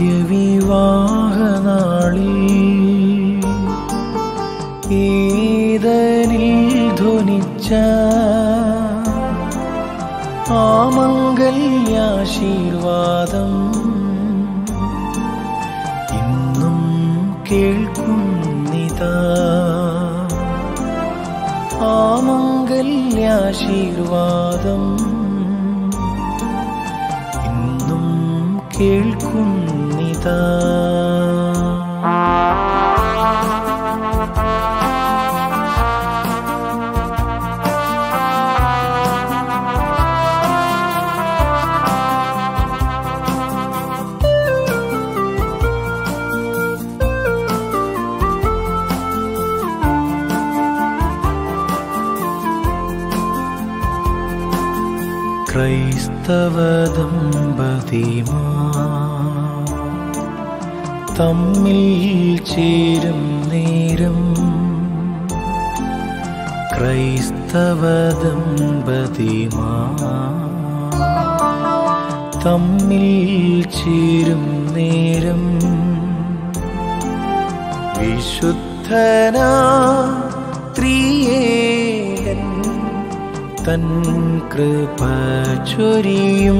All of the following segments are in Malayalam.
ആദ്യ വിവാഹനാളിൽ ഏതനിൽ ധ്വനിച്ച ആ മംഗല്യാശീർവാദം ഇന്നും കേൾക്കുന്നിതാ ആ മംഗല്യാശീർവാദം ഇന്നും കേൾക്കുന്നിതാ ക്രൈസ്തവ ദമ്പതിമാ തമ്മിൽ ചേരും നേരം ക്രൈസ്തവ ദമ്പതിമാ തമ്മിൽ ചേരും നേരം വിശുദ്ധനാ ത്രിയേകൻ തൻ കൃപ ചൊരിയും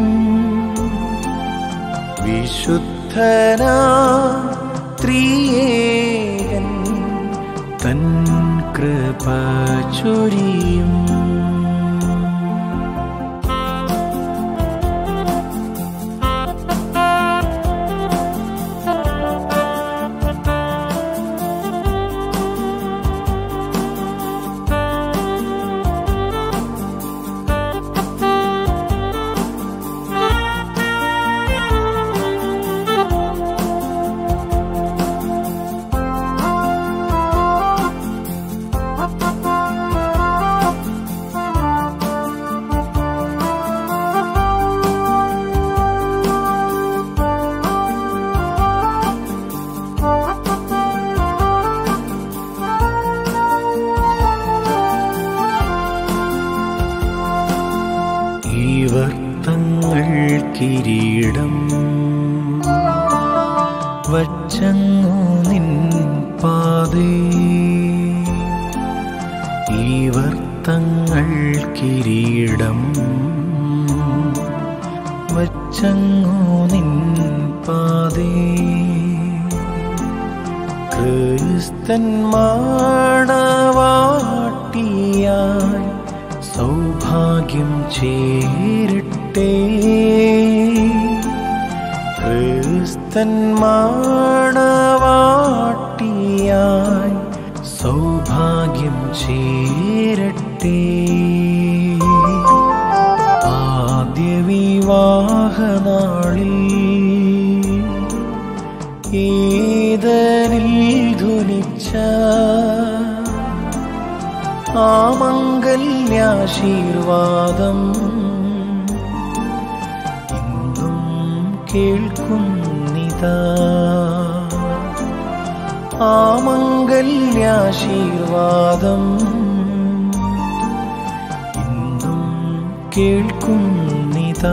വിശുദ്ധനാ ത്രിയേകൻ തൻ കൃപ ചൊരിയും ഇവർ തങ്ങൾ കിരീടം വച്ചങ്ങു നിൻ പാതേ ഇവർ തങ്ങൾ കിരീടം വച്ചങ്ങു നിൻ പാതേ ക്രിസ്തൻ മാണവാട്ടിയായി സൗഭാഗ്യം ചേരട്ടെ ക്രിസ്തൻ മാണവാട്ടിയായി സൗഭാഗ്യം ചേരട്ടെ ആദ്യ വിവാഹനാളിൽ ഏതനിൽ ധ്വനിച്ച ആ മംഗല്യാശീർവാദം ഇന്നും കേൾക്കുന്നിതാ ആ മംഗല്യാശീർവാദം ഇന്നും കേൾക്കുന്നിതാ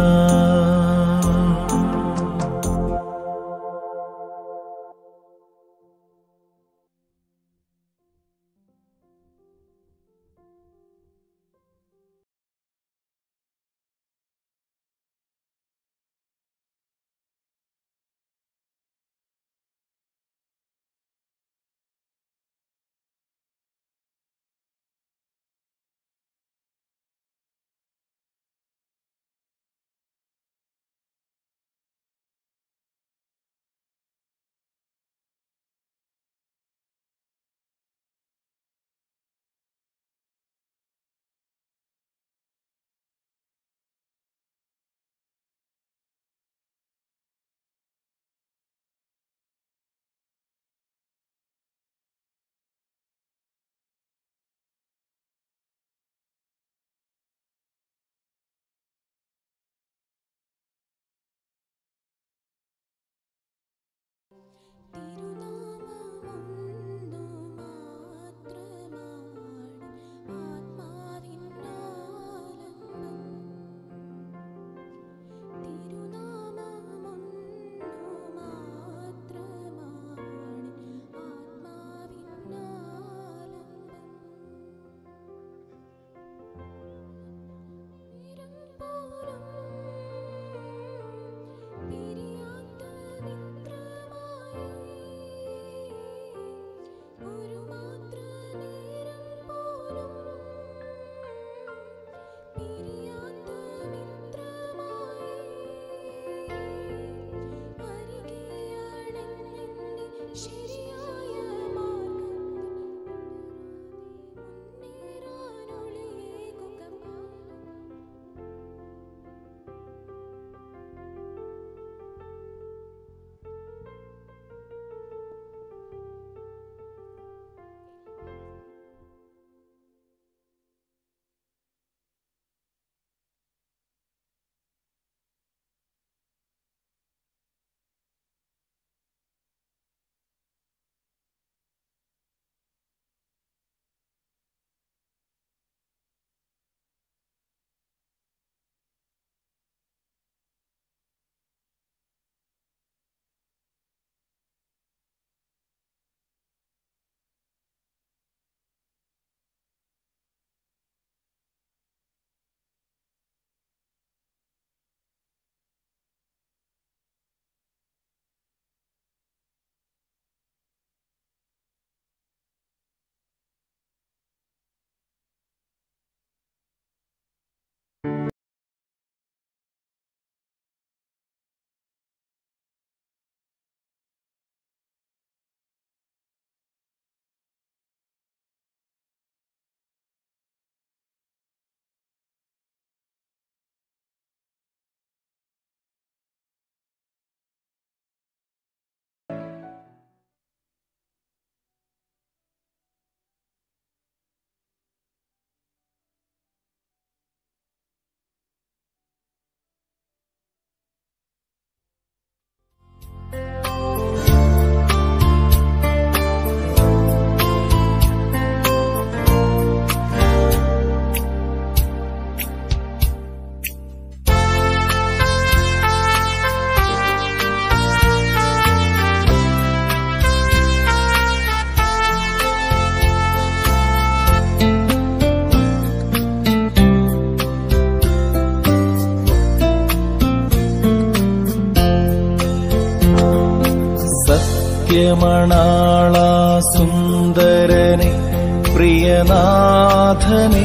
സത്യമണാള സുന്ദരനെ പ്രിയനാഥനേ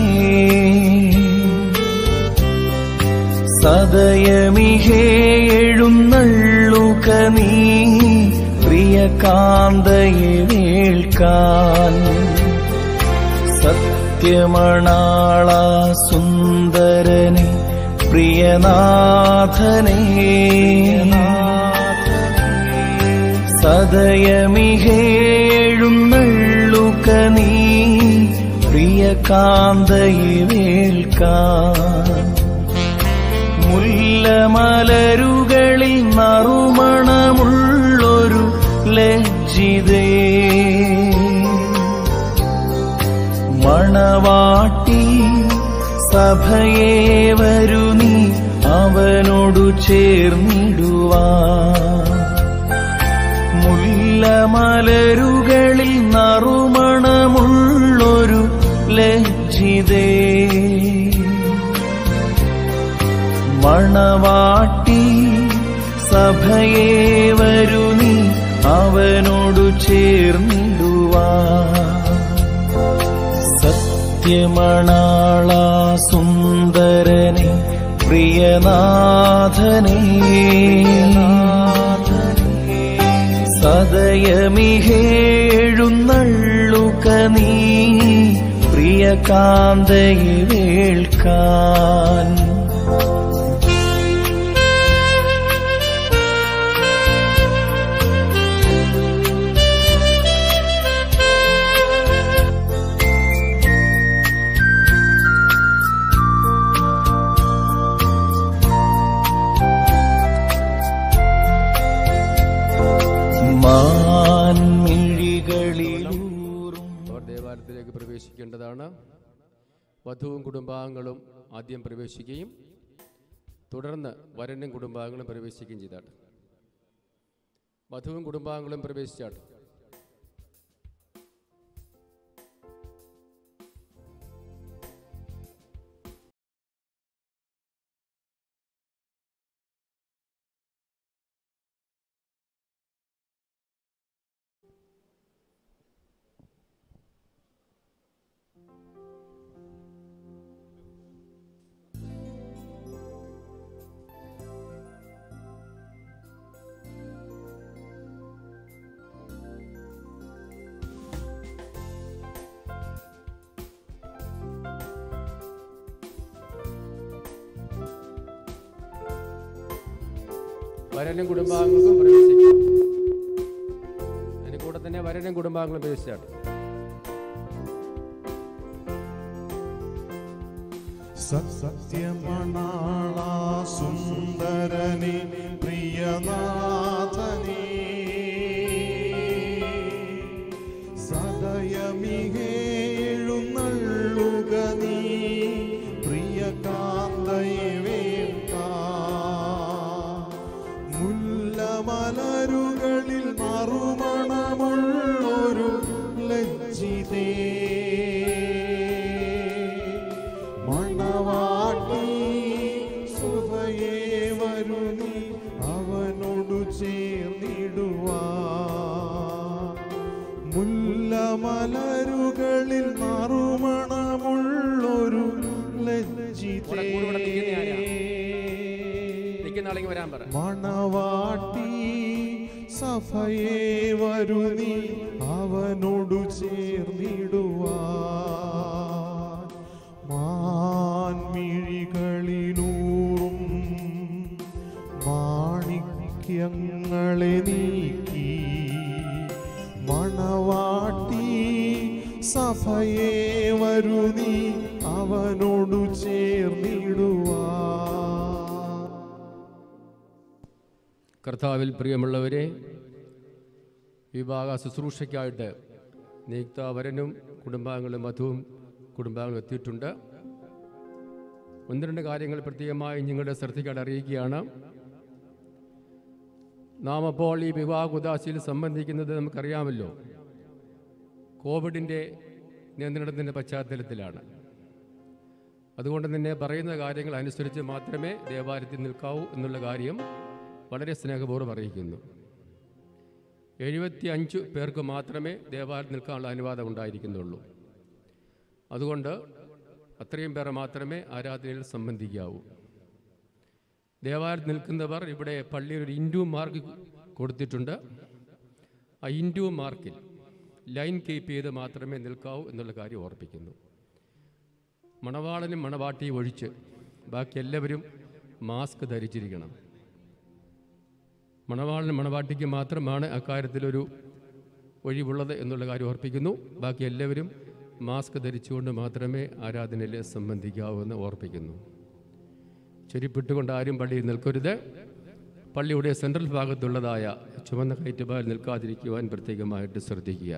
സദയമിഹേ എഴുന്നള്ളുക നീ പ്രിയകാന്തയെ വേൾക്കാൻ സത്യമണാള സുന്ദരനെ പ്രിയനാഥനേ സദയമിഹേഴുന്നള്ളുക നീ പ്രിയകാന്തയെ വേൾക്കാൻ മുല്ലമലരുകളിൽ നറുമണമുള്ളൊരു ലജ്ജിതേ മണവാട്ടി സഭയെ വരു നീ അവനോടു ചേർന്നിടുവാ മുല്ലമലരുകളിൽ നറുമണമുള്ളൊരു ലജ്ജിതേ മണവാട്ടി സഭയെ വരു നീ അവനോടു ചേർന്നിടുവാ സത്യമണാള സുന്ദരനെ പ്രിയനാഥനേ സദയമിഹേഴുന്നള്ളുക നീ പ്രിയകാന്തയെ വേൾക്കാൻ മാൻമിഴികളിലൂറും അവർ ദേവാലയത്തിലേക്ക് പ്രവേശിക്കേണ്ടതാണ് വധുവും കുടുംബാംഗങ്ങളും ആദ്യം പ്രവേശിക്കുകയും തുടർന്ന് വരനും കുടുംബാംഗങ്ങളും പ്രവേശിക്കുകയും ചെയ്താട്ട് വധുവും കുടുംബാംഗങ്ങളും പ്രവേശിച്ചാട്ട് വരനും കുടുംബാംഗങ്ങൾക്കും പ്രവേശിക്കാം അതിന് കൂടെ തന്നെ വരനും കുടുംബാംഗങ്ങളും പ്രവേശിച്ചാട്ട് സത്യമണാള സുന്ദരനെ പ്രിയനാഥനെ സദയമിഹേഴുന്നള്ളുക നീ പ്രിയകാന്തയെ വേൾക്കാ മുല്ലമലരുകളിൽ മറുമണമുള്ളൊരു ലജ്ജിതേ മണവാട്ടി സുഭയെ വരു നീ അവനോടു ചേർന്നിടുവാ മുല്ലമലരുകളിൽ മറുമണമുള്ളൊരു കൂടെ കൂടെ നിൽക്കുന്ന ആരാ? ലജ്ജിതേ നിൽക്കുന്ന ആളെങ്കിൽ വരാൻ പറ മണവാട്ടി സഭയെ വരു നീ അവനോടു ചേർന്നിടുവാ മാൻമിഴികളിലൂറും മാണിക്യങ്ങളെ നീക്കി മണവാട്ടി സഭയെ വരു നീ അവനോടു ചേർന്നിടുവാ കർത്താവിൽ പ്രിയമുള്ളവരെ വിവാഹ ശുശ്രൂഷയ്ക്കായിട്ട് നിയുക്ത വരനും കുടുംബാംഗങ്ങളും വധുവും കുടുംബാംഗങ്ങളും എത്തിയിട്ടുണ്ട് ഒന്ന് രണ്ട് കാര്യങ്ങൾ പ്രത്യേകമായി നിങ്ങളുടെ ശ്രദ്ധയ്ക്കായിട്ട് അറിയിക്കുകയാണ് നാം അപ്പോൾ ഈ വിവാഹ ഉദാശയിൽ സംബന്ധിക്കുന്നത് നമുക്കറിയാമല്ലോ കോവിഡിൻ്റെ നിയന്ത്രണത്തിൻ്റെ പശ്ചാത്തലത്തിലാണ് അതുകൊണ്ട് തന്നെ പറയുന്ന കാര്യങ്ങൾ അനുസരിച്ച് മാത്രമേ ദേവാലയത്തിൽ നിൽക്കാവൂ എന്നുള്ള കാര്യം വളരെ സ്നേഹപൂർവ്വം അറിയിക്കുന്നു എഴുപത്തി അഞ്ച് പേർക്ക് മാത്രമേ ദേവാലയത്തിൽ നിൽക്കാനുള്ള അനുവാദം ഉണ്ടായിരിക്കുന്നുള്ളൂ അതുകൊണ്ട് അത്രയും പേർ മാത്രമേ ആരാധനയിൽ സംബന്ധിക്കാവൂ ദേവാലയത്തിൽ നിൽക്കുന്നവർ ഇവിടെ പള്ളിയിൽ ഒരു ഇൻഡു മാർക്ക് കൊടുത്തിട്ടുണ്ട് ആ ഇൻഡു മാർക്കിൽ ലൈൻ കീപ്പ് ചെയ്ത് മാത്രമേ നിൽക്കാവൂ എന്നുള്ള കാര്യം ഓർപ്പിക്കുന്നു മണവാളനും മണവാട്ടിയും ഒഴിച്ച് ബാക്കി എല്ലാവരും മാസ്ക് ധരിച്ചിരിക്കണം മണവാളനും മണവാട്ടിക്ക് മാത്രമാണ് അക്കാര്യത്തിലൊരു ഒഴിവുള്ളത് എന്നുള്ള കാര്യം ഓർപ്പിക്കുന്നു ബാക്കി എല്ലാവരും മാസ്ക് ധരിച്ചുകൊണ്ട് മാത്രമേ ആരാധനയിൽ സംബന്ധിക്കാവൂ എന്ന് ഓർപ്പിക്കുന്നു ചെരിപ്പിട്ടുകൊണ്ട് ആരും പള്ളിയിൽ നിൽക്കരുത് പള്ളിയുടെ സെൻട്രൽ ഭാഗത്തുള്ളതായ ചുവന്ന കയറ്റുപാൽ നിൽക്കാതിരിക്കുവാൻ പ്രത്യേകമായിട്ട് ശ്രദ്ധിക്കുക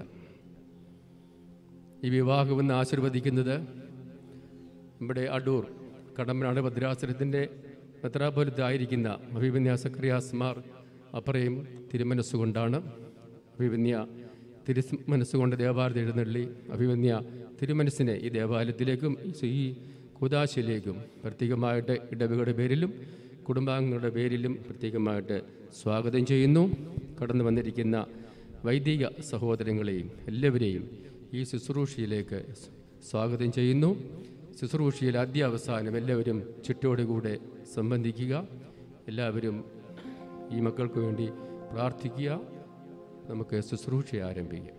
ഈ വിവാഹമെന്ന് ആശീർവദിക്കുന്നത് നമ്മുടെ അടൂർ കടമ്പനാട് ഭദ്രാസനത്തിൻ്റെ മെത്രാപൊലിത്തായിരിക്കുന്ന അഭിമന്യ സക്രിയാസ്മാർ അപ്പറയും തിരുമനസ്സുകൊണ്ടാണ് അഭിമന്യ തിരു മനസ്സുകൊണ്ട് ദേവാലയത്തിൽ എഴുന്നള്ളി അഭിമന്യ തിരുമനസ്സിനെ ഈ ദേവാലയത്തിലേക്കും ഈ കുദാശയിലേക്കും പ്രത്യേകമായിട്ട് ഇടവകയുടെ പേരിലും കുടുംബാംഗങ്ങളുടെ പേരിലും പ്രത്യേകമായിട്ട് സ്വാഗതം ചെയ്യുന്നു കടന്നു വന്നിരിക്കുന്ന വൈദിക സഹോദരങ്ങളെയും എല്ലാവരെയും ഈ ശുശ്രൂഷയിലേക്ക് സ്വാഗതം ചെയ്യുന്നു ശുശ്രൂഷയിൽ അധ്യാവസാനം എല്ലാവരും ചിട്ടയോടുകൂടെ സംബന്ധിക്കുക എല്ലാവരും ഈ മക്കൾക്ക് വേണ്ടി പ്രാർത്ഥിക്കുക നമുക്ക് ശുശ്രൂഷ ആരംഭിക്കാം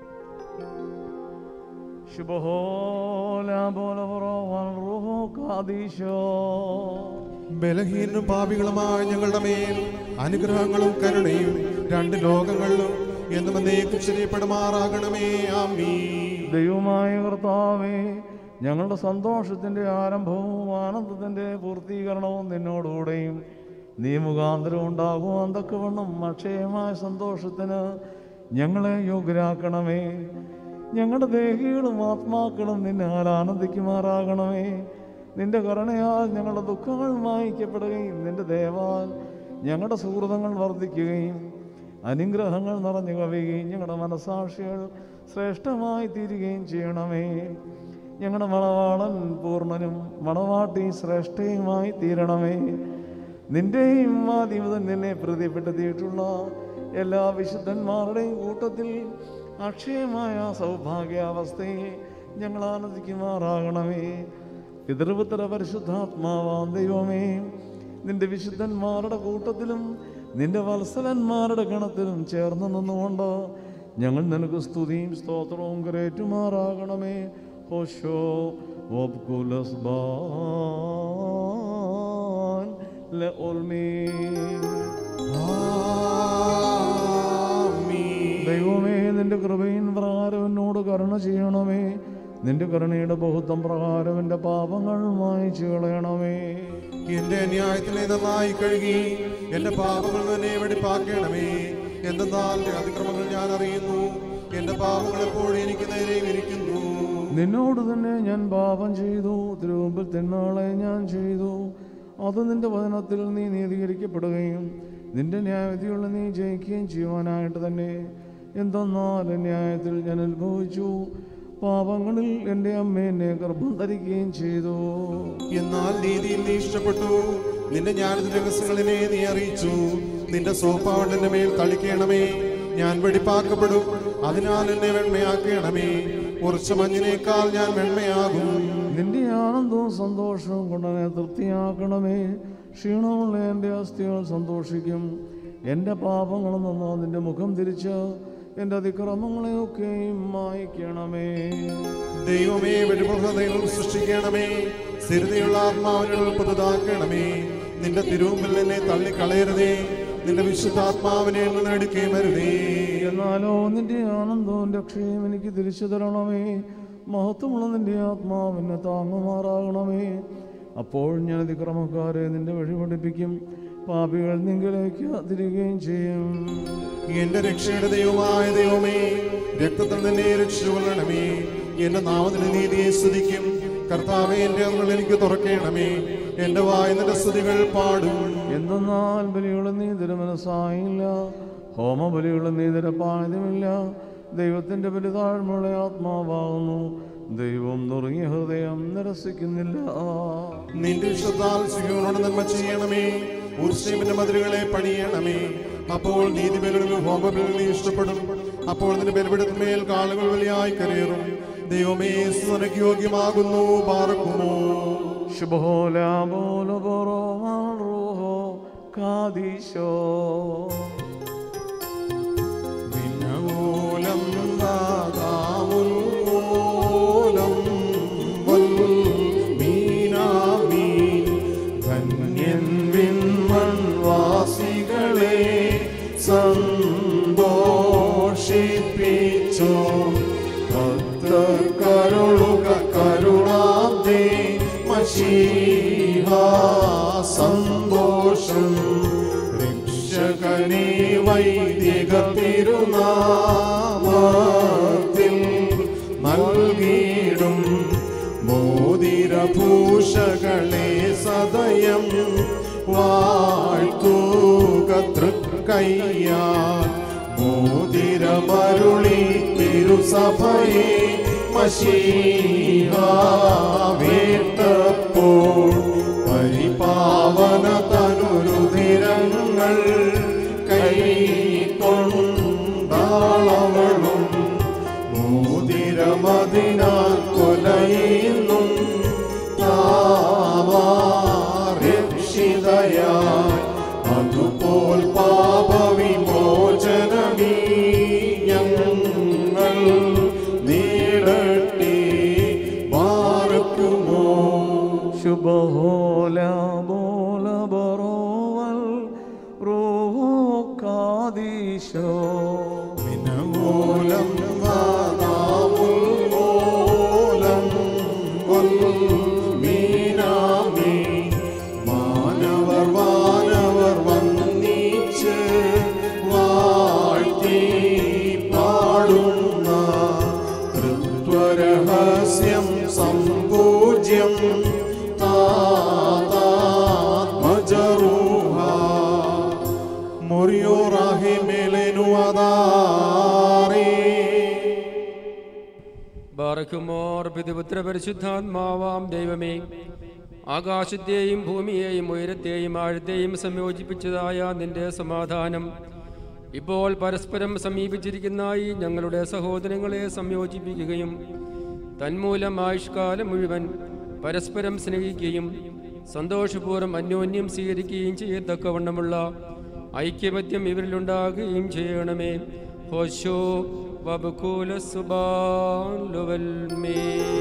ശുഭഹോല ബോലവറോവൻ റുഹു കാദീശോ ബലഹീനരും പാപികളുമായ ഞങ്ങളുടെ മേൽ അനുഗ്രഹങ്ങളും കരുണയും രണ്ട് ലോകങ്ങളിലും എന്നും എന്നേക്കും ശരിയപ്പെടുമാറാകണമേ ആമീ ദൈവമായ കർത്താവേ ഞങ്ങളുടെ സന്തോഷത്തിന്റെ ആരംഭവും ആനന്ദത്തിന്റെ പൂർത്തീകരണവും നിന്നോടുകൂടെയും നീ മുഖാന്തരം ഉണ്ടാകുവാൻ തക്കവണ്ണം അക്ഷയമായ സന്തോഷത്തിന് ഞങ്ങളെ യോഗ്യരാക്കണമേ ഞങ്ങളുടെ ദേഹികളും ആത്മാക്കളും നിന്നാൽ ആനന്ദിക്കുമാറാകണമേ നിന്റെ കരുണയാൽ ഞങ്ങളുടെ ദുഃഖങ്ങൾ മായിക്കപ്പെടുകയും നിന്റെ ദയവാൽ ഞങ്ങളുടെ സുഹൃതങ്ങൾ വർദ്ധിക്കുകയും അനുഗ്രഹങ്ങൾ നിറഞ്ഞു കവിയുകയും ഞങ്ങളുടെ മനസാക്ഷികൾ ശ്രേഷ്ഠമായി തീരുകയും ചെയ്യണമേ ഞങ്ങളുടെ മണവാളൻ പൂർണ്ണനും മണവാട്ടി ശ്രേഷ്ഠയുമായി തീരണമേ നിന്റെയും ആദ്യമുതൽ നിന്നെ പ്രതിപ്പെടുത്തിയിട്ടുള്ള എല്ലാ വിശുദ്ധന്മാരുടെയും കൂട്ടത്തിൽ അക്ഷയമായ സൗഭാഗ്യാവസ്ഥയെ ഞങ്ങൾ ആനന്ദിക്കുമാറാകണമേ പിതൃപുത്ര പരിശുദ്ധാത്മാവാം ദൈവമേ നിന്റെ വിശുദ്ധന്മാരുടെ കൂട്ടത്തിലും നിന്റെ വത്സലന്മാരുടെ ഗണത്തിലും ചേർന്ന് നിന്നുകൊണ്ട് ഞങ്ങൾ നിനക്ക് സ്തുതിയും സ്തോത്രവും കരേറ്റുമാറാകണമേ ഹോഷോ വബ്കുലസ് ബാൻ ദൈവമേ നിന്റെ കൃപയിൻ പ്രകാരം എന്നോട് കരുണ ചെയ്യണമേ നിന്റെ കരുണയുടെ ബഹുത്വം പ്രകാരം എൻ്റെ പാപങ്ങൾ മായിച്ചു കളയണമേ എന്റെ അന്യായത്തിനെ നന്നായി കഴുകി എന്റെ പാപങ്ങൾ തന്നെ വെടിപ്പാക്കണമേ എന്തെന്നാൽ എന്റെ അതിക്രമങ്ങൾ ഞാൻ അറിയുന്നു എന്റെ പാപങ്ങൾ എപ്പോഴും എനിക്ക് നേരെ ഇരിക്കുന്നു നിന്നോട് തന്നെ ഞാൻ പാപം ചെയ്തു തിരുമുമ്പിൽ തിന്നാളെ ഞാൻ ചെയ്തു അത് നിന്റെ വചനത്തിൽ നീ നീതീകരിക്കപ്പെടുകയും നിന്റെ ന്യായവിധിയുള്ള നീ ജയിക്കുകയും ചെയ്യുവാനായിട്ട് തന്നെ എന്തെന്നാൽ ന്യായത്തിൽ ഞാൻ അനുഭവിച്ചു പാപങ്ങളിൽ എൻ്റെ അമ്മ എന്നെ ഗർഭം ധരിക്കുകയും ചെയ്തു എന്നാൽ നീതിയിൽ നീ ഇഷ്ടപ്പെട്ടു നിന്റെ ജ്ഞാനത്തിന്റെ രഹസ്യങ്ങളിനെ നീ അറിയിച്ചു നിന്റെ സോപ്പാവണ്ട് എന്റെ മേൽ തളിക്കണമേ ഞാൻ വെടിപ്പാക്കപ്പെടും അതിനാൽ എന്നെ വെണ്മയാക്കണമേ കുറച്ച് മഞ്ഞിനേക്കാൾ ഞാൻ വെണ്മയാകും നിന്റെ ആനന്ദവും സന്തോഷവും കൊണ്ട് എന്നെ തൃപ്തിയാക്കണമേ ക്ഷീണമുള്ള എൻ്റെ അസ്ഥികൾ സന്തോഷിക്കും എൻ്റെ പാപങ്ങളിൽ നിന്ന് നിന്റെ മുഖം തിരിച്ച് എൻ്റെ അതിക്രമങ്ങളെയൊക്കെയും മായ്ക്കണമേ ദൈവമേ വെടിപ്പുഹൃദയങ്ങൾ സൃഷ്ടിക്കണമേ സ്ഥിരതയുള്ള ആത്മാവിനുകൾ പുതുതാക്കണമേ നിന്റെ തിരുമുമ്പിൽ എന്നെ തള്ളിക്കളയരുതേ നിന്റെ വിശുദ്ധാത്മാവിനെ നേടിക്കേ വരുതേ എന്നാലോ നിന്റെ ആനന്ദവും രക്ഷയും എനിക്ക് തിരിച്ചു തരണമേ മഹത്വമുള്ള നിന്റെ ആത്മാവിനെ താങ്ങുമാറാകണമേ അപ്പോൾ ഞാൻ അതിക്രമക്കാരെ നിന്റെ വഴി പഠിപ്പിക്കും പാപികൾ നിങ്കിലേക്ക് തിരികുകയും ചെയ്യും എന്റെ രക്ഷയുടെ ദൈവമായ ദൈവമേ രക്തത്തിൽ നിന്നെ രക്ഷിച്ചുകൊള്ളണമേ എന്റെ നാമത്തിന് നീതിയെ സ്തുതിക്കും കർത്താവെ എന്റെ അങ്ങൾ എനിക്ക് തുറക്കണമേ എന്റെ വായ നിന്റെ സ്തുതികൾ പാടും എന്തെന്നാൽ ബലിയുള്ള നീ മനസ്സായില്ല ഹോമബലിയുള്ള നീ പായതുമില്ല ദൈവത്തിന്റെ ബലി താഴ്മയുള്ള ആത്മാവാകുന്നു ദൈവം നുറുങ്ങിയ ഹൃദയം നിരസിക്കുന്നില്ല നിന്റെ ഇഷ്ടത്താൽ സിയോനോട് നന്മ ചെയ്യണമേ ഉർസ്ലീമിന്റെ മതിലുകളെ പണിയണമേ അപ്പോൾ നീതിബലികളിലും ഹോമബലികളിലും നീ ഇഷ്ടപ്പെടും അപ്പോൾ നിന്റെ ബലിപീഠത്തിന്മേൽ കാളുകൾ വലിയായി കരയേറും ദൈവമേ സ്മരണയ്ക്ക് യോഗ്യമാകുന്നു പാർക്കുമോ ശുഭോല ബോല ബോറോ റൂഹോ കാദീശോ വിനോലം ദാതാവുൽ ഓലം വൽ മീനാമീൻ ധന്യൻ വിൺമൺവാസികളെ സന്തോഷിപ്പിച്ചോ ഭക്തർക്കരുളുക കരുണാബ്ദേ മഷീഹ സന്തോഷം രക്ഷകനെ വൈദിക തിരുനാമത്തിൽ നൽകിയിടും മോതിരഭൂഷകളെ സദയം വാഴ്ത്തുക തൃക്കയ്യാ മോതിരമരുളി തിരുസഭയെ മഷീഹാവേട്ടപ്പോൾ പരിപാവന തനുരുതിരങ്ങൾ കൈക്കൊണ്ടാളവളും മോതിരമതിനാൽ കൊലയുന്നും താമാരക്ഷിതയായി അതുപോൽ പാപവിമോചനമീ ഞങ്ങൾ നേടട്ടെ പാർക്കുമോ ശുഭോല ബോല ബറോവൽ റൂഹോ കാദീശോ മിനമൂലം വാദാമുൽ മൂലം കൊൽ മീനാമി മാനവർ വാനവർ വന്നിച്ച് വാഴ്ത്തി പാടുന്ന തൃത്വരഹസ്യം സമ്പൂജ്യം താതാത്മജറൂഹ മുറിയോറാഹി മേലേനു അതാറേ ബാറക്കുമോർ പിതൃപുത്ര പരിശുദ്ധാത്മാവാം ദൈവമേ ആകാശത്തെയും ഭൂമിയെയും ഉയരത്തെയും ആഴത്തെയും സംയോജിപ്പിച്ചതായ നിന്റെ സമാധാനം ഇപ്പോൾ പരസ്പരം സമീപിച്ചിരിക്കുന്ന ഈ ഞങ്ങളുടെ സഹോദരങ്ങളെ സംയോജിപ്പിക്കുകയും തന്മൂലം ആയുഷ്കാലം മുഴുവൻ പരസ്പരം സ്നേഹിക്കുകയും സന്തോഷപൂർവ്വം അന്യോന്യം സ്വീകരിക്കുകയും ചെയ്യത്തക്കവണ്ണമുള്ള ഐക്യമത്യം ഇവരിലുണ്ടാകുകയും ചെയ്യണമേ ഹോശോ വബുകൂല സുബാലുവൽമേ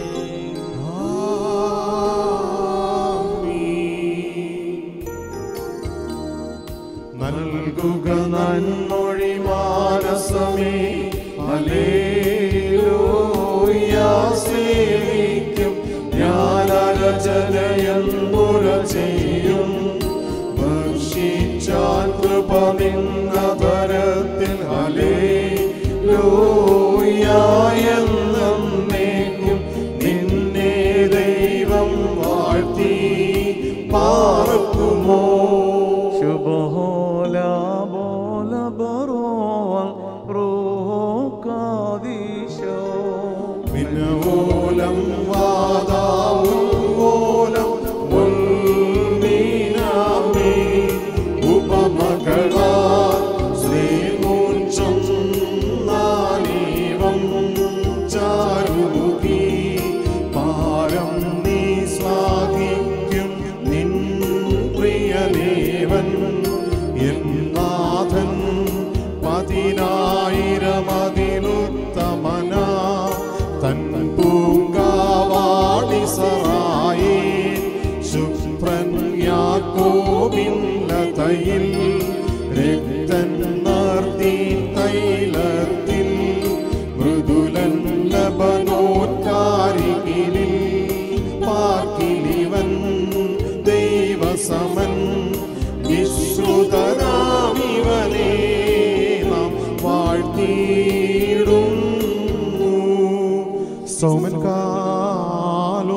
നൽകുക നന്മൊഴി മാനസമേ ഹല്ലേലൂയ സേവിക്കും ഞാൻ അരചനയെന്നുര ചെയ്യും ഭക്ഷിച്ചാൻ കൃപ നിന്ന തരത്തിൽ ഹല്ലേലൂയ എന്നേക്കും നിന്നെ ദൈവം വാഴ്ത്തി പാർക്കുമോ ശുഭോല ബോല ബറോവൽ റൂഹോ കാദീശോ മിന്നവോലം വാദാവോലം മുൽമീനാമേ ഉപമകളാ ശ്രീമൂഞ്ചം നാനീവം ചാരുകി പാരം നീ ശ്ലാഘിക്കും നിൻ പ്രിയദേവൻ എന്നാഥൻ പതിനായിരമതിലുത്തമന തൻ പൂങ്കാവാടിസറായി ശുഭ്രൻ യാക്കോബിൻ ലതയിൽ രക്തൻ നർത്തി തൈലത്തിൽ മൃദുലൻ ലബനോത്കാരികിലിൽ പാർക്കിലിവൻ ദൈവസമൻ വിശ്രുതനാമിവനെ നാം വാഴ്ത്തിയിടുന്നു സൗമൻ കാലോ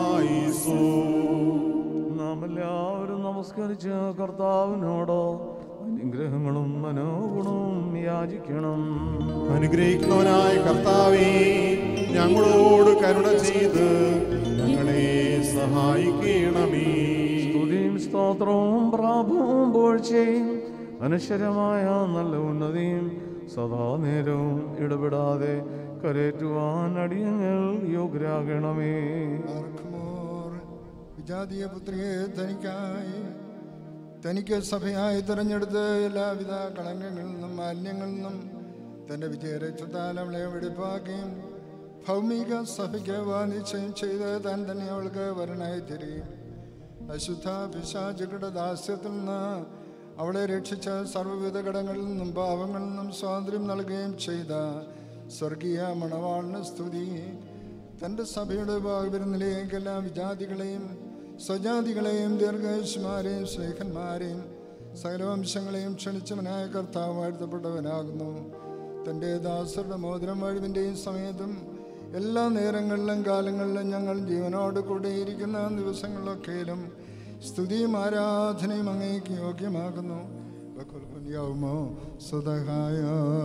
കുറിയേലായിസോ. നാം എല്ലാവരും നമസ്കരിച്ച് കർത്താവിനോട് അനുഗ്രഹങ്ങളും മനോഗുണവും യാചിക്കണം അനുഗ്രഹിക്കുന്നവനായ കർത്താവേ ഞങ്ങളോട് കരുണ ചെയ്ത് ഞങ്ങളെ സഹായിക്കണമേ സ്തുതിയും സ്തോത്രവും പ്രാഭവും പോഴ്ചയും അനശ്വരമായ നല്ല ഉന്നതിയും സദാ നേരവും ഇടപെടാതെ കരേറ്റുവാൻ അടിയങ്ങൾ യോഗ്യരാകണമേ ആർക്കുമോർ വിജാതീയ പുത്രിയെ തനിക്കായി തനിക്ക് സഭയായി തിരഞ്ഞെടുത്ത് എല്ലാവിധ കളങ്കങ്ങളിൽ നിന്നും മാലിന്യങ്ങളിൽ നിന്നും തൻ്റെ വിജയരക്ഷത്താൽ അവളെ വെടിപ്പാക്കുകയും ഭൗമിക സഭയ്ക്ക് വാനിശ്ചയം ചെയ്ത് താൻ തന്നെ അവൾക്ക് വരനായി തിരിയും അശുദ്ധ പിശാചുകളുടെ ദാസ്യത്തിൽ നിന്ന് അവളെ രക്ഷിച്ച സർവ്വവിധ ഘടങ്ങളിൽ നിന്നും പാവങ്ങളിൽ നിന്നും സ്വാതന്ത്ര്യം നൽകുകയും ചെയ്ത സ്വർഗീയ മണവാളിന് സ്തുതി തൻ്റെ സഭയുടെ ഭാഗവരുന്നിലേക്ക് എല്ലാ വിജാതികളെയും സ്വജാതികളെയും ദീർഘായുഷ്മാരെയും സ്നേഹന്മാരെയും സകലവംശങ്ങളെയും ക്ഷണിച്ചവനായ കർത്താവ് വാഴ്ത്തപ്പെട്ടവനാകുന്നു തൻ്റെ ദാസരുടെ മോതിരം വഴിവിൻ്റെയും സമയത്തും എല്ലാ നേരങ്ങളിലും കാലങ്ങളിലും ഞങ്ങൾ ജീവനോട് കൂടെയിരിക്കുന്ന ദിവസങ്ങളിലൊക്കെയിലും സ്തുതിയും ആരാധനയും അങ്ങേക്ക് യോഗ്യമാകുന്നു യൗമോ സുതഹായ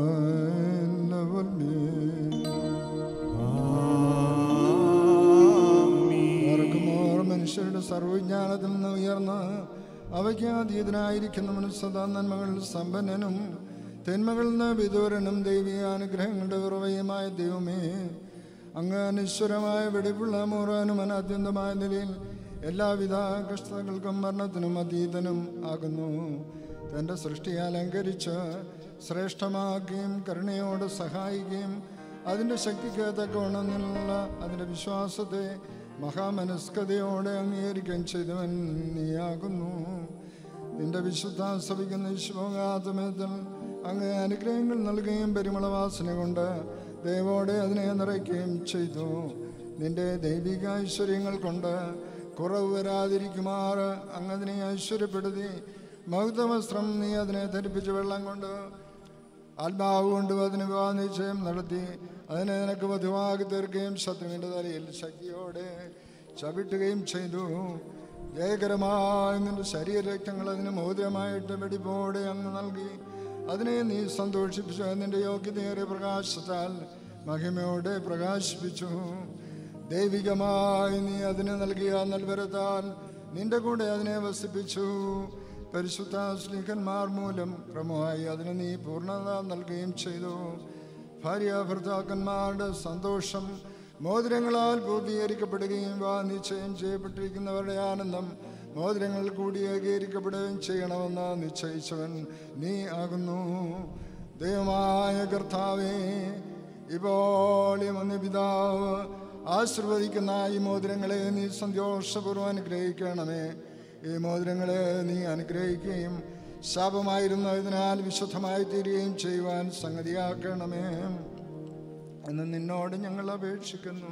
ഓർക്കുമോർ മനുഷ്യരുടെ സർവവിജ്ഞാനത്തിൽ നിന്ന് ഉയർന്ന് അവയ്ക്ക് അതീതനായിരിക്കുന്നവനും സദാ നന്മകളിൽ സമ്പന്നനും തെന്മകളിൽ നിന്ന് വിദൂരനും ദൈവീയ അനുഗ്രഹങ്ങളുടെ ഉറവയുമായ ദൈവമേ അങ്ങ് അനിശ്വരമായ വെടിപ്പുള്ള മൂറാനും അനാദ്യന്തമായ നിലയിൽ എല്ലാവിധ കഷ്ടതകൾക്കും മരണത്തിനും അതീതനും ആകുന്നു തൻ്റെ സൃഷ്ടി അലങ്കരിച്ച് ശ്രേഷ്ഠമാക്കുകയും കരുണയോട് സഹായിക്കുകയും അതിൻ്റെ ശക്തിക്ക് തക്കവണ്ണമെന്നുള്ള അതിൻ്റെ വിശ്വാസത്തെ മഹാമനസ്കതയോടെ അംഗീകരിക്കുകയും ചെയ്തവൻ നീയാകുന്നു നിന്റെ വിശുദ്ധ സഭിക്കുന്ന വിശ്വകാതമത്തിൽ അങ്ങ് അനുഗ്രഹങ്ങൾ നൽകുകയും പരിമളവാസന കൊണ്ട് ദൈവോടെ അതിനെ നിറയ്ക്കുകയും ചെയ്തു നിന്റെ ദൈവിക ഐശ്വര്യങ്ങൾ കൊണ്ട് കുറവ് വരാതിരിക്കുമാർ അങ്ങ് അതിനെ ഐശ്വര്യപ്പെടുത്തി മൗതവസ്ത്രം നീ അതിനെ ധരിപ്പിച്ച് വെള്ളം കൊണ്ട് ആത്മാവ് കൊണ്ട് അതിന് വിവാഹ നിശ്ചയം നടത്തി അതിനെ നിനക്ക് വധുവാക്കി തീർക്കുകയും ശത്രുവിൻ്റെ തലയിൽ ശക്തിയോടെ ചവിട്ടുകയും ചെയ്തു ജയകരമായ നിന്റെ ശരീരരക്തങ്ങൾ അതിന് മോതിരമായിട്ട് വെടിപ്പോടെ അങ്ങ് നൽകി അതിനെ നീ സന്തോഷിപ്പിച്ചു നിന്റെ യോഗ്യതയേറിയ പ്രകാശത്താൽ മഹിമയോടെ പ്രകാശിപ്പിച്ചു ദൈവികമായി നീ അതിന് നൽകിയ നൽവരത്താൽ നിന്റെ കൂടെ അതിനെ വസിപ്പിച്ചു പരിശുദ്ധ സ്ലീഹന്മാർ മൂലം ക്രമമായി അതിന് നീ പൂർണ്ണത നൽകുകയും ചെയ്തു ഭാര്യ ഭർത്താക്കന്മാരുടെ സന്തോഷം മോതിരങ്ങളാൽ പൂർത്തീകരിക്കപ്പെടുകയും വാ നിശ്ചയം ചെയ്യപ്പെട്ടിരിക്കുന്നവരുടെ ആനന്ദം മോതിരങ്ങൾ കൂടി ഏകീകരിക്കപ്പെടുകയും ചെയ്യണമെന്ന് നിശ്ചയിച്ചവൻ നീ ആകുന്നു ദൈവമായ കർത്താവേ ഇപ്പോൾ ഈ മന്യപിതാവ് ആശീർവദിക്കുന്ന ഈ മോതിരങ്ങളെ നീ സന്തോഷപൂർവ്വം അനുഗ്രഹിക്കണമേ ഈ മോതിരങ്ങളെ നീ അനുഗ്രഹിക്കുകയും ശാപമായിരുന്നതിനാൽ വിശുദ്ധമായി തീരുകയും ചെയ്യുവാൻ സംഗതിയാക്കണമേ എന്ന് നിന്നോട് ഞങ്ങൾ അപേക്ഷിക്കുന്നു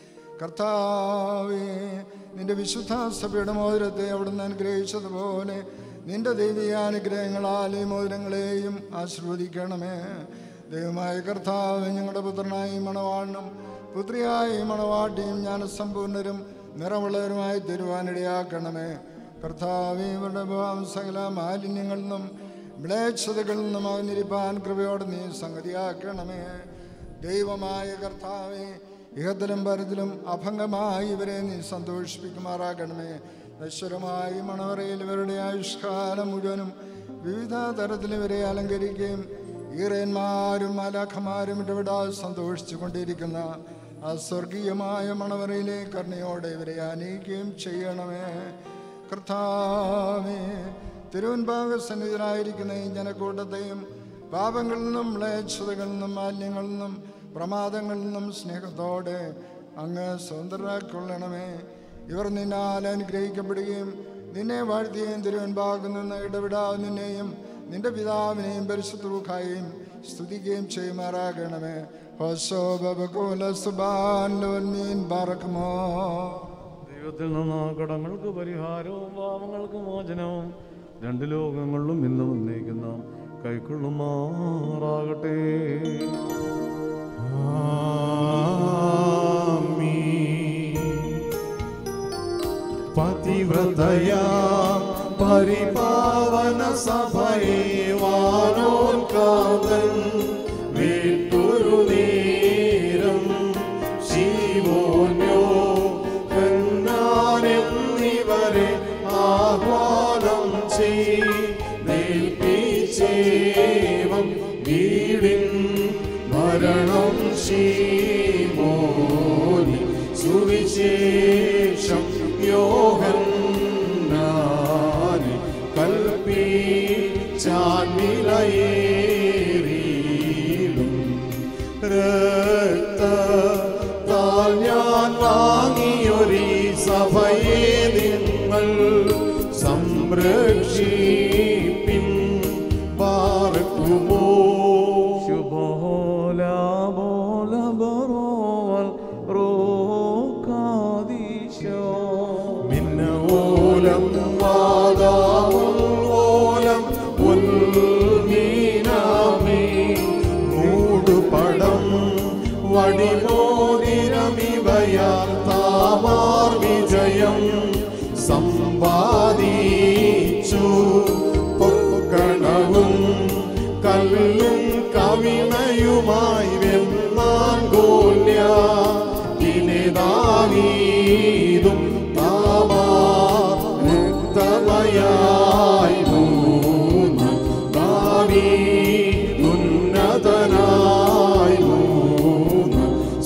കർത്താവേ നിന്റെ വിശുദ്ധ സഭയുടെ മോതിരത്തെ അവിടുന്ന് അനുഗ്രഹിച്ചതുപോലെ നിന്റെ ദൈവീയാനുഗ്രഹങ്ങളാൽ ഈ മോതിരങ്ങളെയും ആശീർവദിക്കണമേ ദൈവമായ കർത്താവ് ഞങ്ങളുടെ പുത്രനായി മണവാളിനും പുത്രിയായി മണവാട്ടിയും ജ്ഞാനസമ്പൂർണരും നിറവുള്ളവരുമായി തരുവാനിടയാക്കണമേ കർത്താവ് ഇവരുടെ ഭാവം സകല മാലിന്യങ്ങളിൽ നിന്നും മ്ലേച്ഛതകളിൽ നിന്നും അവനിരിപ്പാൻ കൃപയോടെ നീ സംഗതിയാക്കണമേ ദൈവമായ കർത്താവെ ഇഹത്തിലും പരത്തിലും അഭംഗമായി ഇവരെ നീ സന്തോഷിപ്പിക്കുമാറാകണമേ നശ്വരമായി മണവറയിൽ ഇവരുടെ ആയുഷ്കാലം മുഴുവനും വിവിധ തരത്തിൽ ഇവരെ അലങ്കരിക്കുകയും ഈറയന്മാരും മാലാഖമാരും ഇടപെടാതെ സന്തോഷിച്ചു കൊണ്ടിരിക്കുന്ന ആ സ്വർഗീയമായ മണവറയിലെ കരുണയോടെ ഇവരെ അനയിക്കുകയും ചെയ്യണമേ കർത്താവേ തിരുവൻപാക സന്നിധിയിലായിരിക്കുന്ന ഈ ജനക്കൂട്ടത്തെയും പാപങ്ങളിൽ നിന്നും മ്ലേച്ഛതകളിൽ നിന്നും മാലിന്യങ്ങളിൽ നിന്നും പ്രമാദങ്ങളിൽ നിന്നും സ്നേഹത്തോടെ അങ്ങ് സ്വതന്ത്രരാക്കൊള്ളണമേ ഇവർ നിന്നാൽ അനുഗ്രഹിക്കപ്പെടുകയും നിന്നെ വാഴ്ത്തുകയും തിരുവൻപാകിൽ നിന്ന് ഇടപെടാതെ നിന്നെയും നിന്റെ പിതാവിനെയും പരിശുദ്ധൂക്കായും സ്തുതിക്കുകയും ചെയ്യുമാറാകണമേ ഹോസോ ബബകുല സുബാൻ ലോൽമീൻ ബാറക്കുമോ ദൈവത്തിൽ നിന്ന് കടങ്ങൾക്ക് പരിഹാരവും പാവങ്ങൾക്ക് മോചനവും രണ്ട് ലോകങ്ങളിലും ഇന്ന് വന്നേക്കുന്ന കൈക്കൊള്ളുമാറാകട്ടെ പതിവ്രതയാ പരിപാവന സഭയെ വാനോൽക്കാതൻ വീട്ടൊരു നേരം ശിവോന്യോ കന്നാനെന്നിവരെ ആഹ്വാനം ചെയ്തേൽപ്പിച്ചേവം വീടിൻ മരണം ശീമോനി സുവിശേഷം യോഹന്നാനെ കൽപ്പിച്ചാൻവിലയേറിയിടും രക്തത്താൽ ഞാൻ വാങ്ങിയൊരീ സഭയെ നിങ്ങൾ സംരക്ഷിപ്പിൻ പാർക്കുമോ ശുഭോല ബോല ബറോവൽ റോക്കാദീശോ മിന്നോലം വാദാമുൽഓലം ഉൽമീനാമി മൂടുപടം വടിമോതിരമിവയാൽ താമാർ വിജയം സമ്പാദിച്ചു പൊക്കണവും കല്ലും കവിണയുമായി വെന്നാൻ ഗോല്യ ഇനിതാവീതും താമാക്തമയായി മൂന്ന് ദാവീ ഉന്നതനായി മൂന്ന്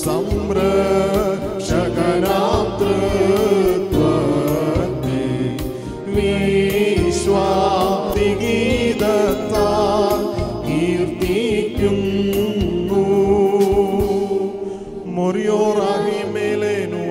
സംരക്ഷകനാം തൃത്വത്തെ വിശ്വാതിഗീതത്താൽ കീർത്തിക്കുന്നു മൊറിയോറാഹി മേലേനു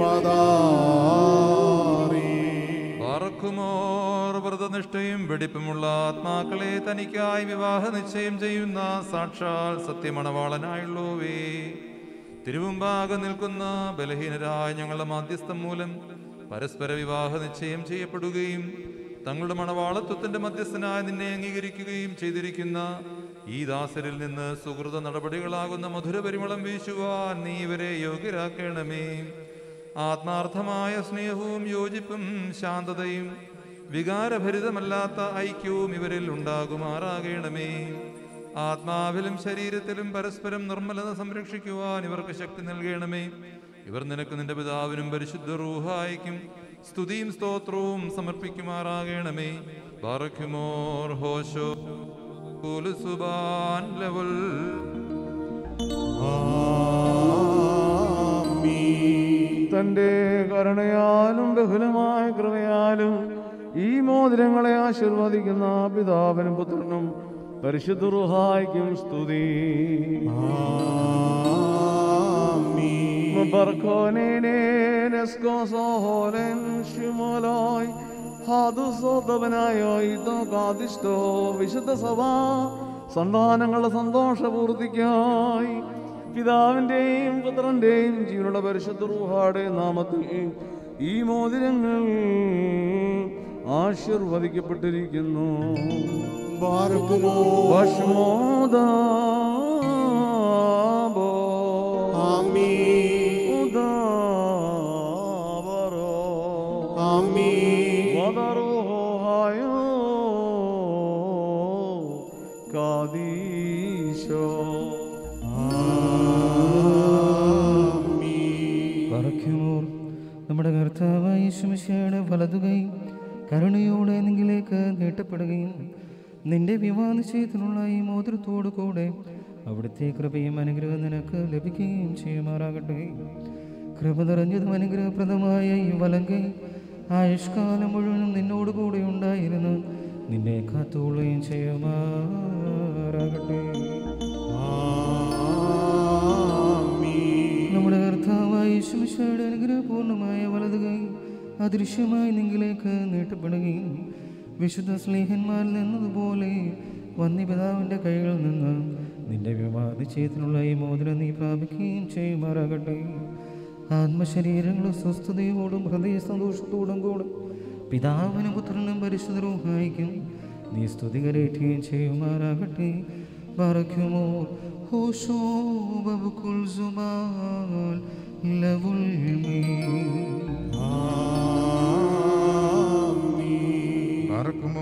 അതാറി പാർക്കുമോർ വ്രതനിഷ്ഠയും വെടിപ്പുമുള്ള ആത്മാക്കളെ തനിക്കായി വിവാഹ നിശ്ചയം ചെയ്യുന്ന സാക്ഷാൽ സത്യമണവാളനായുള്ളൂവേ തിരുമുമ്പാകെ നിൽക്കുന്ന ബലഹീനരായ ഞങ്ങളുടെ മാധ്യസ്ഥം മൂലം പരസ്പര വിവാഹ നിശ്ചയം ചെയ്യപ്പെടുകയും തങ്ങളുടെ മണവാളത്വത്തിന്റെ മധ്യസ്ഥനായി നിന്നെ അംഗീകരിക്കുകയും ചെയ്തിരിക്കുന്ന ഈ ദാസരിൽ നിന്ന് സുഹൃത നടപടികളാകുന്ന മധുരപരിമളം വീശുവാൻ നീ ഇവരെ യോഗ്യരാക്കണമേ ആത്മാർത്ഥമായ സ്നേഹവും യോജിപ്പും ശാന്തതയും വികാരഭരിതമല്ലാത്ത ഐക്യവും ഇവരിൽ ഉണ്ടാകുമാറാകണമേ ആത്മാവിലും ശരീരത്തിലും പരസ്പരം നിർമ്മലത സംരക്ഷിക്കുവാൻ ഇവർക്ക് ശക്തി നൽകണമേ ഇവർ നിനക്ക് നിന്റെ പിതാവിനും പരിശുദ്ധ റൂഹായിക്കും സ്തുതിയും സ്തോത്രവും സമർപ്പിക്കുമാറാകണമേ ബാറഖ്യുമോർ ഹോശോ സുബാൻ ലവൽ തന്റെ കരുണയാലും ബഹുലമായ കൃപയാലും ഈ മോതിരങ്ങളെ ആശീർവദിക്കുന്ന പിതാവിനും പുത്രനും പരിശുദ്ധ റുഹായിക്കും സ്തുതി വിശുദ്ധ സഭ സന്താനങ്ങളുടെ സന്തോഷപൂർത്തിക്കായി പിതാവിന്റെയും പുത്രന്റെയും ജീവനുള്ള പരിശുദ്ധ റൂഹാടെ നാമത്തിൽ ഈ മോതിരങ്ങൾ ആശീർവദിക്കപ്പെട്ടിരിക്കുന്നു ബാർക്കുമോ ഭസ്മോദാബോ ആമീ ഉദാവരോ ആമീ വദറുഹായോ കാദീശോ പറയ്ക്കുമോർ നമ്മുടെ കർത്താവായ ശുമിശയുടെ വലതുകൈ കരുണയോടെ നിങ്കിലേക്ക് നീട്ടപ്പെടുകയും നിന്റെ വിവാഹ നിശ്ചയത്തിനുള്ള ഈ മോതിരത്തോടു കൂടെ അവിടുത്തെ കൃപയും അനുഗ്രഹം നിനക്ക് ലഭിക്കുകയും ചെയ്യുമാറാകട്ടെ കൃപ നിറഞ്ഞതും അനുഗ്രഹപ്രദമായ ഈ വലങ്കൈ ആയുഷ്കാലം മുഴുവനും നിന്നോട് കൂടെ ഉണ്ടായിരുന്നു നിന്നെ കാത്തുകൊള്ളുകയും ചെയ്യുമാറാകട്ടെ നമ്മുടെ കർത്താവായ യേശുമിശിഹായുടെ അനുഗ്രഹപൂർണ്ണമായ വലതുകൈ അദൃശ്യമായി നിങ്കിലേക്ക് നീട്ടപ്പെടുകയും വിശുദ്ധ സ്നേഹന്മാരിൽ നിന്നതുപോലെ വന്യപിതാവിൻ്റെ കൈകളിൽ നിന്ന് നിന്റെ വിവാഹ നിശ്ചയത്തിനുള്ള ഈ മോതിരം നീ പ്രാപിക്കുകയും ചെയ്യുമാറാകട്ടെ ആത്മശരീരങ്ങളും സ്വസ്ഥതയോടും ഹൃദയ സന്തോഷത്തോടും കൂടെ പിതാവിനും പുത്രനും പരിശുദ്ധരൂഹായിക്കും നീ സ്തുതി കരയറ്റുകയും ചെയ്യുമാറാകട്ടെ പറയ്ക്കുമോ ഹോഷോ ബബുക്കുൽ സുബാൽ ലവുൽ മീ പാർക്കുമോർ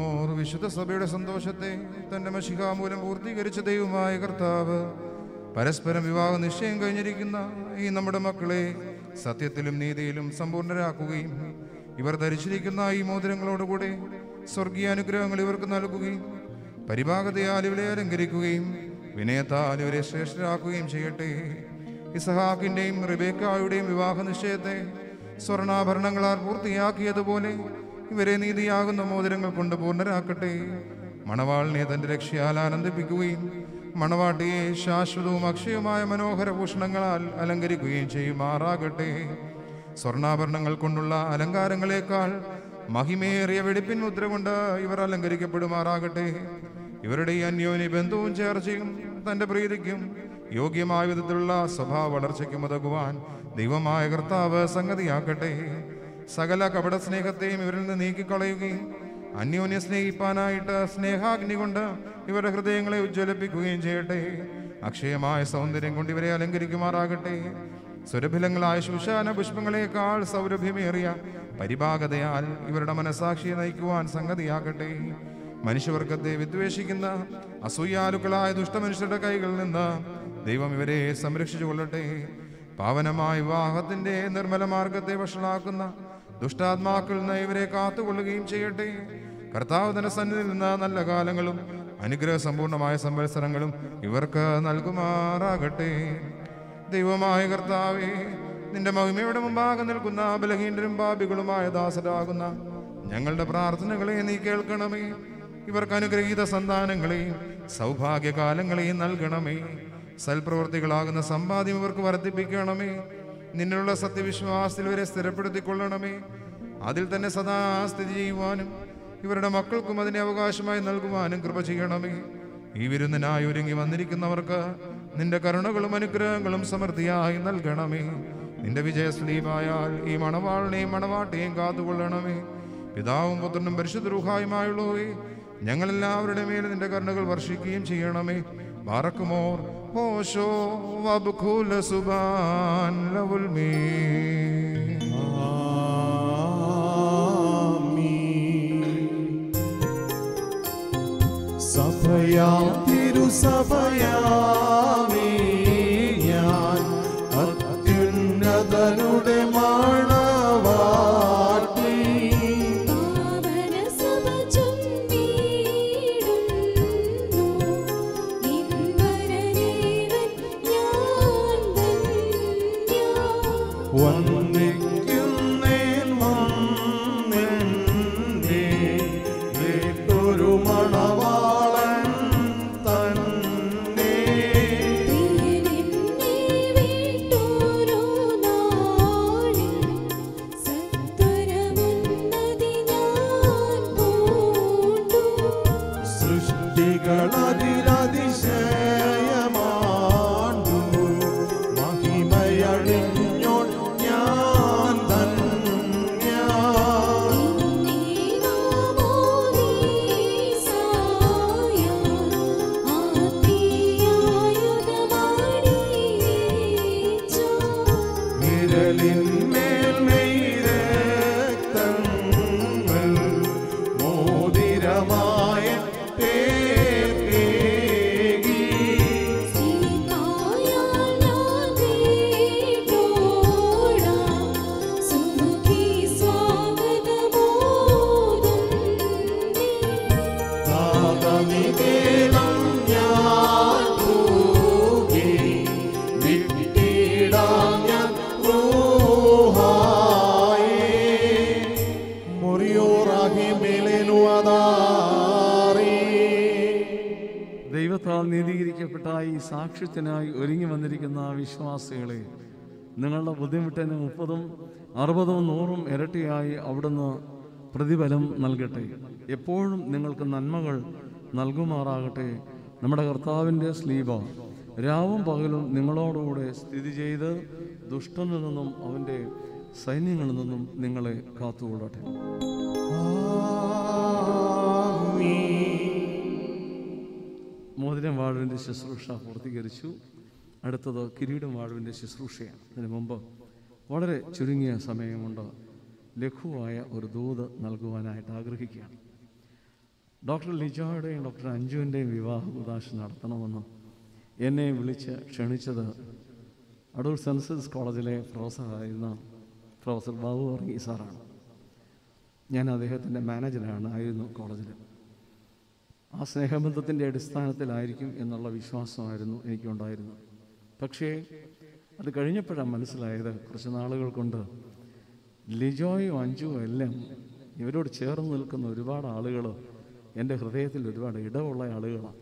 വിശുദ്ധ സഭയുടെ സന്തോഷത്തെ തന്റെ മഷിക മൂലം പൂർത്തീകരിച്ച ദൈവമായ കർത്താവ് പരസ്പരം വിവാഹ നിശ്ചയം കഴിഞ്ഞിരിക്കുന്ന ഈ നമ്മുടെ മക്കളെ സത്യത്തിലും നീതിയിലും സമ്പൂർണരാക്കുകയും ഇവർ ധരിച്ചിരിക്കുന്ന ഈ മോതിരങ്ങളോടുകൂടെ സ്വർഗീയ അനുഗ്രഹങ്ങൾ ഇവർക്ക് നൽകുകയും പരിഭാഗതയാൽ ഇവരെ അലങ്കരിക്കുകയും വിനയത്താൽ ഇവരെ ശ്രേഷ്ഠരാക്കുകയും ചെയ്യട്ടെ ഇസഹാക്കിന്റെയും റിബേക്കായുടെയും വിവാഹ നിശ്ചയത്തെ സ്വർണ്ണാഭരണങ്ങളാൽ പൂർത്തിയാക്കിയതുപോലെ ഇവരെ നീതിയാകുന്ന മോതിരങ്ങൾ കൊണ്ട് പൂർണ്ണരാക്കട്ടെ മണവാളിനെ തന്റെ രക്ഷയാൽ ആനന്ദിപ്പിക്കുകയും മണവാട്ടിയെ ശാശ്വതവും അക്ഷയവുമായ മനോഹര ഭൂഷണങ്ങളാൽ അലങ്കരിക്കുകയും ചെയ്യുമാറാകട്ടെ സ്വർണ്ണാഭരണങ്ങൾ കൊണ്ടുള്ള അലങ്കാരങ്ങളെക്കാൾ മഹിമേറിയ വെടിപ്പിൻ മുദ്ര കൊണ്ട് ഇവർ അലങ്കരിക്കപ്പെടുമാറാകട്ടെ ഇവരുടെ ഈ അന്യോന്യ ബന്ധവും ചേർച്ചയും തന്റെ പ്രീതിക്കും യോഗ്യമായ വിധത്തിലുള്ള സ്വഭാവ വളർച്ചയ്ക്കും ഉതകുവാൻ ദൈവമായ കർത്താവ് സംഗതിയാക്കട്ടെ സകല കപട സ്നേഹത്തെയും ഇവരിൽ നിന്ന് നീക്കിക്കളയുകയും അന്യോന്യം സ്നേഹിപ്പാനായിട്ട് സ്നേഹാഗ്നി കൊണ്ട് ഇവരുടെ ഹൃദയങ്ങളെ ഉജ്ജ്വലിപ്പിക്കുകയും ചെയ്യട്ടെ അക്ഷയമായ സൗന്ദര്യം കൊണ്ട് ഇവരെ അലങ്കരിക്കുമാറാകട്ടെ സുരഭിലങ്ങളായ ശുശാന പുഷ്പങ്ങളെക്കാൾ സൗരഭ്യമേറിയ പരിഭാഗതയാൽ ഇവരുടെ മനസാക്ഷിയെ നയിക്കുവാൻ സംഗതിയാകട്ടെ മനുഷ്യവർഗത്തെ വിദ്വേഷിക്കുന്ന അസൂയാലുക്കളായ ദുഷ്ടമനുഷ്യരുടെ കൈകളിൽ നിന്ന് ദൈവം ഇവരെ സംരക്ഷിച്ചു കൊള്ളട്ടെ പാവനമായ വിവാഹത്തിന്റെ നിർമ്മല മാർഗത്തെ വഷളാക്കുന്ന ദുഷ്ടാത്മാക്കളിൽ നിന്ന് ഇവരെ കാത്തുകൊള്ളുകയും ചെയ്യട്ടെ കർത്താവ് തന്റെ സന്നിധിയിൽ നിന്ന് നല്ല കാലങ്ങളും അനുഗ്രഹ സമ്പൂർണമായ സംവത്സരങ്ങളും ഇവർക്ക് നൽകുമാറാകട്ടെ ദൈവമായ കർത്താവേ നിന്റെ മഹിമയുടെ മുമ്പാകെ നിൽക്കുന്ന ബലഹീനരും പാപികളുമായ ദാസരാകുന്ന ഞങ്ങളുടെ പ്രാർത്ഥനകളെ നീ കേൾക്കണമേ ഇവർക്ക് അനുഗ്രഹീത സന്താനങ്ങളെയും സൗഭാഗ്യകാലങ്ങളെയും നൽകണമേ സൽപ്രവർത്തികളാകുന്ന സമ്പാദ്യം ഇവർക്ക് വർദ്ധിപ്പിക്കണമേ നിന്നുള്ള സത്യവിശ്വാസത്തിൽ ഇവരെ സ്ഥിരപ്പെടുത്തിക്കൊള്ളണമേ അതിൽ തന്നെ സദാ സ്ഥിതി ചെയ്യുവാനും ഇവരുടെ മക്കൾക്കും അതിനെ അവകാശമായി നൽകുവാനും കൃപ ചെയ്യണമേ ഈ വിരുന്നിനായി ഒരുങ്ങി വന്നിരിക്കുന്നവർക്ക് നിന്റെ കരുണകളും അനുഗ്രഹങ്ങളും സമൃദ്ധിയായി നൽകണമേ നിന്റെ വിജയസ്ലീപായാൽ ഈ മണവാളിനെയും മണവാട്ടിയെയും കാത്തുകൊള്ളണമേ പിതാവും പുത്രനും പരിശുദ്ധ രൂഹായുമായുള്ളവേ ഞങ്ങളെല്ലാവരുടെ മേൽ നിന്റെ കരുണകൾ വർഷിക്കുകയും ചെയ്യണമേ ബാറക്കുമോർ ഹോഷോ വബ്ഖുല സുബാൻ ലവുൽ മീ സഭയാ തിരുസഭയാമേ ഞാൻ അത്യുന്നതനുടെ മണവാട്ടി വന്ദിക്കുന്നേൻ വന്നെന്റെ വീട്ടൊരു മണവാളൻ തന്നെ സൃഷ്ടികളതിലതിശയമാണ്ടു മഹിമയഴിഞ്ഞോൾ ഞാൻ ധന്യ വിരലിന്മേൽ മെയ്രക്തങ്ങൾ മോതിരമായ പേർക്കേകി താതനികേലം ഞാൻ തൂകി വിട്ടിടാം ഞാൻ റൂഹായേ. മുറിയോറാകി മേലേനു അതാറേ ദൈവത്താൽ നീതീകരിക്കപ്പെട്ട ഈ സാക്ഷ്യത്തിനായി ഒരുങ്ങി വന്നിരിക്കുന്ന വിശ്വാസികളെ നിങ്ങളുടെ ബുദ്ധിമുട്ടിന് മുപ്പതും അറുപതും നൂറും ഇരട്ടിയായി അവിടുന്ന് പ്രതിഫലം നൽകട്ടെ എപ്പോഴും നിങ്ങൾക്ക് നന്മകൾ നൽകുമാറാകട്ടെ നമ്മുടെ കർത്താവിൻ്റെ സ്ലീബ രാവും പകലും നിങ്ങളോടുകൂടെ സ്ഥിതി ചെയ്ത് ദുഷ്ടനിൽ നിന്നും അവൻ്റെ സൈന്യങ്ങളിൽ നിന്നും നിങ്ങളെ കാത്തുകൊള്ളട്ടെ മോതിരം വാഴുവിൻ്റെ ശുശ്രൂഷ പൂർത്തീകരിച്ചു അടുത്തത് കിരീടം വാഴുവിൻ്റെ ശുശ്രൂഷയാണ് അതിനു മുമ്പ് വളരെ ചുരുങ്ങിയ സമയം കൊണ്ട് ലഘുവായ ഒരു ദൂത് നൽകുവാനായിട്ട് ആഗ്രഹിക്കുകയാണ് ഡോക്ടർ ലിജോയുടെയും ഡോക്ടർ അഞ്ജുവിൻ്റെയും വിവാഹ ഉദാശ നടത്തണമെന്ന് എന്നെ വിളിച്ച് ക്ഷണിച്ചത് അടൂർ സെൻസസ് കോളേജിലെ പ്രൊഫസറായിരുന്ന പ്രൊഫസർ ബാബു വർഗീ സാറാണ് ഞാൻ അദ്ദേഹത്തിൻ്റെ മാനേജറാണ് ആയിരുന്നു കോളേജിൽ ആ സ്നേഹബന്ധത്തിൻ്റെ അടിസ്ഥാനത്തിലായിരിക്കും എന്നുള്ള വിശ്വാസമായിരുന്നു എനിക്കുണ്ടായിരുന്നത് പക്ഷേ അത് കഴിഞ്ഞപ്പോഴാണ് മനസ്സിലായത് കുറച്ച് നാളുകൾ കൊണ്ട് ലിജോയും അഞ്ചുവും എല്ലാം ഇവരോട് ചേർന്ന് നിൽക്കുന്ന ഒരുപാട് ആളുകൾ എൻ്റെ ഹൃദയത്തിൽ ഒരുപാട് ഇടമുള്ള ആളുകളാണ്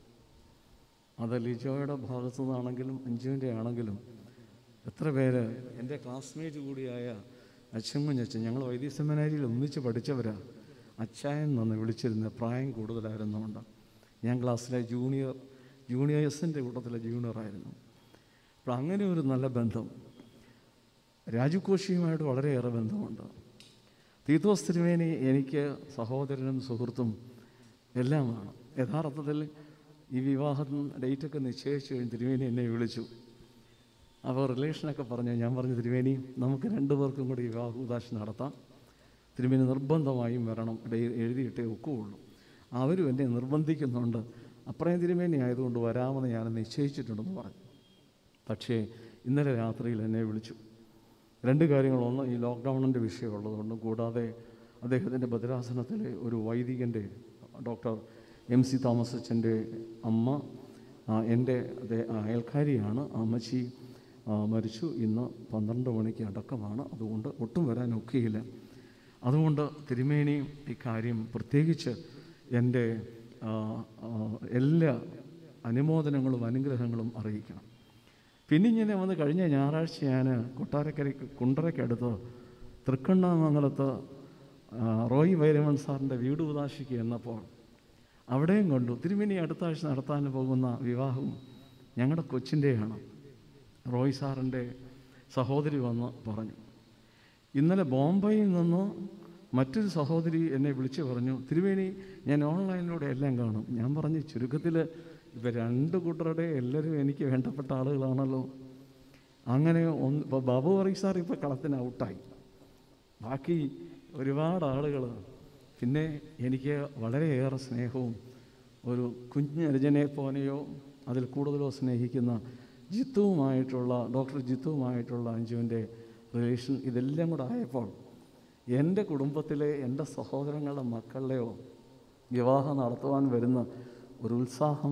അത് ലിജോയുടെ ഭാഗത്തു നിന്നാണെങ്കിലും അഞ്ജുവിൻ്റെ ആണെങ്കിലും എത്ര പേര് എൻ്റെ ക്ലാസ്മേറ്റ് കൂടിയായ അച്ഛൻകുഞ്ഞച്ഛൻ ഞങ്ങൾ വൈദ്യ സെമിനാരിയിൽ ഒന്നിച്ച് പഠിച്ചവരാ അച്ചായൻ എന്ന് വിളിച്ചിരുന്ന പ്രായം കൂടുതലായിരുന്നുകൊണ്ട് ഞാൻ ക്ലാസ്സിലെ ജൂനിയർ ജൂനിയേഴ്സിൻ്റെ കൂട്ടത്തിലെ ജൂനിയറായിരുന്നു അപ്പോൾ അങ്ങനെ ഒരു നല്ല ബന്ധം രാജു കോശിയുമായിട്ട് വളരെയേറെ ബന്ധമുണ്ട് തീത്തോസ് തിരുമേനി എനിക്ക് സഹോദരനും സുഹൃത്തും എല്ലാമാണ് യഥാർത്ഥത്തിൽ ഈ വിവാഹം ഡേറ്റൊക്കെ നിശ്ചയിച്ചു കഴിഞ്ഞ് തിരുമേനി എന്നെ വിളിച്ചു അപ്പോൾ റിലേഷനൊക്കെ പറഞ്ഞു ഞാൻ പറഞ്ഞു തിരുമേനി നമുക്ക് രണ്ടു പേർക്കും കൂടി വിവാഹ ഉദാശ നടത്താം തിരുമേനി നിർബന്ധമായും വരണം ഡേ- എഴുതിയിട്ടേ ഒക്കുകയുള്ളൂ അവരും എന്നെ നിർബന്ധിക്കുന്നുണ്ട് അത്രയും തിരുമേനി ആയതുകൊണ്ട് വരാമെന്ന് ഞാൻ നിശ്ചയിച്ചിട്ടുണ്ടെന്ന് പറഞ്ഞു പക്ഷേ ഇന്നലെ രാത്രിയിൽ എന്നെ വിളിച്ചു രണ്ട് കാര്യങ്ങളൊന്ന് ഈ ലോക്ക്ഡൗണിൻ്റെ വിഷയമുള്ളതുകൊണ്ടും കൂടാതെ അദ്ദേഹത്തിൻ്റെ ഭദ്രാസനത്തിലെ ഒരു വൈദികൻ്റെ ഡോക്ടർ എം സി തോമസ് അച്ഛൻ്റെ അമ്മ ആ, എൻ്റെ അതേ അയൽക്കാരിയാണ് ആ അമ്മച്ചി ആ, മരിച്ചു ഇന്ന് പന്ത്രണ്ട് മണിക്ക് അടക്കമാണ് അതുകൊണ്ട് ഒട്ടും വരാൻ ഒക്കെയില്ല അതുകൊണ്ട് തിരുമേനി ഇക്കാര്യം പ്രത്യേകിച്ച് എൻ്റെ ആ, ആ, എല്ലാ അനുമോദനങ്ങളും അനുഗ്രഹങ്ങളും അറിയിക്കണം പിന്നെ ഇങ്ങനെ വന്ന് കഴിഞ്ഞ ഞായറാഴ്ച ഞാൻ കൊട്ടാരക്കര കുണ്ടറയ്ക്കടുത്ത് തൃക്കണ്ണാമംഗലത്ത് ആ, റോയ് വൈരമൺ സാറിൻ്റെ വീട് ഉദാശിക്ക് എന്നപ്പോൾ അവിടെയും കണ്ടു തിരുമേനി അടുത്ത ആഴ്ച നടത്താൻ പോകുന്ന വിവാഹവും ഞങ്ങളുടെ കൊച്ചിൻ്റെയാണ് റോയ് സാറിൻ്റെ സഹോദരി വന്ന് പറഞ്ഞു ഇന്നലെ ബോംബെയിൽ നിന്ന് മറ്റൊരു സഹോദരി എന്നെ വിളിച്ച് പറഞ്ഞു തിരുവേണി ഞാൻ ഓൺലൈനിലൂടെ എല്ലാം കാണും ഞാൻ പറഞ്ഞു ചുരുക്കത്തിൽ ഇപ്പം രണ്ട് കൂട്ടരുടെ എല്ലാവരും എനിക്ക് വേണ്ടപ്പെട്ട ആളുകളാണല്ലോ അങ്ങനെ ഒന്ന് ഇപ്പോൾ ബാബു പറയും സാർ ഇപ്പോൾ കളത്തിന് ഔട്ടായി ബാക്കി ഒരുപാട് ആളുകൾ പിന്നെ എനിക്ക് വളരെയേറെ സ്നേഹവും ഒരു കുഞ്ഞനുജനെ പോലെയോ അതിൽ കൂടുതലോ സ്നേഹിക്കുന്ന ജിത്തുവുമായിട്ടുള്ള ഡോക്ടർ ജിത്തുവുമായിട്ടുള്ള അഞ്ജുവിൻ്റെ റിലേഷൻ ഇതെല്ലാം കൂടെ ആയപ്പോൾ എൻ്റെ കുടുംബത്തിലെ എൻ്റെ സഹോദരങ്ങളുടെ മക്കളുടെയോ വിവാഹം നടത്തുവാൻ വരുന്ന ഒരു ഉത്സാഹം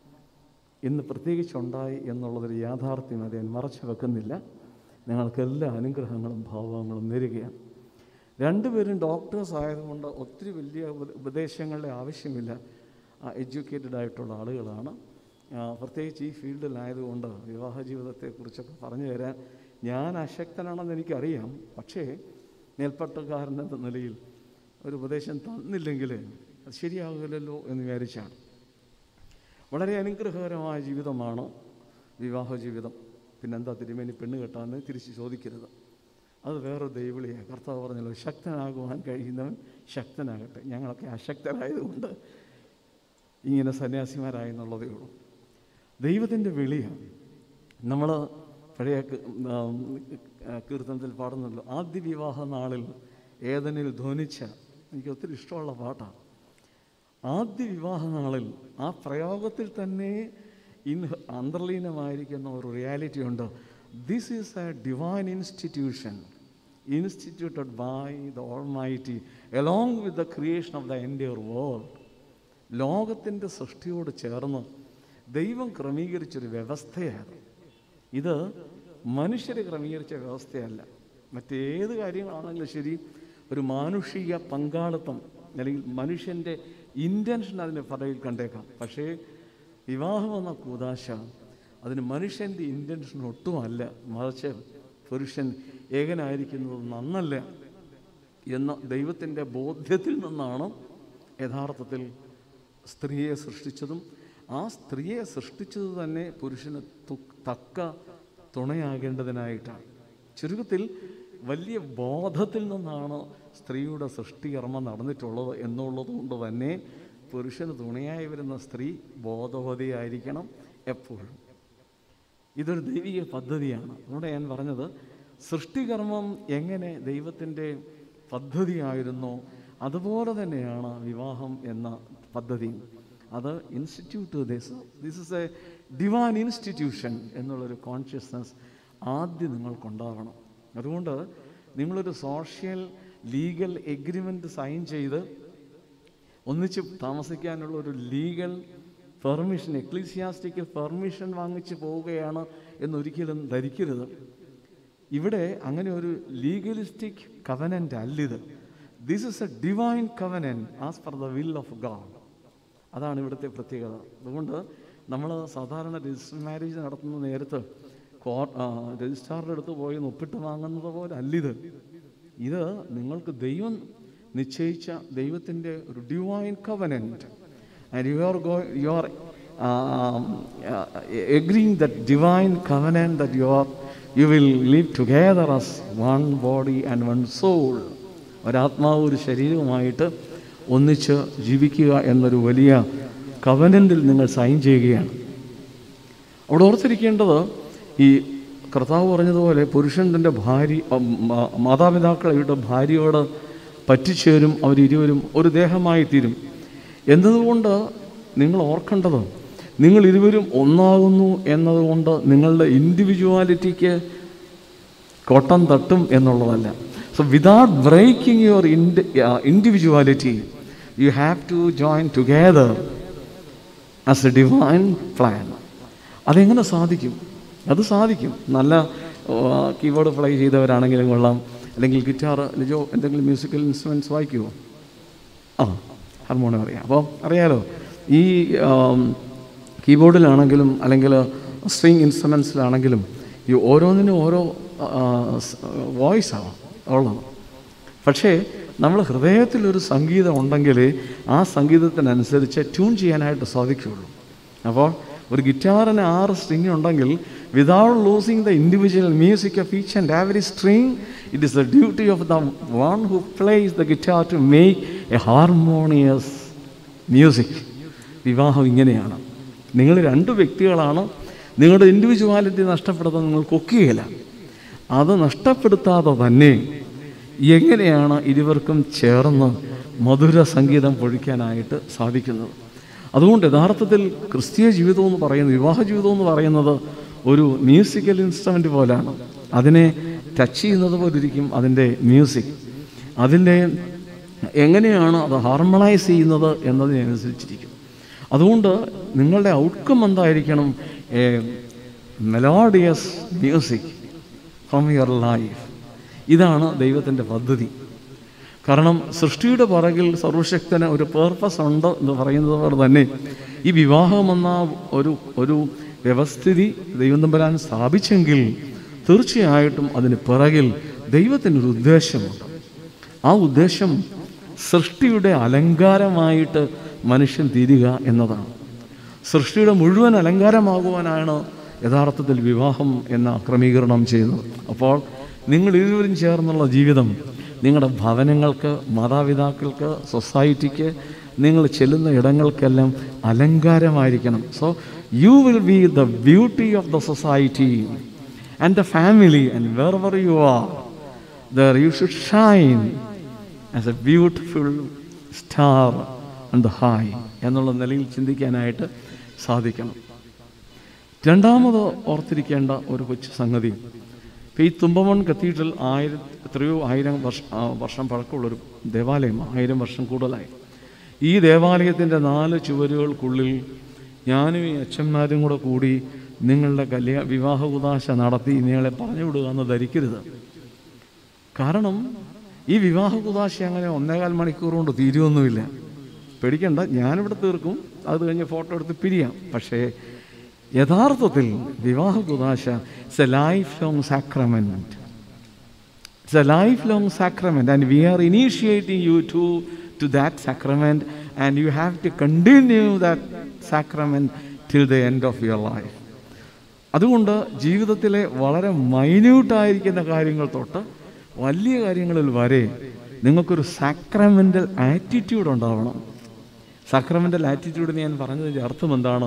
ഇന്ന് പ്രത്യേകിച്ചുണ്ടായി എന്നുള്ളതൊരു യാഥാർത്ഥ്യം അത് ഞാൻ മറച്ചു വെക്കുന്നില്ല നിങ്ങൾക്ക് എല്ലാ അനുഗ്രഹങ്ങളും ഭാവങ്ങളും നേരുകയാണ് രണ്ടുപേരും ഡോക്ടേഴ്സ് ആയതുകൊണ്ട് ഒത്തിരി വലിയ ഉപ- ഉപദേശങ്ങളുടെ ആവശ്യമില്ല എഡ്യൂക്കേറ്റഡ് ആയിട്ടുള്ള ആളുകളാണ് ആ, പ്രത്യേകിച്ച് ഈ ഫീൽഡിലായതുകൊണ്ട് വിവാഹ ജീവിതത്തെക്കുറിച്ചൊക്കെ പറഞ്ഞു തരാൻ ഞാൻ അശക്തനാണെന്ന് എനിക്കറിയാം പക്ഷേ മേൽപ്പട്ടക്കാരൻ എന്ന നിലയിൽ ഒരു ഉപദേശം തന്നില്ലെങ്കിൽ അത് ശരിയാകില്ലല്ലോ എന്ന് വിചാരിച്ചാണ് വളരെ അനുഗ്രഹകരമായ ജീവിതമാണ് വിവാഹ ജീവിതം പിന്നെന്താ തിരുമേനി പെണ്ണ് കെട്ടാന്ന് തിരിച്ച് ചോദിക്കരുത് അത് വേറൊരു ദൈവവിളിയാണ് കർത്താവ് പറഞ്ഞല്ലോ ശക്തനാകുവാൻ കഴിയുന്നവൻ ശക്തനാകട്ടെ ഞങ്ങളൊക്കെ അശക്തരായതുകൊണ്ട് ഇങ്ങനെ സന്യാസിമാരായി എന്നുള്ളതേ ഉള്ളൂ ദൈവത്തിൻ്റെ വിളിയാണ് നമ്മൾ പഴയ കീ- ഉം, ആ, കീർത്തനത്തിൽ പാടുന്നല്ലോ ആദ്യ വിവാഹ നാളിൽ ഏതനിൽ ധ്വനിച്ച എനിക്ക് ഒത്തിരി ഇഷ്ടമുള്ള പാട്ടാണ് ആദ്യ വിവാഹ നാളിൽ ആ പ്രയോഗത്തിൽ തന്നെ ഇൻ അന്തർലീനമായിരിക്കുന്ന ഒരു റിയാലിറ്റി ഉണ്ട് this is a divine institution instituted by the almighty along with the creation of the entire world ലോകത്തിൻ്റെ സൃഷ്ടിയോട് ചേർന്ന് ദൈവം ക്രമീകരിച്ചൊരു വ്യവസ്ഥയാണ് ഇത് മനുഷ്യർ ക്രമീകരിച്ച വ്യവസ്ഥയല്ല മറ്റേത് കാര്യങ്ങളാണെങ്കിലും ശരി ഒരു മാനുഷിക പങ്കാളിത്തം അല്ലെങ്കിൽ മനുഷ്യൻ്റെ ഇൻറ്റൻഷൻ അതിന് പറയിൽ കണ്ടേക്കാം പക്ഷേ വിവാഹം എന്ന കൂതാശ അതിന് മനുഷ്യൻ്റെ ഇൻറ്റൻഷൻ ഒട്ടുമല്ല മറിച്ച് പുരുഷൻ ഏകനായിരിക്കുന്നത് നന്നല്ല എന്ന ദൈവത്തിൻ്റെ ബോധ്യത്തിൽ നിന്നാണ് യഥാർത്ഥത്തിൽ സ്ത്രീയെ സൃഷ്ടിച്ചതും ആ സ്ത്രീയെ സൃഷ്ടിച്ചത് തന്നെ പുരുഷന് തു- തക്ക തുണയാകേണ്ടതിനായിട്ടാണ് ചുരുക്കത്തിൽ വലിയ ബോധത്തിൽ നിന്നാണ് സ്ത്രീയുടെ സൃഷ്ടികർമ്മം നടന്നിട്ടുള്ളത് എന്നുള്ളത് കൊണ്ട് തന്നെ പുരുഷന് തുണയായി വരുന്ന സ്ത്രീ ബോധവതിയായിരിക്കണം എപ്പോഴും ഇതൊരു ദൈവിക പദ്ധതിയാണ് അതുകൊണ്ട് ഞാൻ പറഞ്ഞത് സൃഷ്ടികർമ്മം എങ്ങനെ ദൈവത്തിൻ്റെ പദ്ധതിയായിരുന്നോ അതുപോലെ തന്നെയാണ് വിവാഹം എന്ന പദ്ധതി അത് institute this this is a divine institution എന്നുള്ളൊരു കോൺഷ്യസ്നസ് ആദ്യം നിങ്ങൾക്കുണ്ടാവണം അതുകൊണ്ട് നിങ്ങളൊരു സോഷ്യൽ ലീഗൽ എഗ്രിമെൻ്റ് സൈൻ ചെയ്ത് ഒന്നിച്ച് താമസിക്കാനുള്ള ഒരു ലീഗൽ പെർമിഷൻ എക്ലീസിയാസ്റ്റിക്കൽ പെർമിഷൻ വാങ്ങിച്ച് പോവുകയാണ് എന്നൊരിക്കലും ധരിക്കരുത് ഇവിടെ അങ്ങനെ ഒരു ലീഗലിസ്റ്റിക് കവനൻ്റ് അല്ലിത് this is a divine covenant as per the will of God അതാണ് ഇവിടുത്തെ പ്രത്യേകത അതുകൊണ്ട് നമ്മൾ സാധാരണ രജിസ്റ്റർ മാരേജ് നടത്തുന്ന നേരത്ത് കോർ രജിസ്ട്രാറുടെ അടുത്ത് പോയി ഒന്ന് ഒപ്പിട്ട് വാങ്ങുന്നത് പോലെ അല്ലിത് ഇത് നിങ്ങൾക്ക് ദൈവം നിശ്ചയിച്ച ദൈവത്തിൻ്റെ ഒരു divine covenant and you are go you are agreeing that divine covenant that you are you will live together as one body and one soul ഒരാത്മാവ് ഒരു ശരീരവുമായിട്ട് ഒന്നിച്ച് ജീവിക്കുക എന്നൊരു വലിയ കവനൻറ്റിൽ നിങ്ങൾ സൈൻ ചെയ്യുകയാണ് അവിടെ ഓർത്തിരിക്കേണ്ടത് ഈ കർത്താവ് പറഞ്ഞതുപോലെ പുരുഷൻ തൻ്റെ ഭാര്യ അം, മാ- മാതാപിതാക്കളുടെ ഭാര്യയോട് പറ്റിച്ചേരും അവരിരുവരും ഒരു ദേഹമായി തീരും എന്നതുകൊണ്ട് നിങ്ങൾ ഓർക്കേണ്ടത് നിങ്ങൾ ഇരുവരും ഒന്നാകുന്നു എന്നതുകൊണ്ട് നിങ്ങളുടെ ഇൻഡിവിജ്വാലിറ്റിക്ക് കോട്ടം തട്ടും എന്നുള്ളതല്ല so without breaking your individuality you have to join together as a divine plan അതെങ്ങനെ സാധിക്കും അത് സാധിക്കും നല്ല കീബോർഡ് പ്ലേ ചെയ്തവരാണെങ്കിലും കൊള്ളാം അല്ലെങ്കിൽ ഗിറ്റാർ ലിജോ എന്തെങ്കിലും മ്യൂസിക്കൽ ഇൻസ്ട്രുമെൻറ്റ്സ് വായിക്കുമോ ആ ഹാർമോണിയം അറിയാം അപ്പോൾ അറിയാലോ ഈ ആം, കീബോർഡിലാണെങ്കിലും അല്ലെങ്കിൽ സ്ട്രിങ് ഇൻസ്ട്രുമെൻസിലാണെങ്കിലും ഈ ഓരോന്നിനും ഓരോ വോയിസ് ആവാം ഉള്ളത് പക്ഷേ നമ്മൾ ഹൃദയത്തിലൊരു സംഗീതം ഉണ്ടെങ്കിൽ ആ സംഗീതത്തിനനുസരിച്ച് ട്യൂൺ ചെയ്യാനായിട്ട് സാധിക്കുകയുള്ളൂ അപ്പോൾ ഒരു ഗിറ്റാറിന് ആറ് സ്ട്രിങ് ഉണ്ടെങ്കിൽ without losing the individual music of each and every string it is the duty of the one who plays the guitar to make a harmonious music വിവാഹം ഇങ്ങനെയാണ് നിങ്ങൾ രണ്ട് വ്യക്തികളാണ് നിങ്ങളുടെ ഇൻഡിവിജ്വാലിറ്റി നഷ്ടപ്പെടുത്താൻ നിങ്ങൾക്ക് ഒക്കുകയില്ല അത് നഷ്ടപ്പെടുത്താതെ തന്നെ എങ്ങനെയാണ് ഇരുവർക്കും ചേർന്ന് മധുര സംഗീതം പൊഴിക്കാനായിട്ട് സാധിക്കുന്നത് അതുകൊണ്ട് യഥാർത്ഥത്തിൽ ക്രിസ്തീയ ജീവിതം എന്ന് പറയുന്നത് വിവാഹ ജീവിതം എന്ന് പറയുന്നത് ഒരു മ്യൂസിക്കൽ ഇൻസ്ട്രുമെൻ്റ് പോലെയാണ് അതിനെ ടച്ച് ചെയ്യുന്നത് പോലെ ഇരിക്കും അതിൻ്റെ മ്യൂസിക് അതിൻ്റെ എങ്ങനെയാണ് അത് ഹാർമണൈസ് ചെയ്യുന്നത് എന്നതിനനുസരിച്ചിരിക്കും അതുകൊണ്ട് നിങ്ങളുടെ ഔട്ട്കം എന്തായിരിക്കണം a melodious music from your life ഇതാണ് ദൈവത്തിൻ്റെ പദ്ധതി കാരണം സൃഷ്ടിയുടെ പുറകിൽ സർവശക്തന് ഒരു പേർപ്പസ് ഉണ്ട് എന്ന് പറയുന്നത് പോലെ തന്നെ ഈ വിവാഹമെന്ന ഒരു ഒരു വ്യവസ്ഥിതി ദൈവം തമ്പരാൻ സ്ഥാപിച്ചെങ്കിൽ തീർച്ചയായിട്ടും അതിന് പിറകിൽ ദൈവത്തിനൊരു ഉദ്ദേശമുണ്ട് ആ ഉദ്ദേശം സൃഷ്ടിയുടെ അലങ്കാരമായിട്ട് മനുഷ്യൻ തീരുക എന്നതാണ് സൃഷ്ടിയുടെ മുഴുവൻ അലങ്കാരമാകുവാനാണ് യഥാർത്ഥത്തിൽ വിവാഹം എന്ന ക്രമീകരണം ചെയ്യുന്നത് അപ്പോൾ നിങ്ങൾ ഇരുവരും ചേർന്നുള്ള ജീവിതം നിങ്ങളുടെ ഭവനങ്ങൾക്ക് മാതാപിതാക്കൾക്ക് സൊസൈറ്റിക്ക് നിങ്ങൾ ചെല്ലുന്ന ഇടങ്ങൾക്കെല്ലാം അലങ്കാരമായിരിക്കണം so you will be the beauty of the society and the family and wherever you are there you should shine as a beautiful star on the high എന്നുള്ള നിലയിൽ ചിന്തിക്കാനായിട്ട് സാധിക്കണം രണ്ടാമത് ഓർത്തിരിക്കേണ്ട ഒരു കൊച്ചു സംഗതി ഇപ്പം ഈ തുമ്പമൺ കത്തീഡ്രൽ ആയിരം എത്രയോ ആയിരം വർഷം ആ, വർഷം പഴക്കമുള്ളൊരു ദേവാലയമാണ് ആയിരം വർഷം കൂടുതലായി ഈ ദേവാലയത്തിൻ്റെ നാല് ചുവരുകൾക്കുള്ളിൽ ഞാനും ഈ അച്ഛന്മാരും കൂടെ കൂടി നിങ്ങളുടെ കല്യാ വിവാഹ കുതാശ നടത്തി നിങ്ങളെ പറഞ്ഞു വിടുക എന്ന് ധരിക്കരുത് കാരണം ഈ വിവാഹ കുതാശ അങ്ങനെ ഒന്നേകാൽ മണിക്കൂർ കൊണ്ട് തീരുമൊന്നുമില്ല പേടിക്കണ്ട ഞാനിവിടെ തീർക്കും അത് കഴിഞ്ഞ് ഫോട്ടോ എടുത്ത് പിരിയാം പക്ഷേ യഥാർത്ഥത്തിൽ വിവാഹ കുതാശ it's a lifelong sacrament it's a lifelong sacrament and we are initiating you to to that sacrament and you have to continue that sacrament till the end of your life അതുകൊണ്ട് ജീവിതത്തിലെ വളരെ മൈന്യൂട്ടായിരിക്കുന്ന കാര്യങ്ങൾ തൊട്ട് വലിയ കാര്യങ്ങളിൽ വരെ നിങ്ങൾക്കൊരു സാക്രമെൻ്റൽ ആറ്റിറ്റ്യൂഡ് ഉണ്ടാവണം സാക്രമെൻ്റൽ ആറ്റിറ്റ്യൂഡിന് ഞാൻ പറഞ്ഞതിൻ്റെ അർത്ഥം എന്താണ്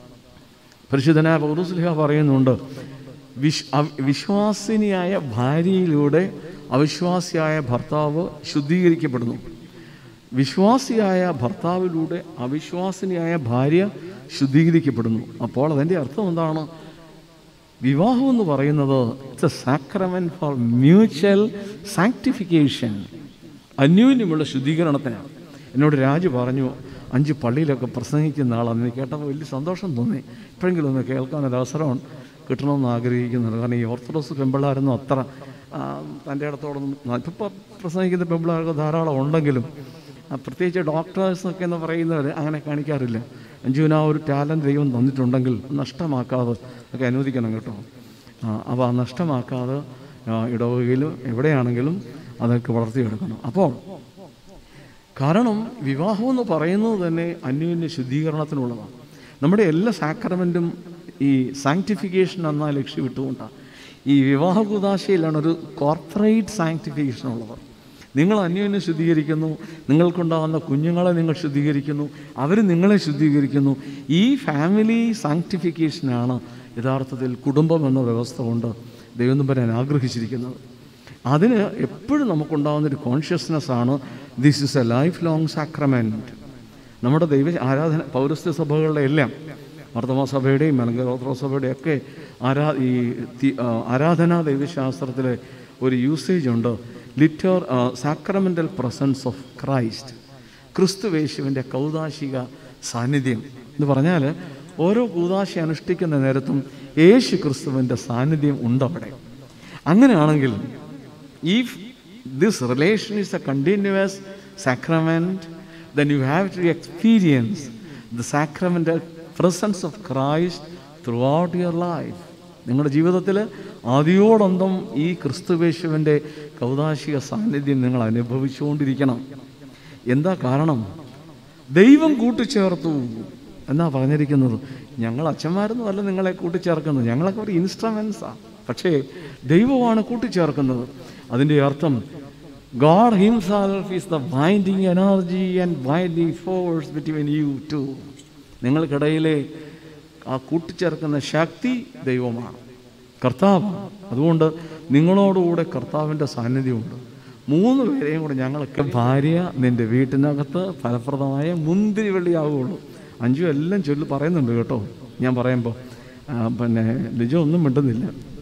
പരിശുദ്ധനായ പൗരസ്ലിഹ പറയുന്നുണ്ട് വിശ് അവ- വിശ്വാസിനിയായ ഭാര്യയിലൂടെ അവിശ്വാസിയായ ഭർത്താവ് ശുദ്ധീകരിക്കപ്പെടുന്നു വിശ്വാസിയായ ഭർത്താവിലൂടെ അവിശ്വാസിനിയായ ഭാര്യ ശുദ്ധീകരിക്കപ്പെടുന്നു അപ്പോൾ അതിൻ്റെ അർത്ഥം എന്താണ് വിവാഹം എന്ന് പറയുന്നത് it's a sacrament for mutual sanctification അന്യോന്യമുള്ള ശുദ്ധീകരണത്തിനാണ് എന്നോട് രാജു പറഞ്ഞു അഞ്ച് പള്ളിയിലൊക്കെ പ്രസംഗിക്കുന്ന ആളാണ് എനിക്ക് കേട്ടപ്പോൾ വലിയ സന്തോഷം തോന്നി ഇപ്പോഴെങ്കിലും ഒന്ന് കേൾക്കാൻ ഒരു അവസരം കിട്ടണമെന്ന് ആഗ്രഹിക്കുന്നുണ്ട് കാരണം ഈ ഓർത്തഡോക്സ് പെമ്പിള്ളാരൊന്നും അത്ര ആ, തൻ്റെ ഇടത്തോടൊന്നും ഇപ്പോൾ പ്രസംഗിക്കുന്ന പെമ്പിള്ളാർക്ക് ധാരാളം ഉണ്ടെങ്കിലും ആ, പ്രത്യേകിച്ച് ഡോക്ടേഴ്സ് ഒക്കെ എന്ന് പറയുന്നവർ അങ്ങനെ കാണിക്കാറില്ല അഞ്ജുവിന് ആ ഒരു ടാലൻറ്റ് ദൈവം തന്നിട്ടുണ്ടെങ്കിൽ നഷ്ടമാക്കാതെ ഒക്കെ അനുവദിക്കണം കേട്ടോ അപ്പോൾ ആ നഷ്ടമാക്കാതെ ആ, ഇടവകയിലും എവിടെയാണെങ്കിലും അതൊക്കെ വളർത്തിയെടുക്കണം അപ്പോൾ കാരണം വിവാഹം എന്ന് പറയുന്നത് തന്നെ അന്യോന്യ ശുദ്ധീകരണത്തിനുള്ളതാണ് നമ്മുടെ എല്ലാ സാക്രമെൻറ്റും ഈ സാങ്ക്ടിഫിക്കേഷൻ എന്ന ലക്ഷ്യം ഇട്ടുകൊണ്ടാണ് ഈ വിവാഹ കുദാശയിലാണ് ഒരു കോർപ്പറേറ്റ് സാങ്ക്ടിഫിക്കേഷൻ ഉള്ളത് നിങ്ങൾ അന്യോന്യം ശുദ്ധീകരിക്കുന്നു നിങ്ങൾക്കുണ്ടാകുന്ന കുഞ്ഞുങ്ങളെ നിങ്ങൾ ശുദ്ധീകരിക്കുന്നു അവർ നിങ്ങളെ ശുദ്ധീകരിക്കുന്നു ഈ ഫാമിലി സാങ്ക്ടിഫിക്കേഷനാണ് യഥാർത്ഥത്തിൽ കുടുംബം എന്ന വ്യവസ്ഥ കൊണ്ട് ദൈവം പറയാൻ ആഗ്രഹിച്ചിരിക്കുന്നത് അതിന് എപ്പോഴും നമുക്കുണ്ടാകുന്നൊരു കോൺഷ്യസ്നെസ് ആണ് this is a lifelong sacrament നമ്മുടെ ദൈവ ആരാധന പൗരസ്ത്യ സഭകളുടെ എല്ലാം വർത്തമാ സഭയുടെയും മലങ്കരോത്ര സഭയുടെയും ഒക്കെ ആരാ ഈ തി- ആ, ആരാധനാ ദൈവശാസ്ത്രത്തിലെ ഒരു യൂസേജ് ഉണ്ട് litre sacramental presence of Christ ക്രിസ്തുവേശുവിൻ്റെ കൗതാശിക സാന്നിധ്യം എന്ന് പറഞ്ഞാൽ ഓരോ കൂതാശ അനുഷ്ഠിക്കുന്ന നേരത്തും യേശു ക്രിസ്തുവിൻ്റെ സാന്നിധ്യം ഉണ്ടവിടെ അങ്ങനെയാണെങ്കിൽ if this relation is a continuous sacrament, then you have to experience the sacramental presence of Christ throughout your life. നിങ്ങളുടെ ജീവിതത്തിൽ ആദ്യോടന്തം ഈ ക്രിസ്തുവേശുവിൻ്റെ കൗതാശിക സാന്നിധ്യം നിങ്ങൾ അനുഭവിച്ചുകൊണ്ടിരിക്കണം എന്താ കാരണം ദൈവം കൂട്ടിച്ചേർത്തു എന്നാ പറഞ്ഞിരിക്കുന്നത് ഞങ്ങൾ അച്ഛന്മാരൊന്നും അല്ല നിങ്ങളെ കൂട്ടിച്ചേർക്കുന്നത് ഞങ്ങളൊക്കെ ഒരു ഇൻസ്ട്രുമെൻസാണ് പക്ഷേ ദൈവമാണ് കൂട്ടിച്ചേർക്കുന്നത് അതിൻ്റെ അർത്ഥം God himself is the binding energy and binding force between you two നിങ്ങൾക്കിടയിലെ ആ കൂട്ടിച്ചേർക്കുന്ന ശക്തി ദൈവമാണ് കർത്താവാണ് അതുകൊണ്ട് നിങ്ങളോടുകൂടെ കർത്താവിൻ്റെ സാന്നിധ്യമുണ്ട് മൂന്ന് പേരെയും കൂടെ ഞങ്ങളൊക്കെ ഭാര്യ നിൻ്റെ വീട്ടിനകത്ത് ഫലപ്രദമായ മുന്തിരി വെള്ളിയാവുകയുള്ളൂ അഞ്ചു എല്ലാം ചൊല്ലി പറയുന്നുണ്ട് കേട്ടോ ഞാൻ പറയുമ്പോൾ ആ, പിന്നെ ലിജോ ഒന്നും മിണ്ടുന്നില്ല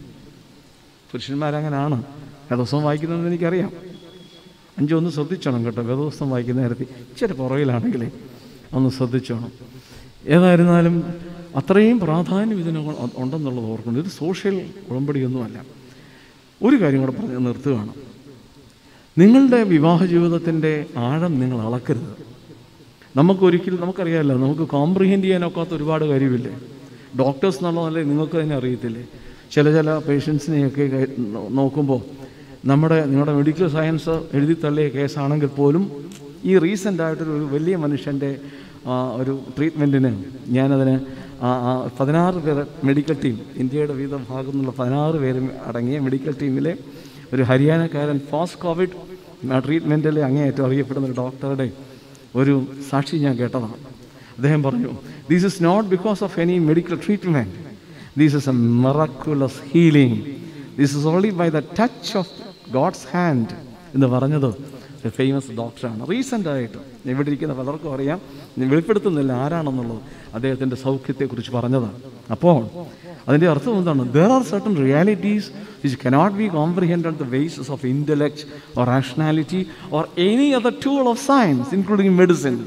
പുരുഷന്മാരങ്ങനെയാണ് വേദോസ്തം വായിക്കുന്നതെന്ന് എനിക്കറിയാം അഞ്ചു ഒന്ന് ശ്രദ്ധിച്ചോണം കേട്ടോ വേദോസ്തം വായിക്കുന്ന നേരത്തിൽ ഇച്ചിരി പുറകിലാണെങ്കിലേ ഒന്ന് ശ്രദ്ധിച്ചോണം ഏതായിരുന്നാലും അത്രയും പ്രാധാന്യം ഇതിന് ഉണ്ടെന്നുള്ളത് ഓർക്കണം ഇത് സോഷ്യൽ ഉടമ്പടിയൊന്നുമല്ല ഒരു കാര്യം കൂടെ പറഞ്ഞ് നിർത്തുകയാണ് നിങ്ങളുടെ വിവാഹ ജീവിതത്തിൻ്റെ ആഴം നിങ്ങൾ അളക്കരുത് നമുക്കൊരിക്കലും നമുക്കറിയാമല്ലോ നമുക്ക് കോംപ്രിഹെൻഡ് ചെയ്യാനൊക്കാത്ത ഒരുപാട് കാര്യമില്ലേ ഡോക്ടേഴ്സ് എന്നുള്ളതല്ലേ നിങ്ങൾക്ക് തന്നെ അറിയത്തില്ലേ ചില ചില പേഷ്യൻസിനെയൊക്കെ കൈ- നോ- നോക്കുമ്പോൾ നമ്മുടെ നിങ്ങളുടെ മെഡിക്കൽ സയൻസ് എഴുതി തള്ളിയ കേസാണെങ്കിൽ പോലും ഈ റീസെൻ്റ് ആയിട്ടൊരു ഒരു വലിയ മനുഷ്യൻ്റെ ആ, ഒരു ട്രീറ്റ്മെൻറ്റിന് ഞാനതിന് ആ, ആ, പതിനാറ് പേർ മെഡിക്കൽ ടീം ഇന്ത്യയുടെ വിവിധ ഭാഗത്തു നിന്നുള്ള പതിനാറ് പേരും അടങ്ങിയ മെഡിക്കൽ ടീമിലെ ഒരു ഹരിയാനക്കാരൻ ഫാസ്റ്റ് കോവിഡ് ട്രീറ്റ്മെൻറ്റിൽ അങ്ങേയറ്റം അറിയപ്പെടുന്ന ഒരു ഡോക്ടറുടെ ഒരു സാക്ഷി ഞാൻ കേട്ടതാണ് അദ്ദേഹം പറഞ്ഞു this is not because of any medical treatment this is a miraculous healing this is only by the touch of God's hand എന്ന് പറഞ്ഞത് ഫേമസ് ഡോക്ടറാണ് റീസെൻ്റ് ആയിട്ട് ഇവിടെ ഇരിക്കുന്ന പലർക്കും അറിയാം ഞാൻ വെളിപ്പെടുത്തുന്നില്ല ആരാണെന്നുള്ളത് അദ്ദേഹത്തിൻ്റെ സൗഖ്യത്തെക്കുറിച്ച് പറഞ്ഞതാണ് അപ്പോൾ അതിൻ്റെ അർത്ഥം എന്താണ് there are certain realities which cannot be comprehend on the basis of intellect or rationality or any other tool of science including medicine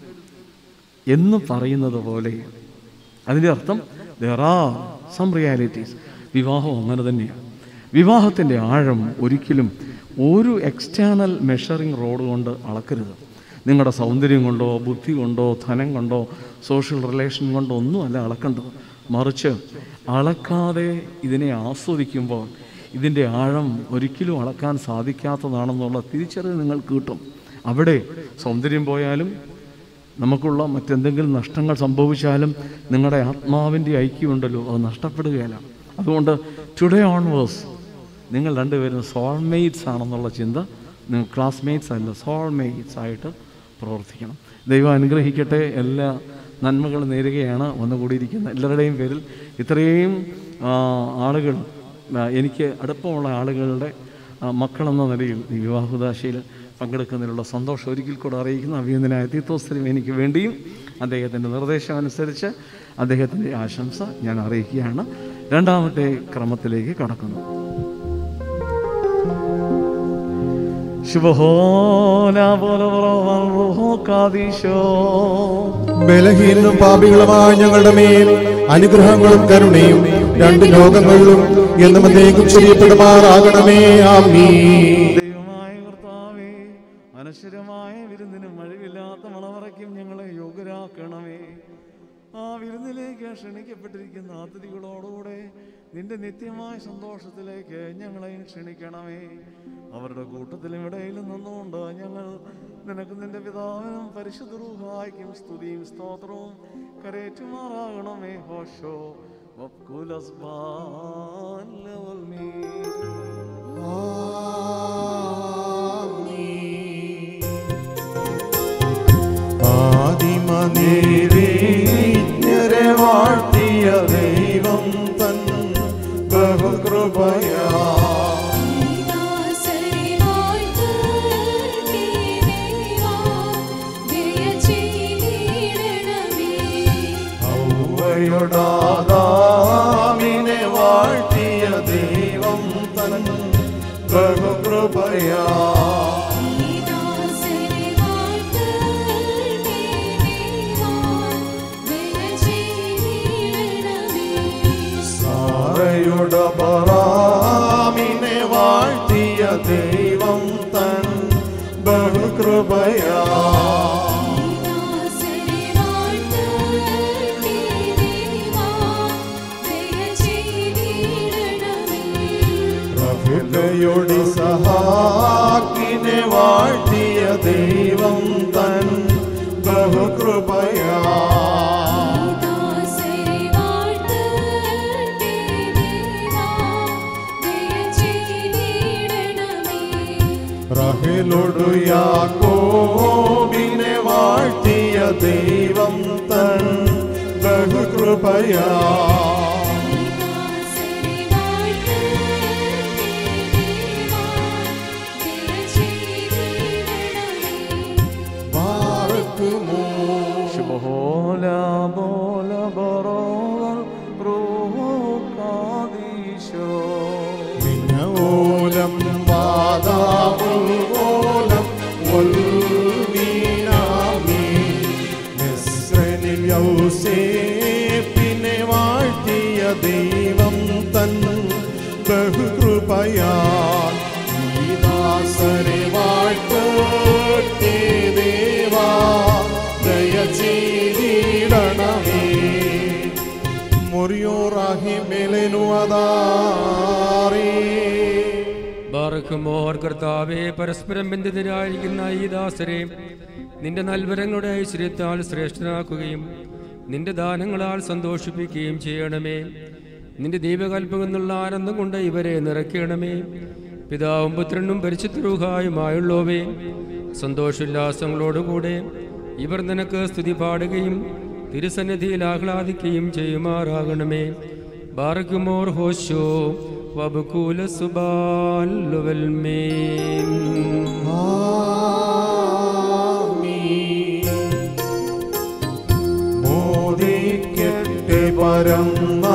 എന്ന് പറയുന്നത് പോലെ അതിൻ്റെ അർത്ഥം ദർ ആർ സം റിയാലിറ്റീസ് വിവാഹം അങ്ങനെ തന്നെയാണ് വിവാഹത്തിൻ്റെ ആഴം ഒരിക്കലും ഒരു എക്സ്റ്റേണൽ മെഷറിംഗ് റോഡ് കൊണ്ട് അളക്കരുത് നിങ്ങളുടെ സൗന്ദര്യം കൊണ്ടോ ബുദ്ധി കൊണ്ടോ ധനം കൊണ്ടോ സോഷ്യൽ റിലേഷൻ കൊണ്ടോ ഒന്നുമല്ല അളക്കേണ്ടത് മറിച്ച് അളക്കാതെ ഇതിനെ ആസ്വദിക്കുമ്പോൾ ഇതിൻ്റെ ആഴം ഒരിക്കലും അളക്കാൻ സാധിക്കാത്തതാണെന്നുള്ള തിരിച്ചറിവ് നിങ്ങൾക്ക് കിട്ടും അവിടെ സൗന്ദര്യം പോയാലും നമുക്കുള്ള മറ്റെന്തെങ്കിലും നഷ്ടങ്ങൾ സംഭവിച്ചാലും നിങ്ങളുടെ ആത്മാവിൻ്റെ ഐക്യമുണ്ടല്ലോ അത് നഷ്ടപ്പെടുകയല്ല അതുകൊണ്ട് ടുഡേ ഓൺവേഴ്സ് നിങ്ങൾ രണ്ടുപേരും സോൾമേറ്റ്സ് ആണെന്നുള്ള ചിന്ത നിങ്ങൾ ക്ലാസ്മേറ്റ്സ് അല്ല സോൾമേറ്റ്സ് ആയിട്ട് പ്രവർത്തിക്കണം ദൈവം അനുഗ്രഹിക്കട്ടെ എല്ലാ നന്മകളും നേരുകയാണ് വന്നുകൂടിയിരിക്കുന്ന എല്ലാവരുടെയും പേരിൽ ഇത്രയും ആ, ആളുകൾ ആ, എനിക്ക് അടുപ്പമുള്ള ആളുകളുടെ ആ, മക്കളെന്ന നിലയിൽ ഈ വിവാഹുദാശയിൽ പങ്കെടുക്കുന്നതിനുള്ള സന്തോഷം ഒരിക്കൽ കൂടെ അറിയിക്കുന്ന അഭിനന്ദനായ തീത്തോസ്ത്രീം എനിക്ക് വേണ്ടിയും അദ്ദേഹത്തിൻ്റെ നിർദ്ദേശം അനുസരിച്ച് അദ്ദേഹത്തിൻ്റെ ആശംസ ഞാൻ അറിയിക്കുകയാണ് രണ്ടാമത്തെ ക്രമത്തിലേക്ക് കടക്കുന്നു ശുഭഹോല കാദീശോ ബലഹീനനും പാപികളുമായ ഞങ്ങളുടെ മേൽ അനുഗ്രഹങ്ങളും കരുണയും രണ്ട് ലോകങ്ങളിലും എന്നും അദ്ദേഹം ചെയ്യപ്പെടുമാറാകണമേ ആമീ ദൈവമായ കർത്താവേ അനശ്വരമായ വിരുന്നിനും മഴവില്ലാത്ത മണവറയ്ക്കും ഞങ്ങളെ യോഗ്യരാക്കണമേ ആ വിരുന്നിലേക്ക് ക്ഷണിക്കപ്പെട്ടിരിക്കുന്ന അതിഥികളോടുകൂടെ നിന്റെ നിത്യമായ സന്തോഷത്തിലേക്ക് ഞങ്ങളെയും ക്ഷണിക്കണമേ അവരുടെ കൂട്ടത്തിലും ഇടയിലും നിന്നുകൊണ്ട് ഞങ്ങൾ നിനക്ക് നിന്റെ പിതാവിനും പരിശുദ്ധ റൂഹായിക്കും സ്തുതിയും സ്തോത്രവും കരേറ്റുമാറാകണമേ ഹോഷോ വക്കുലസ്ബാൻ ലവൽമീ ആദിമനീരീജ്ഞരെ വാഴ്ത്തിയ ദൈവം തൻ ബഹുകൃപയാ ൗവയുടാദാമിനെ വാഴ്ത്തിയ ദൈവം തൻ ബഹുകൃപയാ സാറയുടെ ബറാമിനെ വാഴ്ത്തിയ ദൈവം തൻ ബഹുകൃപയാ പ്രഭുതയുടെ സഹാക്കിനെ വാഴ്ത്തിയ ദൈവം തൻ ബഹുകൃപയാ റഹലോടു യാക്കോബിനെ വാഴ്ത്തിയ ദൈവം തൻ ബഹുകൃപയാ ബാറക്കുമോ ശുഭഹോല ബോല ബറോവൽ റൂഹോ കാദീശോ മിന്നോലം വാദാമോലം വൽമീനാമി മിസ്രനിൽ യൗസേപ്പിനെ വാഴ്ത്തിയ ദൈവം തൻ ബഹുകൃപയാ ഈ ദാസരെ വാഴ്ത്തേ ദേവാ ദയ ചെയ്തിടണമേ മുറിയോറാഹി മേലേനു അതാറേ ബാറക്കുമോർ കർത്താവെ പരസ്പരം ബന്ധിതരായിരിക്കുന്ന ഈ ദാസരെ നിന്റെ നൽവരങ്ങളുടെ ഐശ്വര്യത്താൽ ശ്രേഷ്ഠനാക്കുകയും നിന്റെ ദാനങ്ങളാൽ സന്തോഷിപ്പിക്കുകയും ചെയ്യണമേ നിന്റെ ദീപകൽപ്പമെന്നുള്ള ആനന്ദം കൊണ്ട് ഇവരെ നിറയ്ക്കണമേ പിതാവും പുത്രനും പരിശുദ്ധരൂഹായുമായുള്ളവേ സന്തോഷോല്ലാസങ്ങളോടുകൂടെ ഇവർ നിനക്ക് സ്തുതി പാടുകയും തിരുസന്നിധിയിൽ ആഹ്ലാദിക്കുകയും ചെയ്യുമാറാകണമേ ബാറക്കുമോർ ഹോശോ വബുകൂല സുബാലുവൽമേൻ മോദിക്കട്ടെ പരം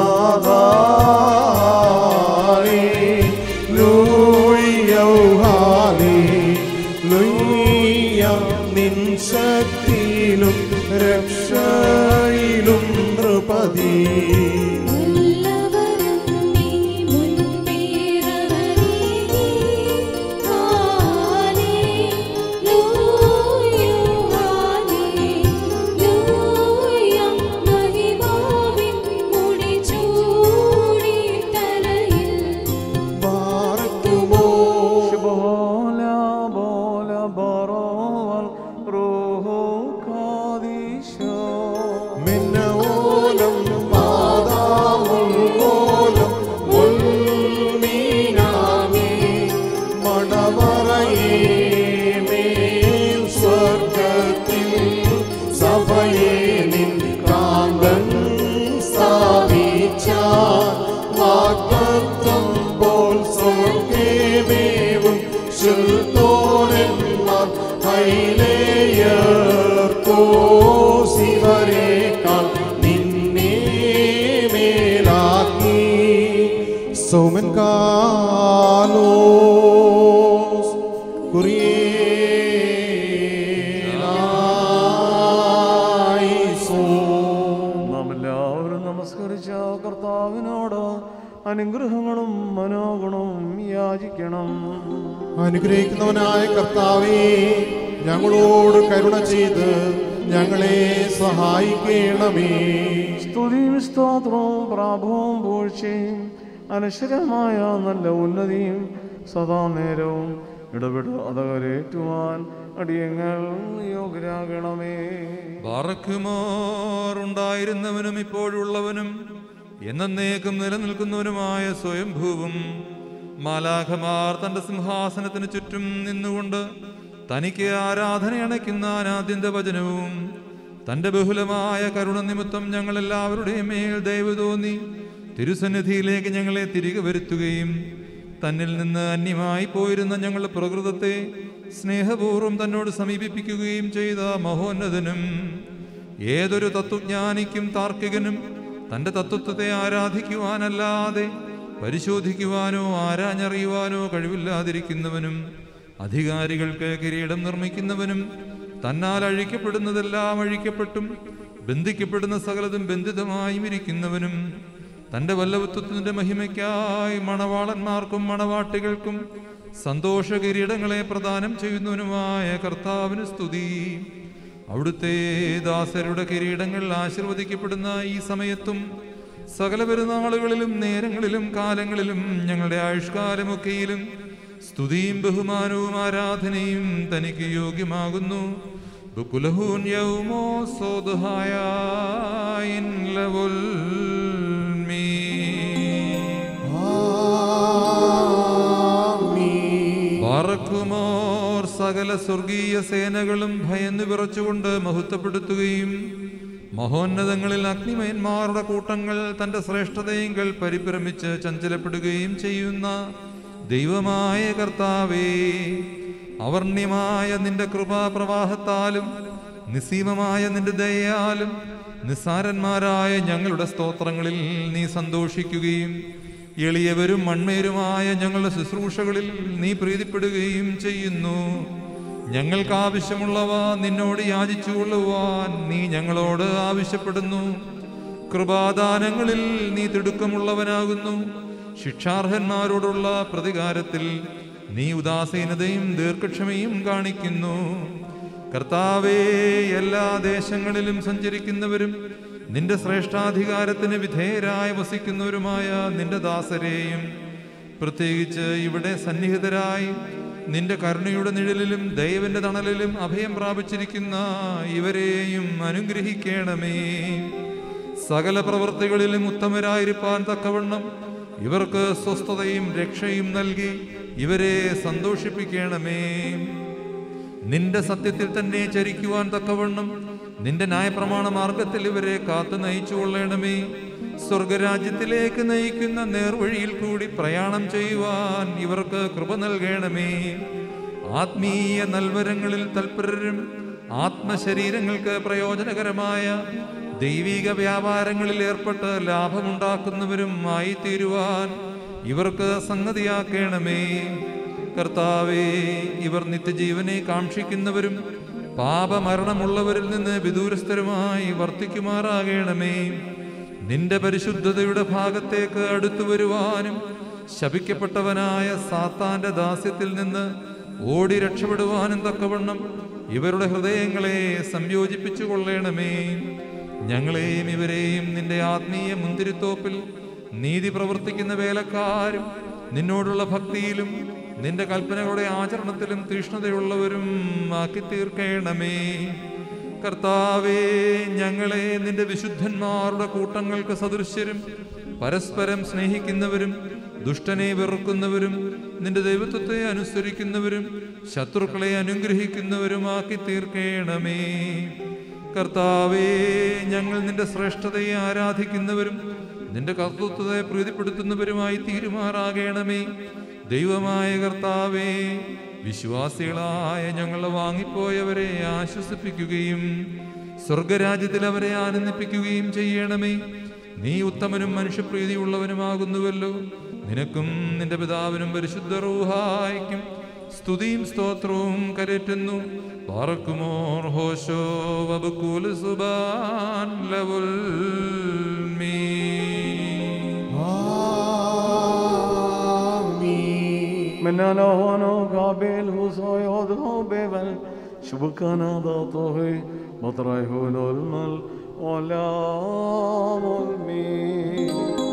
നിൻ ശക്തിയിലും രക്ഷയിലും നൃപതി ബാറക്കുമോ ശുഭഹോല ബോല ബറോവൽ റൂഹോ കാദീശോ മിന്നോലം പാതാ ഹൈലേയർക്കോസിവരേക്കാൾ നിന്നെ മേലാക്കി സോമൻ കാലോസ് കുറിയേലായിസോൻ. നാം എല്ലാവരും നമസ്കരിച്ച കർത്താവിനോട് അനുഗ്രഹങ്ങളും മനോഗുണവും യാചിക്കണം അനുഗ്രഹിക്കുന്നവനായ കർത്താവേ ഞങ്ങളോട് കരുണ ചെയ്ത് ഞങ്ങളെ സഹായിക്കണമേ സ്തുതിയും സ്തോത്രവും പ്രാഭവും പൂഴ്ചയും അനശ്വരമായ നല്ല ഉന്നതിയും സദാ നേരവും ഇടപെട്ട് അതകരേറ്റുവാൻ അടിയങ്ങൾ യോഗ്യരാകണമേ ബാറക്കുമോർ ഉണ്ടായിരുന്നവനും ഇപ്പോഴുള്ളവനും എന്നേക്കും നിലനിൽക്കുന്നവനുമായ സ്വയംഭൂവും മാലാഖമാർ തന്റെ സിംഹാസനത്തിന് ചുറ്റും നിന്നുകൊണ്ട് തനിക്ക് ആരാധന അണയ്ക്കുന്ന അനാദ്യന്ത വചനവും തന്റെ ബഹുലമായ കരുണ നിമിത്തം ഞങ്ങൾ എല്ലാവരുടെയും മേൽ ദയവ് തോന്നി തിരുസന്നിധിയിലേക്ക് ഞങ്ങളെ തിരികെ വരുത്തുകയും തന്നിൽ നിന്ന് അന്യമായി പോയിരുന്ന ഞങ്ങളുടെ പ്രകൃതത്തെ സ്നേഹപൂർവ്വം തന്നോട് സമീപിപ്പിക്കുകയും ചെയ്ത മഹോന്നതനും ഏതൊരു തത്വജ്ഞാനിക്കും താർക്കികനും തന്റെ തത്വത്തെ ആരാധിക്കുവാനല്ലാതെ പരിശോധിക്കുവാനോ ആരാഞ്ഞറിയുവാനോ കഴിവില്ലാതിരിക്കുന്നവനും അധികാരികൾക്ക് കിരീടം നിർമ്മിക്കുന്നവനും തന്നാൽ അഴിക്കപ്പെടുന്നതെല്ലാം അഴിക്കപ്പെട്ടും ബന്ധിക്കപ്പെടുന്ന സകലതും ബന്ധിതമായും ഇരിക്കുന്നവനും തന്റെ വല്ലവത്വത്തിന്റെ മഹിമയ്ക്കായി മണവാളന്മാർക്കും മണവാട്ടികൾക്കും സന്തോഷ കിരീടങ്ങളെ പ്രദാനം ചെയ്യുന്നവനുമായ കർത്താവിന് സ്തുതി അവിടുത്തെ ദാസരുടെ കിരീടങ്ങൾ ആശീർവദിക്കപ്പെടുന്ന ഈ സമയത്തും സകല പെരുന്നാളുകളിലും നേരങ്ങളിലും കാലങ്ങളിലും ഞങ്ങളുടെ ആയുഷ്കാലമൊക്കെയിലും സ്തുതിയും ബഹുമാനവും ആരാധനയും തനിക്ക് യോഗ്യമാകുന്നു ബുക്കുലഹൂൻ യൗമോ സോദഹായ ഇൻ ലവുൽ മീ. പാറക്കുമോർ സകല സ്വർഗീയ സേനകളും ഭയന്നു വിറച്ചുകൊണ്ട് മഹത്വപ്പെടുത്തുകയും മഹോന്നതങ്ങളിൽ അഗ്നിമയന്മാരുടെ കൂട്ടങ്ങൾ തന്റെ ശ്രേഷ്ഠതയെങ്കിൽ പരിഭ്രമിച്ച് ചഞ്ചലപ്പെടുകയും ചെയ്യുന്ന ദൈവമായ കർത്താവേ അവർണ്യമായ നിന്റെ കൃപാപ്രവാഹത്താലും നിസ്സീമമായ നിന്റെ ദയയാലും നിസ്സാരന്മാരായ ഞങ്ങളുടെ സ്തോത്രങ്ങളിൽ നീ സന്തോഷിക്കുകയും എളിയവരും മൺമേരുമായ ഞങ്ങളുടെ ശുശ്രൂഷകളിൽ നീ പ്രീതിപ്പെടുകയും ചെയ്യുന്നു ഞങ്ങൾക്ക് ആവശ്യമുള്ളവ നിന്നോട് യാചിച്ചുകൊള്ളുവാൻ നീ ഞങ്ങളോട് ആവശ്യപ്പെടുന്നു കൃപാദാനങ്ങളിൽ നീ തിടുക്കമുള്ളവനാകുന്നു ശിക്ഷാർഹന്മാരോടുള്ള പ്രതികാരത്തിൽ നീ ഉദാസീനതയും ദീർഘക്ഷമയും കാണിക്കുന്നു കർത്താവേ എല്ലാ ദേശങ്ങളിലും സഞ്ചരിക്കുന്നവരും നിന്റെ ശ്രേഷ്ഠാധികാരത്തിന് വിധേയരായി വസിക്കുന്നവരുമായ നിന്റെ ദാസരെയും പ്രത്യേകിച്ച് ഇവിടെ സന്നിഹിതരായി നിന്റെ കരുണയുടെ നിഴലിലും ദൈവന്റെ തണലിലും അഭയം പ്രാപിച്ചിരിക്കുന്ന ഇവരെയും അനുഗ്രഹിക്കണമേ സകല പ്രവൃത്തികളിലും ഉത്തമരായിരിക്കാൻ തക്കവണ്ണം ഇവർക്ക് സ്വസ്ഥതയും രക്ഷയും നൽകി ഇവരെ സന്തോഷിപ്പിക്കണമേ നിന്റെ സത്യത്തിൽ തന്നെ ചരിക്കുവാൻ തക്കവണ്ണം നിന്റെ ന്യായപ്രമാണ മാർഗത്തിൽ ഇവരെ കാത്തു നയിച്ചു കൊള്ളണമേ സ്വർഗരാജ്യത്തിലേക്ക് നയിക്കുന്ന നേർവഴിയിൽ കൂടി പ്രയാണം ചെയ്യുവാൻ ഇവർക്ക് കൃപ നൽകണമേ ആത്മീയ നൽവരങ്ങളിൽ തൽപരരും ആത്മശരീരങ്ങൾക്ക് പ്രയോജനകരമായ ദൈവിക വ്യാപാരങ്ങളിൽ ഏർപ്പെട്ട് ലാഭമുണ്ടാക്കുന്നവരും ആയി തീരുവാൻ ഇവർക്ക് സംഗതിയാക്കണമേ കർത്താവേ ഇവർ നിത്യജീവനെ കാക്ഷിക്കുന്നവരും പാപമരണമുള്ളവരിൽ നിന്ന് വിദൂരസ്ഥരുമായി വർത്തിക്കുമാറാകണമേ നിന്റെ പരിശുദ്ധതയുടെ ഭാഗത്തേക്ക് അടുത്തു വരുവാനും ശപിക്കപ്പെട്ടവനായ സാത്താന്റെ ദാസ്യത്തിൽ നിന്ന് ഓടി രക്ഷപ്പെടുവാനും തക്കവണ്ണം ഇവരുടെ ഹൃദയങ്ങളെ സംയോജിപ്പിച്ചു കൊള്ളണമേ ഞങ്ങളെയും ഇവരെയും നിന്റെ ആത്മീയ മുന്തിരിത്തോപ്പിൽ നീതി പ്രവർത്തിക്കുന്ന വേലക്കാരും നിന്നോടുള്ള ഭക്തിയിലും നിന്റെ കൽപ്പനകളുടെ ആചരണത്തിലും തീഷ്ണതയുള്ളവരും ആക്കി തീർക്കണമേ കർത്താവേ ഞങ്ങളെ നിന്റെ വിശുദ്ധന്മാരുടെ കൂട്ടങ്ങൾക്ക് സദൃശ്യരും പരസ്പരം സ്നേഹിക്കുന്നവരും ദുഷ്ടനെ വെറുക്കുന്നവരും നിന്റെ ദൈവത്വത്തെ അനുസരിക്കുന്നവരും ശത്രുക്കളെ അനുഗ്രഹിക്കുന്നവരുമാക്കി തീർക്കണമേ കർത്താവേ ഞങ്ങൾ നിന്റെ ശ്രേഷ്ഠതയെ ആരാധിക്കുന്നവരും നിന്റെ കർത്തൃത്വത്തെ പ്രീതിപ്പെടുത്തുന്നവരുമായി തീരുമാറാകണമേ ദൈവമായ കർത്താവേ വിശ്വാസികളായ ഞങ്ങൾ വാങ്ങിപ്പോയവരെ ആശ്വസിപ്പിക്കുകയും സ്വർഗരാജ്യത്തിൽ അവരെ ആനന്ദിപ്പിക്കുകയും ചെയ്യണമേ നീ ഉത്തമനും മനുഷ്യപ്രീതിയുള്ളവനുമാകുന്നുവല്ലോ നിനക്കും നിന്റെ പിതാവിനും പരിശുദ്ധ റൂഹായിക്കും സ്തുതിയും സ്തോത്രവും കരറ്റുന്നു പാറക്കുമോർ ഹോശോ വബുക്കൂൽ സുബാൻ ലവുൽ മീ منالهانو قابل وصاياد بيبل شبكنا ضاطه مطرح المل ولا ملمي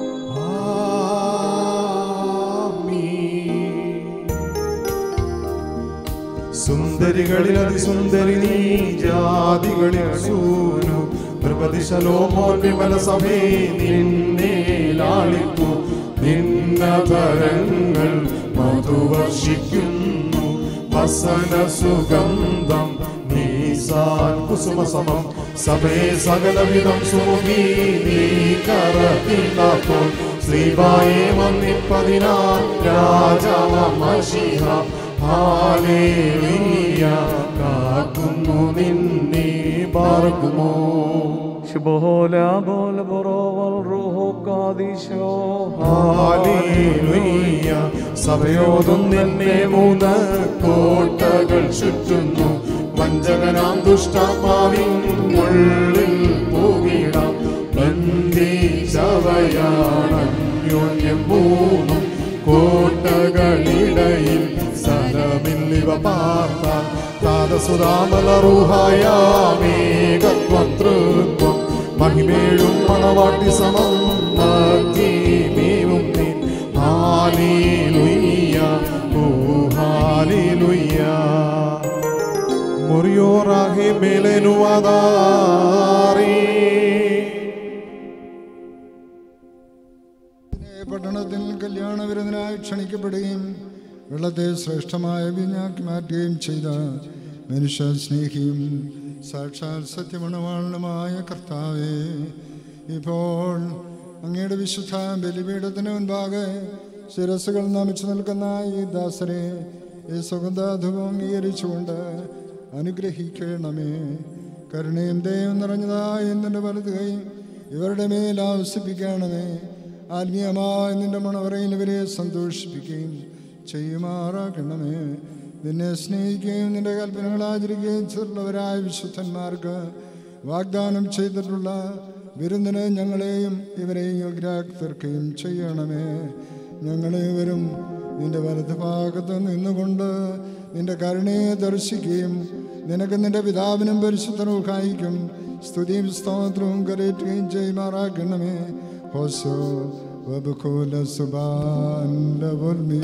സുന്ദരികളിൽ അതിസുന്ദരി നീ ജാതികളിൽ സൂനു നൃപതിശലോമോൻ വിമല സഭേ നിന്നെ ലാളിപ്പു നിന്നതരങ്ങൾ മധുവർഷിക്കുന്നു വസന സുഗന്ധം നീസാൻ കുസുമസമം സഭേ സകലവിധം സുമുഖി നീ കറത്തില്ലാപ്പോൾ ശ്രീബായെ വന്നിപ്പതിനാൽ രാജാമശിഹ ഹാലേലിയ കാക്കുന്നു നിന്നെ പാർക്കുമോ شبهولا بول برو والروح قادشو ഹാലേലുയ്യ സഭയോതും നിന്നെ മൂന്ന് കോട്ടകൾ ചുറ്റുന്നു വഞ്ചകനാം ദുഷ്ടാത്മാവിൻ ഉള്ളിൽ പോകിടാം ബന്ധിച്ചവയാണ് അന്യോന്യം മൂന്നും കോട്ടകളിടയിൽ സ്ഥലമില്ലിവ പാർത്താൻ താതസുതാമലറുഹായാമേകത്വം തൃത്വം മഹിമേഴും മണവാട്ടി സമം മീവും നീ ഹാലേലുയ്യ ഓ ഹാലേലുയ്യ മുറിയോറാഹെ മേലനുവാദാറേ പട്ടണത്തിൽ കല്യാണ വിരുദ്ധനായി ക്ഷണിക്കപ്പെടുകയും വെള്ളത്തെ ശ്രേഷ്ഠമായ വീഞ്ഞാക്കി മാറ്റുകയും ചെയ്ത മനുഷ്യ സ്നേഹിയും സാക്ഷാൽ സത്യമണവാളനുമായ കർത്താവേ ഇപ്പോൾ അങ്ങയുടെ വിശുദ്ധ ബലിപീഠത്തിന് മുൻപാകെ ശിരസുകൾ നമിച്ചു നിൽക്കുന്ന ഈ ദാസരെ ഈ സുഗന്ധധൂപം അംഗീകരിച്ചുകൊണ്ട് അനുഗ്രഹിക്കണമേ കരുണയും ദൈവം നിറഞ്ഞതായി നിന്റെ വലത് കൈ ഇവരുടെ മേൽ ആവശ്യപ്പിക്കണമേ ആത്മീയമായ നിന്റെ മണവറയിൽ ഇവരെ സന്തോഷിപ്പിക്കുകയും ചെയ്യുമാറാക്കണമേ നിന്നെ സ്നേഹിക്കുകയും നിന്റെ കൽപ്പനകൾ ആചരിക്കുകയും ചെയ്തിട്ടുള്ളവരായ വിശുദ്ധന്മാർക്ക് വാഗ്ദാനം ചെയ്തിട്ടുള്ള വിരുന്നിന് ഞങ്ങളെയും ഇവരെയും യോഗ്യരാക്കി തീർക്കുകയും ചെയ്യണമേ ഞങ്ങളേവരും നിന്റെ വലത് ഭാഗത്ത് നിന്നുകൊണ്ട് നിന്റെ കരുണയെ ദർശിക്കുകയും നിനക്ക് നിന്റെ പിതാവിനും പരിശുദ്ധനുഹായിക്കും സ്തുതിയും സ്തോത്രവും കരയറ്റുകയും ചെയ്യുമാറാക്കണമേ ഹോസോ വബുഖോല സുബാൻ ലവുൽമീ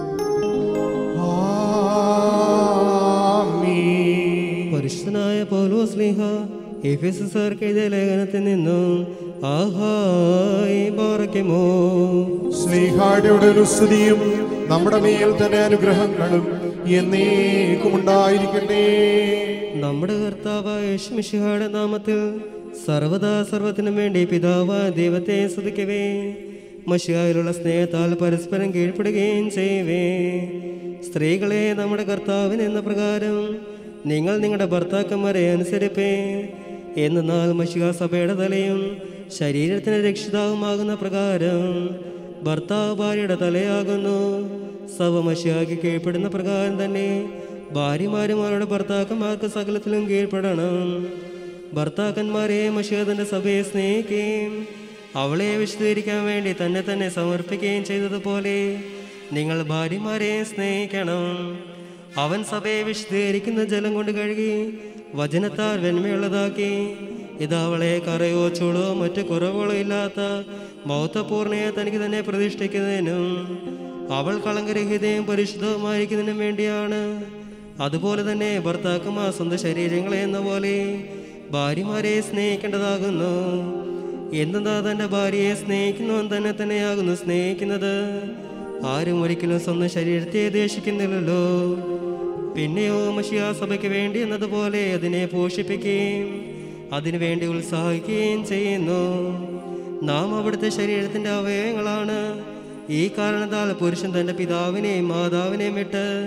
പരിശുദ്ധനായ പൗലോസ്ലിഹ എഫെസുസാർക്ക് എഴുതിയ ലേഖനത്തിൽ നിന്നും ആഹായി പാറയ്ക്കുമോ സ്നേഹാടിയുടെ ഒരു സ്തുതിയും നമ്മുടെ മേൽ തന്നെ അനുഗ്രഹങ്ങളും എന്നേക്കും ഉണ്ടായിരിക്കട്ടെ നമ്മുടെ കർത്താവായ യേശുമിശിഹായുടെ നാമത്തിൽ സർവദാ സർവത്തിനും വേണ്ടി പിതാവായ ദൈവത്തെ സ്തുതിക്കവേ മഷിയായിലുള്ള സ്നേഹത്താൽ പരസ്പരം കീഴ്പ്പെടുകയും ചെയ്യവേ സ്ത്രീകളെ നമ്മുടെ കർത്താവിന് എന്ന പ്രകാരം നിങ്ങൾ നിങ്ങളുടെ ഭർത്താക്കന്മാരെ അനുസരിപ്പേ എന്നാൽ മഷിക സഭയുടെ തലയും ശരീരത്തിന് രക്ഷിതാവുമാകുന്ന പ്രകാരം ഭർത്താവ് ഭാര്യയുടെ തലയാകുന്നു സഭ മഷിയാക്കി കീഴ്പ്പെടുന്ന പ്രകാരം തന്നെ ഭാര്യമാരും അവരുടെ ഭർത്താക്കന്മാർക്ക് സകലത്തിലും കീഴ്പ്പെടണം ഭർത്താക്കന്മാരെ മഷിയാതന്റെ സഭയെ സ്നേഹിക്കുകയും അവളെ വിശദീകരിക്കാൻ വേണ്ടി തന്നെ തന്നെ സമർപ്പിക്കുകയും ചെയ്തതുപോലെ നിങ്ങൾ ഭാര്യമാരെ സ്നേഹിക്കണം അവൻ സഭയെ വിശദീകരിക്കുന്ന ജലം കൊണ്ട് കഴുകി വചനത്താൽ വെന്മയുള്ളതാക്കി ഇത് അവളെ കറയോ ചൂടോ മറ്റു കുറവുകളോ ഇല്ലാത്ത മൗത്തപൂർണയെ തനിക്ക് തന്നെ പ്രതിഷ്ഠിക്കുന്നതിനും അവൾ കളങ്കരഹിതയും പരിശുദ്ധവുമായിരിക്കുന്നതിനും വേണ്ടിയാണ് അതുപോലെ തന്നെ ഭർത്താക്കന്മാർ സ്വന്തം ശരീരങ്ങളെ എന്ന പോലെ ഭാര്യമാരെ സ്നേഹിക്കേണ്ടതാകുന്നു എന്താ തൻ്റെ ഭാര്യയെ സ്നേഹിക്കുന്നവൻ തന്നെ തന്നെയാകുന്നു സ്നേഹിക്കുന്നത് ആരും ഒരിക്കലും സ്വന്തം ശരീരത്തെ ദേഷിക്കുന്നില്ലല്ലോ പിന്നെയോ മഷിയാ സഭയ്ക്ക് വേണ്ടി എന്നതുപോലെ അതിനെ പോഷിപ്പിക്കുകയും അതിനുവേണ്ടി ഉത്സാഹിക്കുകയും ചെയ്യുന്നു നാം അവിടുത്തെ ശരീരത്തിന്റെ അവയവങ്ങളാണ് ഈ കാരണത്താൽ പുരുഷൻ തന്റെ പിതാവിനെയും മാതാവിനെയും വിട്ട്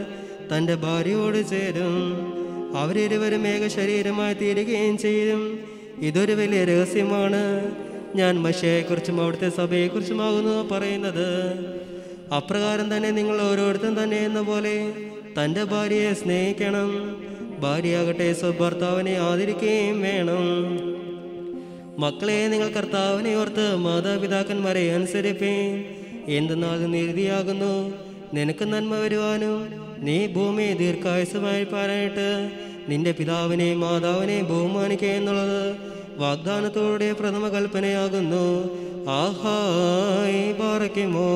തൻ്റെ ഭാര്യയോട് ചേരും അവരിരുവരും ഏക ശരീരമായി തീരുകയും ചെയ്യും ഇതൊരു വലിയ രഹസ്യമാണ് ഞാൻ മഷിയെക്കുറിച്ചും അവിടുത്തെ സഭയെക്കുറിച്ചുമാകുന്നു പറയുന്നത് അപ്രകാരം തന്നെ നിങ്ങൾ ഓരോരുത്തരും തന്നെ എന്ന പോലെ തൻ്റെ ഭാര്യയെ സ്നേഹിക്കണം ഭാര്യയാകട്ടെ സ്വഭർത്താവിനെ ആദരിക്കുകയും വേണം മക്കളെ നിങ്ങൾ കർത്താവിനെ ഓർത്ത് മാതാപിതാക്കന്മാരെ അനുസരിപ്പേൻ എന്തെന്നാൽ നീതിയാകുന്നു നിനക്ക് നന്മ വരുവാനും നീ ഭൂമിയെ ദീർഘായുസമായി പാരായിട്ട് നിന്റെ പിതാവിനെയും മാതാവിനെയും ബഹുമാനിക്കുക എന്നുള്ളത് വാഗ്ദാനത്തോടെ പ്രഥമ കൽപ്പനയാകുന്നു ആഹായി പാറയ്ക്കുമോ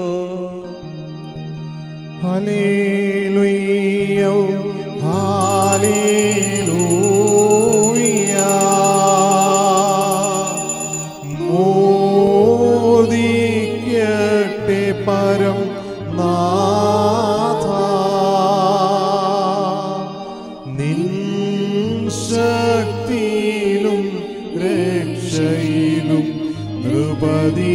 ഹല്ലേലൂയ ഹല്ലേലൂയ മോദിക്കട്ടെ പരം നാഥ നിൻ ശക്തിയിലും രക്ഷയിലും നൃപതി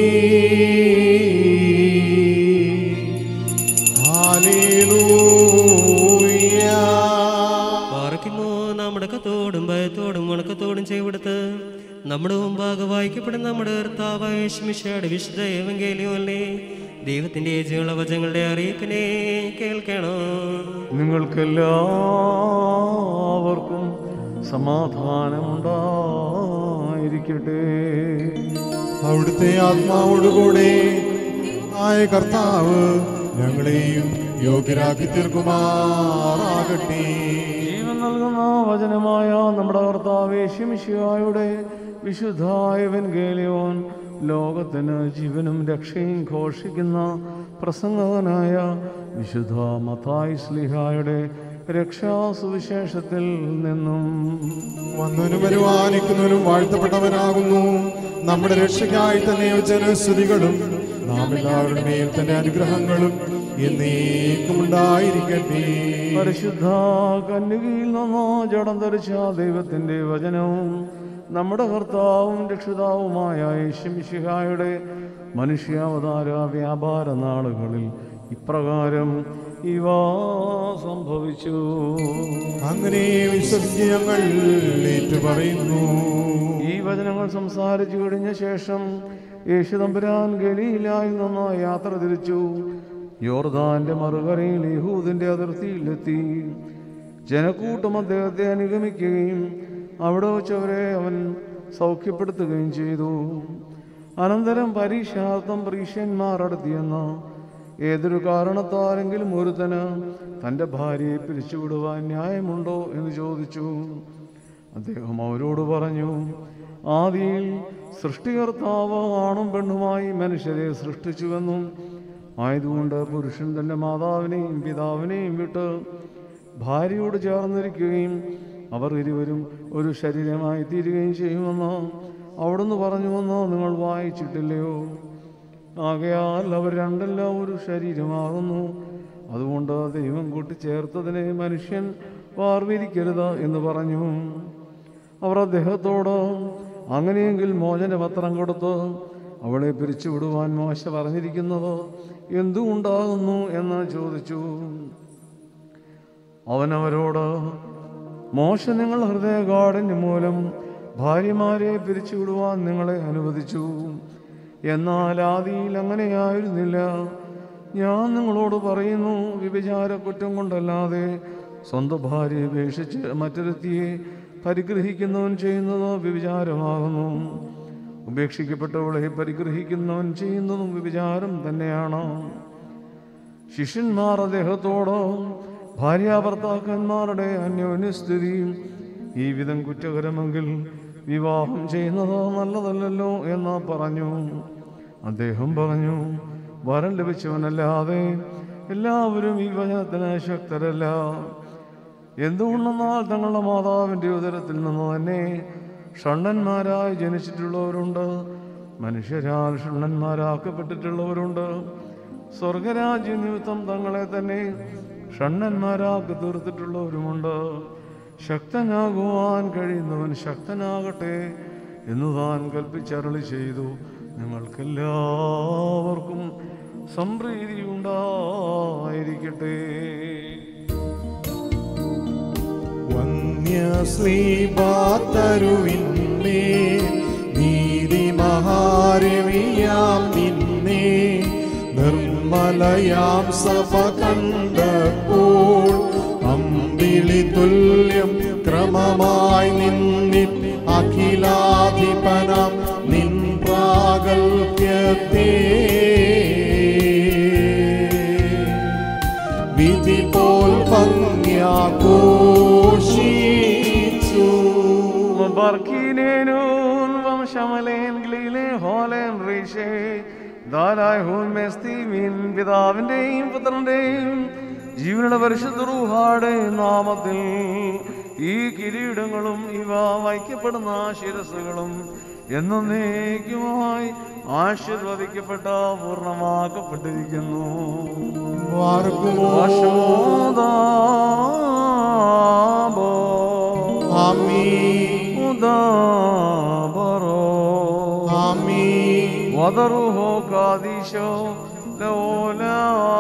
ഹല്ലേലൂയ പാറയ്ക്കുമോ നമ്മുടെ കത്തോടും ഭയത്തോടും ഉണക്കത്തോടും ചെയ്വിടുത്ത് നമ്മുടെ മുമ്പാകെ വായിക്കപ്പെടുന്ന നമ്മുടെ കർത്താവായ യേശുമിശിഹായുടെ വിശുദ്ധ ഏവങ്കേലിയോല്ലേ ദൈവത്തിന്റെ ജീവനുള്ള വചങ്ങളുടെ അറിയിപ്പിനെ കേൾക്കണം നിങ്ങൾക്കെല്ലാവർക്കും സമാധാനമുണ്ടായിരിക്കട്ടെ അവിടുത്തെ ആത്മാവോടുകൂടെ ആയ കർത്താവ് ഞങ്ങളെയും യോഗ്യരാക്കി തീർക്കുമാറാകട്ടെ ജീവൻ നൽകുന്ന വചനമായ നമ്മുടെ കർത്താവ് യേശുമിശിഹായുടെ വിശുദ്ധായവൻ ഗേലിയോൻ ലോകത്തിന് ജീവനും രക്ഷയും ഘോഷിക്കുന്ന പ്രസംഗകനായ വിശുദ്ധ മത്തായി സ്ലിഹായുടെ രക്ഷാസുവിശേഷത്തിൽ നിന്നും വന്നവനും വരുവാനിക്കുന്നവനും വാഴ്ത്തപ്പെട്ടവനാകുന്നു നമ്മുടെ രക്ഷയ്ക്കായി തന്നെ ജനസ്തുതികളും നാം എല്ലാവരുടെ മേൽ തന്നെ അനുഗ്രഹങ്ങളും എന്നേക്കും ഉണ്ടായിരിക്കട്ടെ പരിശുദ്ധ കന്യകയിൽ നിന്ന് ജഡം ധരിച്ച ദൈവത്തിന്റെ വചനവും നമ്മുടെ കർത്താവും രക്ഷിതാവുമായ യേശുമിശിഹായുടെ മനുഷ്യാവതാര വ്യാപാര നാളുകളിൽ ഇപ്രകാരം ഇവ സംഭവിച്ചു അങ്ങനെ വിശ്വസിച്ച് ഞങ്ങൾ ഏറ്റുപറയുന്നു ഈ വചനങ്ങൾ സംസാരിച്ചു കഴിഞ്ഞ ശേഷം യേശുദമ്പുരാൻ ഗലിയിലായി നിന്ന് യാത്ര തിരിച്ചു യോർദാന്റെ മറുകരയിൽ യഹൂദിന്റെ അതിർത്തിയിലെത്തി ജനക്കൂട്ടം അദ്ദേഹത്തെ അനുഗമിക്കുകയും അവിടെ വെച്ചവരെ അവൻ സൗഖ്യപ്പെടുത്തുകയും ചെയ്തു അനന്തരം പരീക്ഷാർത്ഥം പരീക്ഷന്മാർ അടുത്തിയെന്ന് ഏതൊരു കാരണത്താലെങ്കിലും ഒരുത്തന് തൻ്റെ ഭാര്യയെ പിരിച്ചുവിടുവാൻ ന്യായമുണ്ടോ എന്ന് ചോദിച്ചു അദ്ദേഹം അവരോട് പറഞ്ഞു ആദിയിൽ സൃഷ്ടികർത്താവ് ആണും പെണ്ണുമായി മനുഷ്യരെ സൃഷ്ടിച്ചുവെന്നും ആയതുകൊണ്ട് പുരുഷൻ തൻ്റെ മാതാവിനെയും പിതാവിനെയും വിട്ട് ഭാര്യയോട് ചേർന്നിരിക്കുകയും അവർ ഇരുവരും ഒരു ശരീരമായി തീരുകയും ചെയ്യുമെന്ന് അവിടുന്ന് പറഞ്ഞുവെന്ന് നിങ്ങൾ വായിച്ചിട്ടില്ലയോ ആകയാൽ അവർ രണ്ടെല്ലാം ഒരു ശരീരമാകുന്നു അതുകൊണ്ട് ദൈവം കൂട്ടിച്ചേർത്തതിനെ മനുഷ്യൻ വാർവിരിക്കരുത് എന്ന് പറഞ്ഞു അവർ അദ്ദേഹത്തോട് അങ്ങനെയെങ്കിൽ മോചനപത്രം കൊടുത്ത് അവളെ പിരിച്ചുവിടുവാൻ മോശ പറഞ്ഞിരിക്കുന്നത് എന്തുകൊണ്ടാകുന്നു എന്ന് ചോദിച്ചു അവൻ അവരോട് മോശ നിങ്ങൾ ഹൃദയകാഠിന്യം മൂലം ഭാര്യമാരെ പിരിച്ചുവിടുവാൻ നിങ്ങളെ അനുവദിച്ചു എന്നാൽ ആദിയിൽ അങ്ങനെയായിരുന്നില്ല ഞാൻ നിങ്ങളോട് പറയുന്നു വ്യഭിചാര കുറ്റം കൊണ്ടല്ലാതെ സ്വന്തം ഭാര്യയെ ഉപേക്ഷിച്ച് മറ്റൊരുത്തിയെ പരിഗ്രഹിക്കുന്നവൻ ചെയ്യുന്നത് വ്യഭിചാരമാകുന്നു ഉപേക്ഷിക്കപ്പെട്ടവളെ പരിഗ്രഹിക്കുന്നവൻ ചെയ്യുന്നതും വ്യഭിചാരം തന്നെയാണ് ശിഷ്യന്മാർ അദ്ദേഹത്തോട് ഭാര്യാഭർത്താക്കന്മാരുടെ അന്യോന്യസ്ഥിതി ഈ വിധം കുറ്റകരമെങ്കിൽ വിവാഹം ചെയ്യുന്നത് നല്ലതല്ലല്ലോ എന്ന് പറഞ്ഞു അദ്ദേഹം പറഞ്ഞു വരം ലഭിച്ചവനല്ലാതെ എല്ലാവരും ഈ വചനത്തിന് ശക്തരല്ല എന്തുകൊണ്ടെന്നാൽ തങ്ങളുടെ മാതാവിൻ്റെ ഉദരത്തിൽ നിന്ന് തന്നെ ഷണ്ണന്മാരായി ജനിച്ചിട്ടുള്ളവരുണ്ട് മനുഷ്യരാൽ ഷണ്ണന്മാരാക്കപ്പെട്ടിട്ടുള്ളവരുണ്ട് സ്വർഗരാജ്യ നിമിത്തം തങ്ങളെ തന്നെ ഷണ്ണന്മാരാക്കി തീർത്തിട്ടുള്ളവരുമുണ്ട് ശക്തനാകുവാൻ കഴിയുന്നവൻ ശക്തനാകട്ടെ എന്ന് താൻ കൽപ്പിച്ചരളി ചെയ്തു ഞങ്ങൾക്കെല്ലാവർക്കും സംപ്രീതി ഉണ്ടായിരിക്കട്ടെ പുണ്യശ്രീപാത്തരുവിന്മേ നീതി മഹാരവിയാം നിന്നെ നിർമ്മലയാം സഭ കണ്ടപ്പോൾ അമ്പിളി തുല്യം ക്രമമായി നിന്നിൽ അഖിലാധിപനം നിൻ പ്രാഗൽഭ്യത്തെ വിധി പോൽ ഭംഗ്യാഘോഷിച്ചു Barkinenun vam shamalen glile holen rishe ദാലായ ഹൂമേസ്തീവിൻ പിതാവിൻ്റെയും പുത്രൻ്റെയും ജീവനുടെ പരിശുദ്ധ റൂഹാടെ നാമത്തിൽ ഈ കിരീടങ്ങളും ഇവ വയ്ക്കപ്പെടുന്ന ശിരസുകളും എന്നേക്കുമായി ആശീർവദിക്കപ്പെട്ട പൂർണ്ണമാക്കപ്പെട്ടിരിക്കുന്നു വശോദാബോ ഉദാബറോ വദറുഹോ കാദിശോ ലോലാ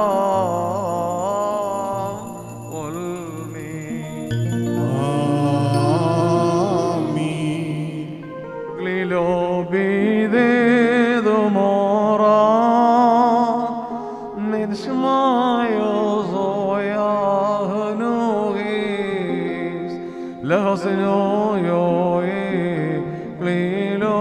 Glilobide mora Nidshmayo zoya hanugis Lahasino yoe Glilo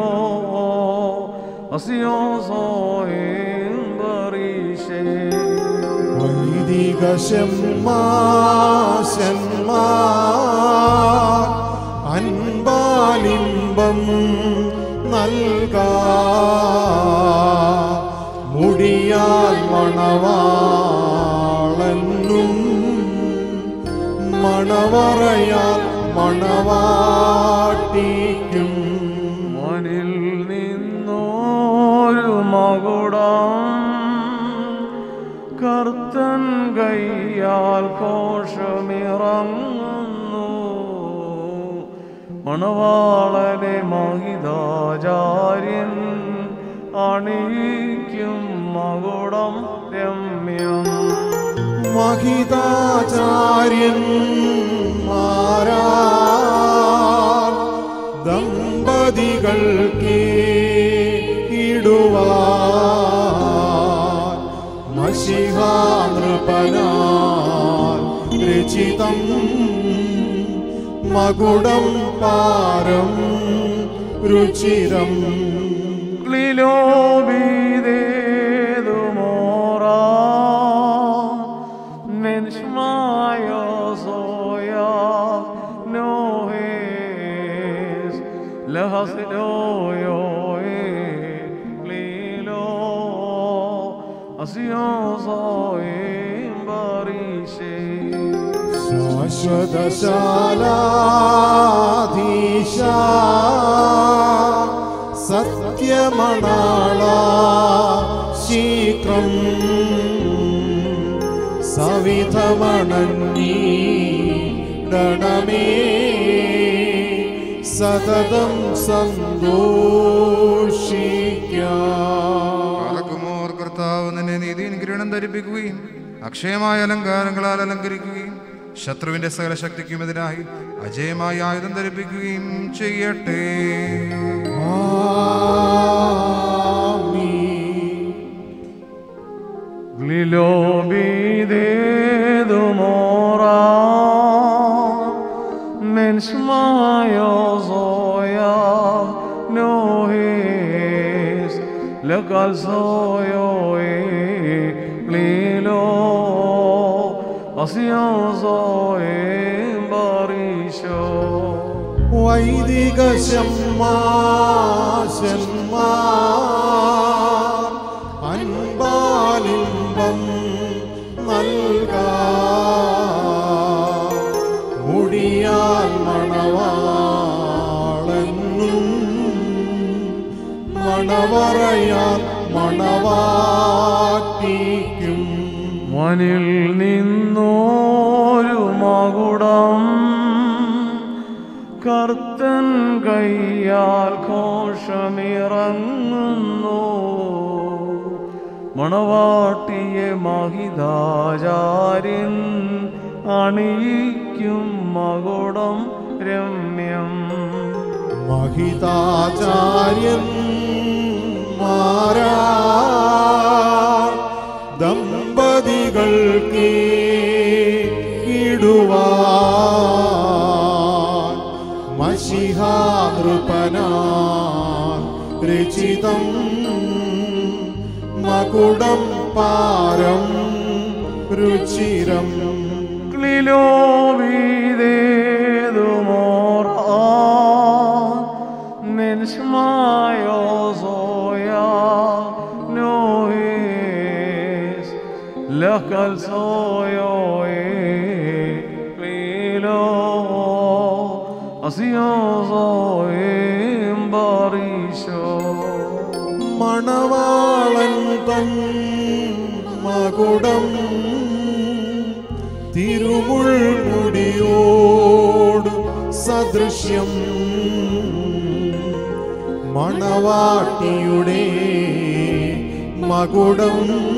Asio zoin barishe വൈദിക ശമ്മാശന്മാർ അൻപാലിംബം നൽകാ മുടിയാൽ മണവാളനും മണവറയാൽ മണവാട്ടിക്കും മനിൽ നിന്നോരു മകുടം കർത്തൻ കയ്യാൽ കോഷമിറങ്ങുന്നു മണവാളനെ മഹിതാചാര്യൻ അണിയിക്കും മകുടം രമ്യം മഹിതാചാര്യൻ മാരാൽ ദമ്പതികൾക്ക് ഇടുവാൻ മഷിഹാനൃപനാൽ രചിതം മകുടം പാരം രുചിരം Glilobide mora Menschmayo soya nohes Lahasdo yoe Glilo Asio soim barishe ശാശ്വതശാലാധീശ സത്യമണാള ശീക്രം സവിധമണഞ്ഞീടണമേ സതതം സന്തോഷിക്കാം പാലക്കുമോർ കർത്താവ് നിന്നെ നീതിயின் കിരീടം ധരിപ്പിക്കുകയും അക്ഷയമായ അലങ്കാരങ്ങളാൽ അലങ്കരിക്കുകയും ശത്രുവിന്റെ സകല ശക്തിക്കുമെതിരായി അജയമായ ആയുധം ധരിപ്പിക്കുകയും ചെയ്യട്ടെ Glilobide mora Menschmayo zoya nohes Lekal soyo e Glilo Asio zoe barisho വൈദിക ശമ്മാശന്മാർ അൻപാലിംബം നൽകാ മുടിയാൽ മണവാളെന്നും മണവറയാൽ മണവാട്ടിക്കും മനിൽ നിന്നോരു മകുടം കർത്തൻ കയ്യാൽ കോശമിറങ്ങുന്നു മണവാട്ടിയെ മഹിതാചാര്യൻ അണിയിക്കും മകുടം രമ്യം മഹിതാചാര്യൻ മാരാ ദമ്പതികൾക്ക് ഇടുവാൻ മഷിഹാനൃപനാ രചിതം മകുടം പാരം രുചിരം ക്ലിലോ വീതേതുമോർ നിൻസ്മായോ സോയാ നോയേസ് ലക്കൽ സോയോയേ ക്ലിലോ അസിയോ സോയേം ബാറിഷോ മണവാളൻ തൻ മകുടം തിരുമുൾമുടിയോട് സദൃശ്യം മണവാട്ടിയുടെ മകുടം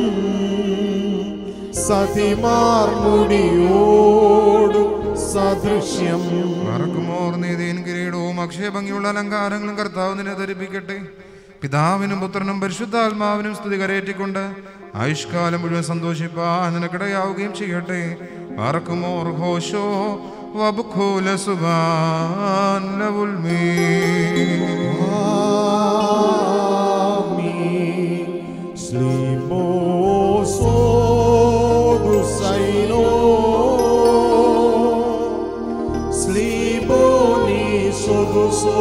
സതിമാർമുടിയോട് സദൃശ്യം മറക്കുമോർ നീതിയും കിരീടവും അക്ഷയഭംഗിയുള്ള അലങ്കാരങ്ങളും കർത്താവ് നിന്നെ ധരിപ്പിക്കട്ടെ പിതാവിനും പുത്രനും പരിശുദ്ധാത്മാവിനും സ്തുതി കരയേറ്റിക്കൊണ്ട് ആയുഷ്കാലം മുഴുവൻ സന്തോഷിപ്പാൻ നിനക്കിടയാവുകയും ചെയ്യട്ടെ മറക്കുമോർ ഘോഷോ വബുഖൂല സുബാൻ ലവുൽമീ Amin. Slimoso dusaino. Sliboni soduso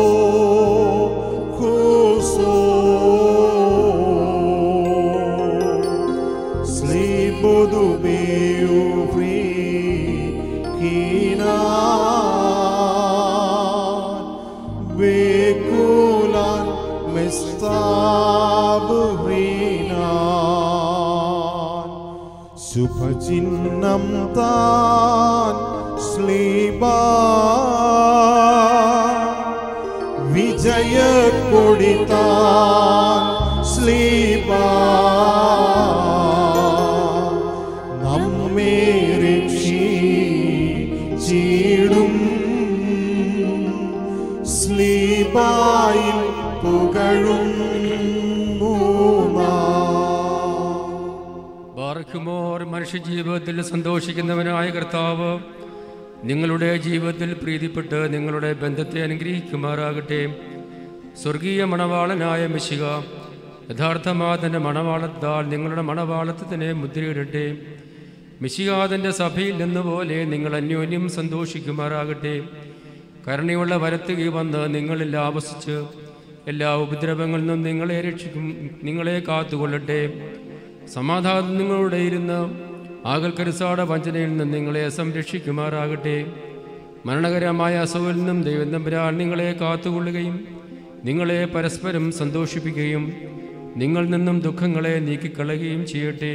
kuso. Slibodu biu free kina. Bekulan മിസ്താബുഹീനാൻ ശുഭചിഹ്നം താൻ ശ്ലീബ വിജയക്കൊടി താൻ ശ്ലീബ നമ്മെ രക്ഷിച്ചിടും സ്ലീബായിൽ പുകഴും ബാർക്കുമോർ മനുഷ്യജീവിതത്തിൽ സന്തോഷിക്കുന്നവനായ കർത്താവ് നിങ്ങളുടെ ജീവിതത്തിൽ പ്രീതിപ്പെട്ട് നിങ്ങളുടെ ബന്ധത്തെ അനുഗ്രഹിക്കുമാറാകട്ടെ സ്വർഗീയ മണവാളനായ മിശിക യഥാർത്ഥമായ തൻ്റെ മണവാളത്താൽ നിങ്ങളുടെ മണവാളത്തിന് മുദ്രയിടട്ടെ മിശികാതൻ്റെ സഭയിൽ നിന്നുപോലെ നിങ്ങൾ അന്യോന്യം സന്തോഷിക്കുമാറാകട്ടെ കരുണയുള്ള വരത്തുകി വന്ന് നിങ്ങളിൽ ആവസിച്ച് എല്ലാ ഉപദ്രവങ്ങളിൽ നിന്നും നിങ്ങളെ രക്ഷിക്കും നിങ്ങളെ കാത്തുകൊള്ളട്ടെ സമാധാനം നിങ്ങളുടെ ഇരുന്ന് ആകൽക്കരുസാട വഞ്ചനയിൽ നിന്നും നിങ്ങളെ സംരക്ഷിക്കുമാറാകട്ടെ മരണകരമായ അസുഖത്തിൽ നിന്നും ദൈവം തമ്പുരാൻ നിങ്ങളെ കാത്തുകൊള്ളുകയും നിങ്ങളെ പരസ്പരം സന്തോഷിപ്പിക്കുകയും നിങ്ങളിൽ നിന്നും ദുഃഖങ്ങളെ നീക്കിക്കളയുകയും ചെയ്യട്ടെ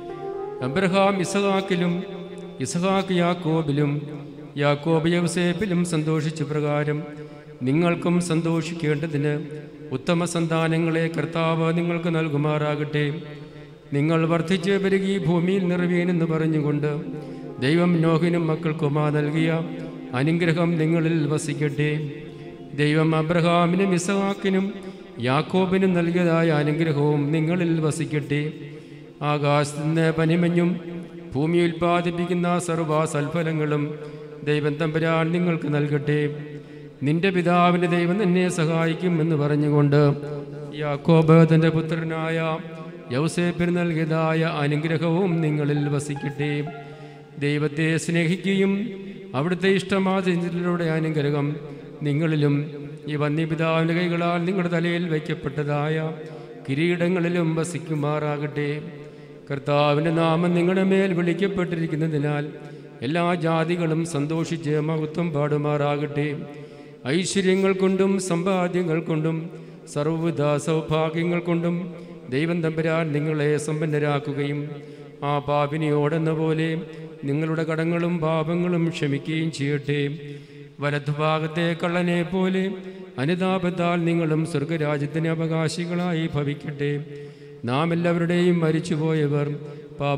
അബ്രഹാം ഇസഹാക്കിലും ഇസഹാക്ക് യാക്കോബിലും യാക്കോബ് യവസേപ്പിലും സന്തോഷിച്ച പ്രകാരം നിങ്ങൾക്കും സന്തോഷിക്കേണ്ടതിന് ഉത്തമ സന്താനങ്ങളെ കർത്താവ് നിങ്ങൾക്ക് നൽകുമാറാകട്ടെ നിങ്ങൾ വർദ്ധിച്ച് പെരുകി ഭൂമിയിൽ നിറവേനെന്ന് പറഞ്ഞുകൊണ്ട് ദൈവം നോഹിനും മക്കൾക്കുമാ നൽകിയ അനുഗ്രഹം നിങ്ങളിൽ വസിക്കട്ടെ ദൈവം അബ്രഹാമിനും ഇസഹാക്കിനും യാക്കോബിനും നൽകിയതായ അനുഗ്രഹവും നിങ്ങളിൽ വസിക്കട്ടെ ആകാശത്ത് നിന്ന് പനിമഞ്ഞും ഭൂമി ഉൽപ്പാദിപ്പിക്കുന്ന സർവ്വ സൽഫലങ്ങളും ദൈവം തമ്പുരാൻ നിങ്ങൾക്ക് നൽകട്ടെ നിന്റെ പിതാവിൻ്റെ ദൈവം നിന്നെ സഹായിക്കും എന്ന് പറഞ്ഞുകൊണ്ട് യാക്കോബ് തൻ്റെ പുത്രനായ യൗസേപ്പിന് നൽകിയതായ അനുഗ്രഹവും നിങ്ങളിൽ വസിക്കട്ടെ ദൈവത്തെ സ്നേഹിക്കുകയും അവിടുത്തെ ഇഷ്ടമാതിരിയുടെ അനുഗ്രഹം നിങ്ങളിലും ഈ വന്യപിതാവിൻ്റെ കൈകളാൽ നിങ്ങളുടെ തലയിൽ വയ്ക്കപ്പെട്ടതായ കിരീടങ്ങളിലും വസിക്കുമാറാകട്ടെ കർത്താവിൻ്റെ നാമം നിങ്ങളുടെ മേൽ വിളിക്കപ്പെട്ടിരിക്കുന്നതിനാൽ എല്ലാ ജാതികളും സന്തോഷിച്ച് മഹത്വം പാടുമാറാകട്ടെ ഐശ്വര്യങ്ങൾ കൊണ്ടും സമ്പാദ്യങ്ങൾ കൊണ്ടും സർവ്വവിധ സൗഭാഗ്യങ്ങൾ കൊണ്ടും ദൈവം തമ്പുരാൻ നിങ്ങളെ സമ്പന്നരാക്കുകയും ആ പാപിനിയോടെന്ന പോലെ നിങ്ങളുടെ കടങ്ങളും പാപങ്ങളും ക്ഷമിക്കുകയും ചെയ്യട്ടെ വലതുഭാഗത്തെ കള്ളനെ പോലെ അനുതാപത്താൽ നിങ്ങളും സ്വർഗരാജ്യത്തിന് അവകാശികളായി ഭവിക്കട്ടെ നാം എല്ലാവരുടെയും മരിച്ചുപോയവർ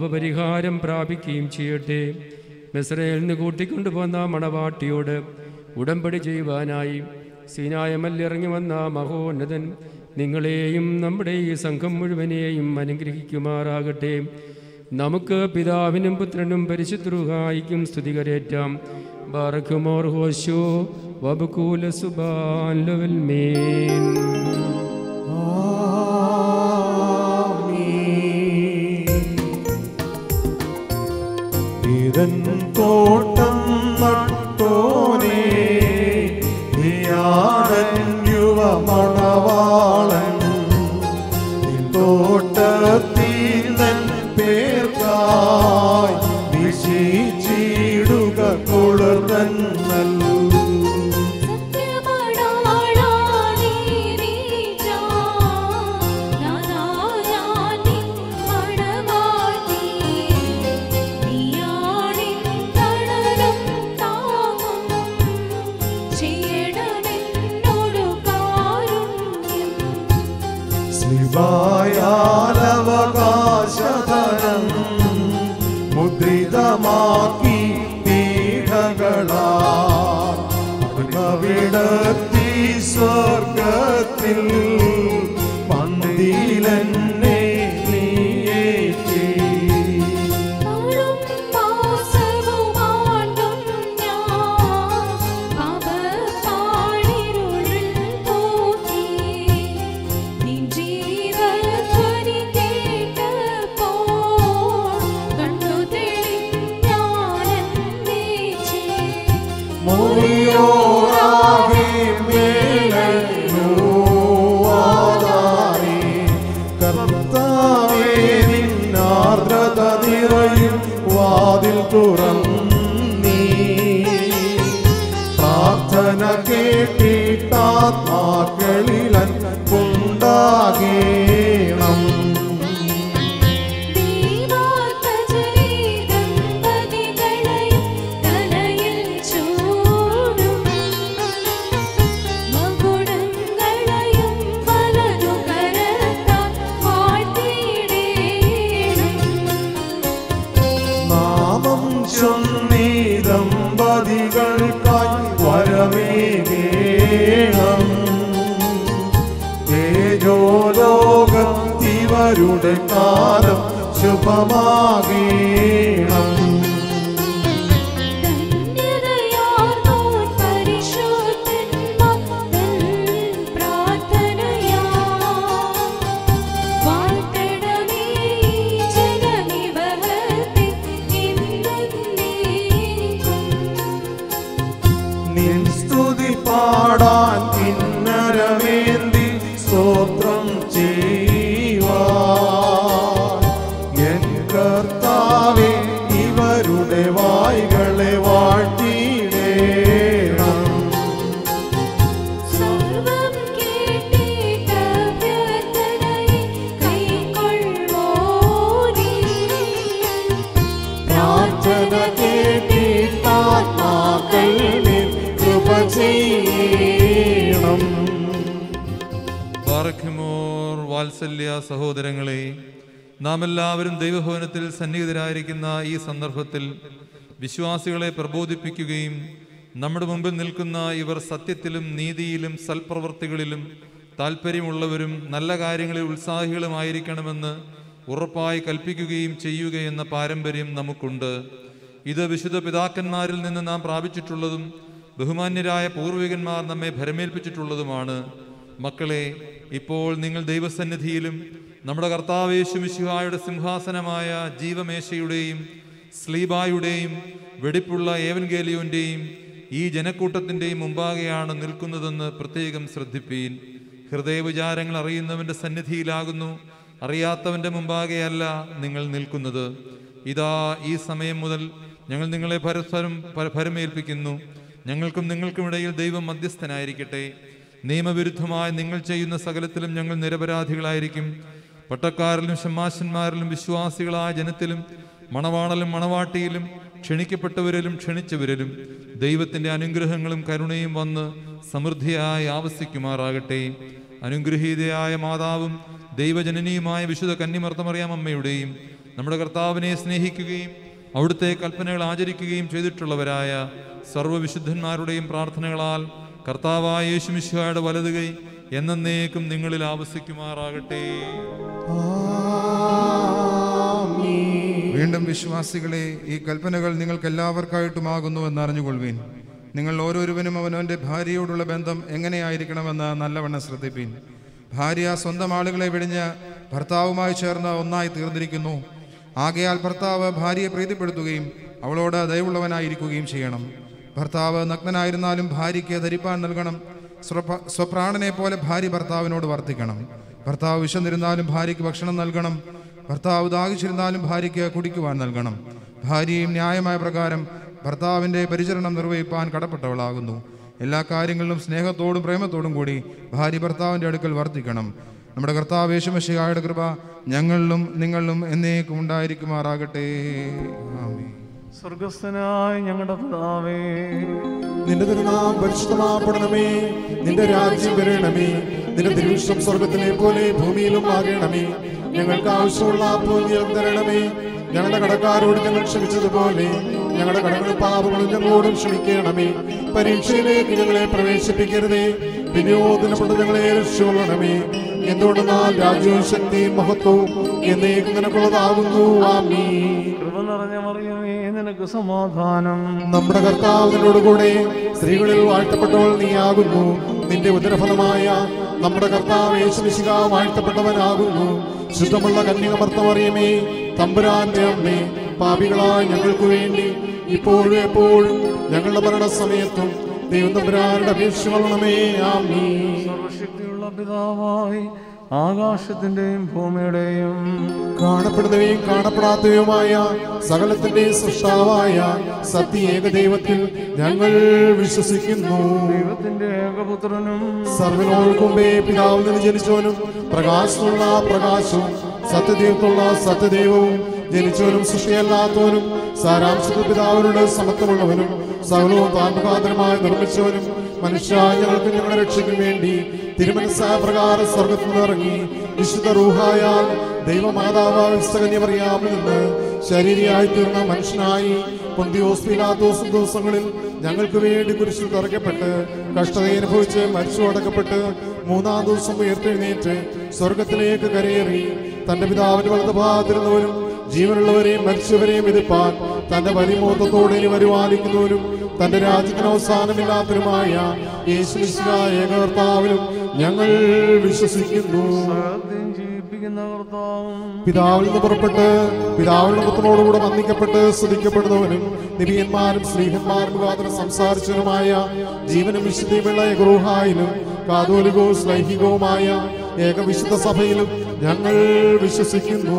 പാപപരിഹാരം പ്രാപിക്കുകയും ചെയ്യട്ടെ മിസ്രയിൽ നിന്ന് കൂട്ടിക്കൊണ്ടുപോന്ന മണവാട്ടിയോട് ഉടമ്പടി ചെയ്യുവാനായി സീനായ മല്ലിറങ്ങി വന്ന മഹോന്നതൻ നിങ്ങളെയും നമ്മുടെ ഈ സംഘം മുഴുവനെയും അനുഗ്രഹിക്കുമാറാകട്ടെ നമുക്ക് പിതാവിനും പുത്രനും പരിശുദ്രുഹായിക്കും സ്തുതികരേറ്റാം ബാറക്കുമോർ ഹോശോ വബുക്കൂല സുബാൻ ലവൽ മീൻ ഇതൻ തോട്ടം നട്ടോനേ നീയാടൻ യുവമണവാളൻ നിൻ തോട്ടത്തീതൻ പേർക്കായി വിശിച്ചിടുക കുളിർന്നൽ സ്ലിവായാലവകാശധനം മുദ്രിതമാക്കി പീഠകളാ വിടത്തി സ്വർഗത്തിൽ പന്തിയിലെന്നെ നീയേറ്റി മുറിയോറാകെ മേലൂവാതായി കർത്താവേ നിന്നാർദ്രത നിറയും വാതിൽ തുറന്നീ പ്രാർത്ഥന കേട്ടിട്ടാത്മാക്കളിലൻ ഉണ്ടാകേണം നാമം ചൊന്നീ ദമ്പതികൾക്കായി വരമേകേണം തേജോലോകത്തിവരുടെ കാലം ശുഭമാകേണം നിൻ സ്തുതി പാടാൻ കിന്നരമേന്തി സ്തോത്രം ചെയ്യുവാൻ എൻ കർത്താവേ ഇവരുടെ വായ്കളെ വാഴ്ത്തിയിടേണം പ്രാർത്ഥന കേട്ടിട്ടാത്മാക്കളിൽ കൃപ ചെയ്യണം ബാറഖിമോർ വാത്സല്യ സഹോദരങ്ങളെ നാം എല്ലാവരും ദൈവഭവനത്തിൽ സന്നിഹിതരായിരിക്കുന്ന ഈ സന്ദർഭത്തിൽ വിശ്വാസികളെ പ്രബോധിപ്പിക്കുകയും നമ്മുടെ മുമ്പിൽ നിൽക്കുന്ന ഇവർ സത്യത്തിലും നീതിയിലും സൽപ്രവർത്തികളിലും താല്പര്യമുള്ളവരും നല്ല കാര്യങ്ങളിൽ ഉത്സാഹികളുമായിരിക്കണമെന്ന് ഉറപ്പായി കൽപ്പിക്കുകയും ചെയ്യുക എന്ന പാരമ്പര്യം നമുക്കുണ്ട് ഇത് വിശുദ്ധ പിതാക്കന്മാരിൽ നിന്ന് നാം പ്രാപിച്ചിട്ടുള്ളതും ബഹുമാന്യരായ പൂർവികന്മാർ നമ്മെ ഭരമേൽപ്പിച്ചിട്ടുള്ളതുമാണ് മക്കളെ ഇപ്പോൾ നിങ്ങൾ ദൈവസന്നിധിയിലും നമ്മുടെ കർത്താവേശുമിശുഹായുടെ സിംഹാസനമായ ജീവമേശയുടെയും സ്ലീബായുടെയും വെടിപ്പുള്ള ഏവൻഗേലിയോന്റെയും ഈ ജനക്കൂട്ടത്തിൻ്റെയും മുമ്പാകെയാണ് നിൽക്കുന്നതെന്ന് പ്രത്യേകം ശ്രദ്ധിപ്പീൻ ഹൃദയവിചാരങ്ങൾ അറിയുന്നവന്റെ സന്നിധിയിലാകുന്നു അറിയാത്തവന്റെ മുമ്പാകെയല്ല നിങ്ങൾ നിൽക്കുന്നത് ഇതാ ഈ സമയം മുതൽ ഞങ്ങൾ നിങ്ങളെ പരസ്പരം പ- ഭരമേൽപ്പിക്കുന്നു ഞങ്ങൾക്കും നിങ്ങൾക്കും ഇടയിൽ ദൈവം മധ്യസ്ഥനായിരിക്കട്ടെ നിയമവിരുദ്ധമായി നിങ്ങൾ ചെയ്യുന്ന സകലത്തിലും ഞങ്ങൾ നിരപരാധികളായിരിക്കും പട്ടക്കാരിലും ഷമ്മാശന്മാരിലും വിശ്വാസികളായ ജനത്തിലും മണവാണലും മണവാട്ടിയിലും ക്ഷണിക്കപ്പെട്ടവരിലും ക്ഷണിച്ചവരിലും ദൈവത്തിന്റെ അനുഗ്രഹങ്ങളും കരുണയും വന്ന് സമൃദ്ധിയായി ആവസിക്കുമാറാകട്ടെ അനുഗ്രഹീതയായ മാതാവും ദൈവജനനിയുമായ വിശുദ്ധ കന്നിമർത്തമറിയാം അമ്മയുടെയും നമ്മുടെ കർത്താവിനെ സ്നേഹിക്കുകയും അവിടുത്തെ കൽപ്പനകൾ ആചരിക്കുകയും ചെയ്തിട്ടുള്ളവരായ സർവ്വവിശുദ്ധന്മാരുടെയും പ്രാർത്ഥനകളാൽ കർത്താവായ യേശുമിശിഹായുടെ വലതുകൈ എന്നേക്കും നിങ്ങളിൽ ആവസിക്കുമാറാകട്ടെ വീണ്ടും വിശ്വാസികളെ ഈ കൽപ്പനകൾ നിങ്ങൾക്ക് എല്ലാവർക്കായിട്ടുമാകുന്നു എന്ന് അറിഞ്ഞുകൊള്ളുവീൻ നിങ്ങൾ ഓരോരുവനും അവനവൻ്റെ ഭാര്യയോടുള്ള ബന്ധം എങ്ങനെയായിരിക്കണമെന്ന് നല്ലവണ്ണം ശ്രദ്ധിപ്പീൻ ഭാര്യ സ്വന്തം ആളുകളെ വെടിഞ്ഞ് ഭർത്താവുമായി ചേർന്ന് ഒന്നായി തീർന്നിരിക്കുന്നു ആകയാൽ ഭർത്താവ് ഭാര്യയെ പ്രീതിപ്പെടുത്തുകയും അവളോട് ദയവുള്ളവനായിരിക്കുകയും ചെയ്യണം ഭർത്താവ് നഗ്നനായിരുന്നാലും ഭാര്യയ്ക്ക് ധരിപ്പാൻ നൽകണം സ്വപ്ര- സ്വപ്രാണനെ പോലെ ഭാര്യ ഭർത്താവിനോട് വർത്തിക്കണം ഭർത്താവ് വിശന്നിരുന്നാലും ഭാര്യയ്ക്ക് ഭക്ഷണം നൽകണം ഭർത്താവ് ദാഹിച്ചിരുന്നാലും ഭാര്യയ്ക്ക് കുടിക്കുവാൻ നൽകണം ഭാര്യയും ന്യായമായ പ്രകാരം ഭർത്താവിൻ്റെ പരിചരണം നിർവഹിപ്പാൻ കടപ്പെട്ടവളാകുന്നു എല്ലാ കാര്യങ്ങളിലും സ്നേഹത്തോടും പ്രേമത്തോടും കൂടി ഭാര്യ ഭർത്താവിൻ്റെ അടുക്കൽ വർത്തിക്കണം നമ്മുടെ കർത്താവ് യേശുമശിഹായുടെ കൃപ ഞങ്ങളിലും നിങ്ങളിലും എന്നേക്കും ഉണ്ടായിരിക്കുമാറാകട്ടെ ആമേൻ സ്വർഗസ്ഥനായ ഞങ്ങളുടെ പിതാവേ നിന്റെ തിരുനാം പരിശുദ്ധമാപ്പെടണമേ നിന്റെ രാജ്യം വരണമേ നിന്റെ തിരുവിഷ്ടം സ്വർഗത്തിലെ പോലെ ഭൂമിയിലും ആകണമേ ഞങ്ങൾക്ക് ആവശ്യമുള്ള പൂജ്യം തരണമേ ഞങ്ങളുടെ കടക്കാരോട് ഞങ്ങൾ ക്ഷമിച്ചതുപോലെ ഞങ്ങളുടെ കടകളും പാപങ്ങളും ഞങ്ങളോടും ക്ഷമിക്കണമേ പരീക്ഷയിലേക്ക് ഞങ്ങളെ പ്രവേശിപ്പിക്കരുതേ വിനിയോഗനപ്പെട്ട് ഞങ്ങളെ രക്ഷിക്കൊള്ളണമേ എന്തുകൊണ്ടെന്നാൽ രാജ്യവും ശക്തിയും മഹത്വവും എന്നേക്കും നിനക്കുള്ളതാകുന്നു ആമീ കൃപ നിറഞ്ഞ മറിയമേ നിനക്ക് സമാധാനം നമ്മുടെ കർത്താവിനോട് കൂടെ സ്ത്രീകളിൽ വാഴ്ത്തപ്പെട്ടവൾ നീയാകുന്നു നിന്റെ ഉദരഫലമായ നമ്മുടെ കർത്താവ് യേശുമിശിക വാഴ്ത്തപ്പെട്ടവനാകുന്നു ശുദ്ധമുള്ള കന്യകമർത്തമറിയമേ തമ്പുരാന്റെ അമ്മേ പാപികളായ ഞങ്ങൾക്ക് വേണ്ടി ഇപ്പോഴും എപ്പോഴും ഞങ്ങളുടെ മരണസമയത്തും ദൈവം തമ്പുരാനുടെ അപേക്ഷ കൊള്ളണമേ ആമീ സർവശക്തിയുള്ള പിതാവായി ആകാശത്തിന്റെയും ഭൂമിയുടെയും കാണപ്പെടുന്നവയും കാണപ്പെടാത്തവയുമായ സകലത്തിന്റെയും സൃഷ്ടാവായ സത്യ ഏകദൈവത്തിൽ ഞങ്ങൾ വിശ്വസിക്കുന്നു ദൈവത്തിന്റെ ഏകപുത്രനും സർവനോൾക്കുമ്പേ പിതാവിൽ നിന്ന് ജനിച്ചവനും പ്രകാശമുള്ള പ്രകാശവും സത്യദൈവത്തുള്ള സത്യദൈവവും ജനിച്ചവനും സൃഷ്ടിയല്ലാത്തവനും സാരാംശത്തിൽ പിതാവിനോട് സമത്വമുള്ളവനും സകലവും താൻ മുഖാന്തരമായി നിർമ്മിച്ചവനും മനുഷ്യ ഞങ്ങൾക്ക് ഞങ്ങളുടെ രക്ഷയ്ക്കും വേണ്ടി തിരുമനസ്സായ പ്രകാരം സ്വർഗത്തിൽ നിന്ന് ഇറങ്ങി വിശുദ്ധ റൂഹായാൽ ദൈവമാതാവ് വിസ്തകന്യമറിയാമിൽ നിന്ന് ശരീരയായി തീർന്ന മനുഷ്യനായി പൊന്തിയോസ് പീലാത്തോസ് ദിവസങ്ങളിൽ ഞങ്ങൾക്ക് വേണ്ടി കുരിശിൽ തറയ്ക്കപ്പെട്ട് കഷ്ടത അനുഭവിച്ച് മരിച്ചു അടക്കപ്പെട്ട് മൂന്നാം ദിവസം ഉയർത്തെഴുന്നേറ്റ് സ്വർഗത്തിലേക്ക് കരയേറി തന്റെ പിതാവിന്റെ വലതുഭാഗത്തിരുന്നവരും ജീവനുള്ളവരെയും മരിച്ചവരെയും എതിർപ്പാൻ തന്റെ പരിമോത്തത്തോടെ ഇനി വരുവാനിക്കുന്നവരും തന്റെ രാജ്യത്തിന് അവസാനമില്ലാത്തവരുമായ യേശുമിശിഹ ഏകകർത്താവിലും ഞങ്ങൾ വിശ്വസിക്കുന്നു സകലത്തെയും ജീവിപ്പിക്കുന്ന കർത്താവും പിതാവിൽ നിന്ന് പുറപ്പെട്ട് പിതാവിന്റെ പുത്രനോടുകൂടെ വന്ദിക്കപ്പെട്ട് സ്തുതിക്കപ്പെടുന്നവനും നിബിയന്മാരും സ്നേഹന്മാരും മുഖാന്തരം സംസാരിച്ചവനുമായ ജീവനും വിശുദ്ധിയുമുള്ള ഏകറൂഹായിലും കാതോലികവും സ്ലൈഹികവുമായ ഏകവിശുദ്ധ സഭയിലും ഞങ്ങൾ വിശ്വസിക്കുന്നു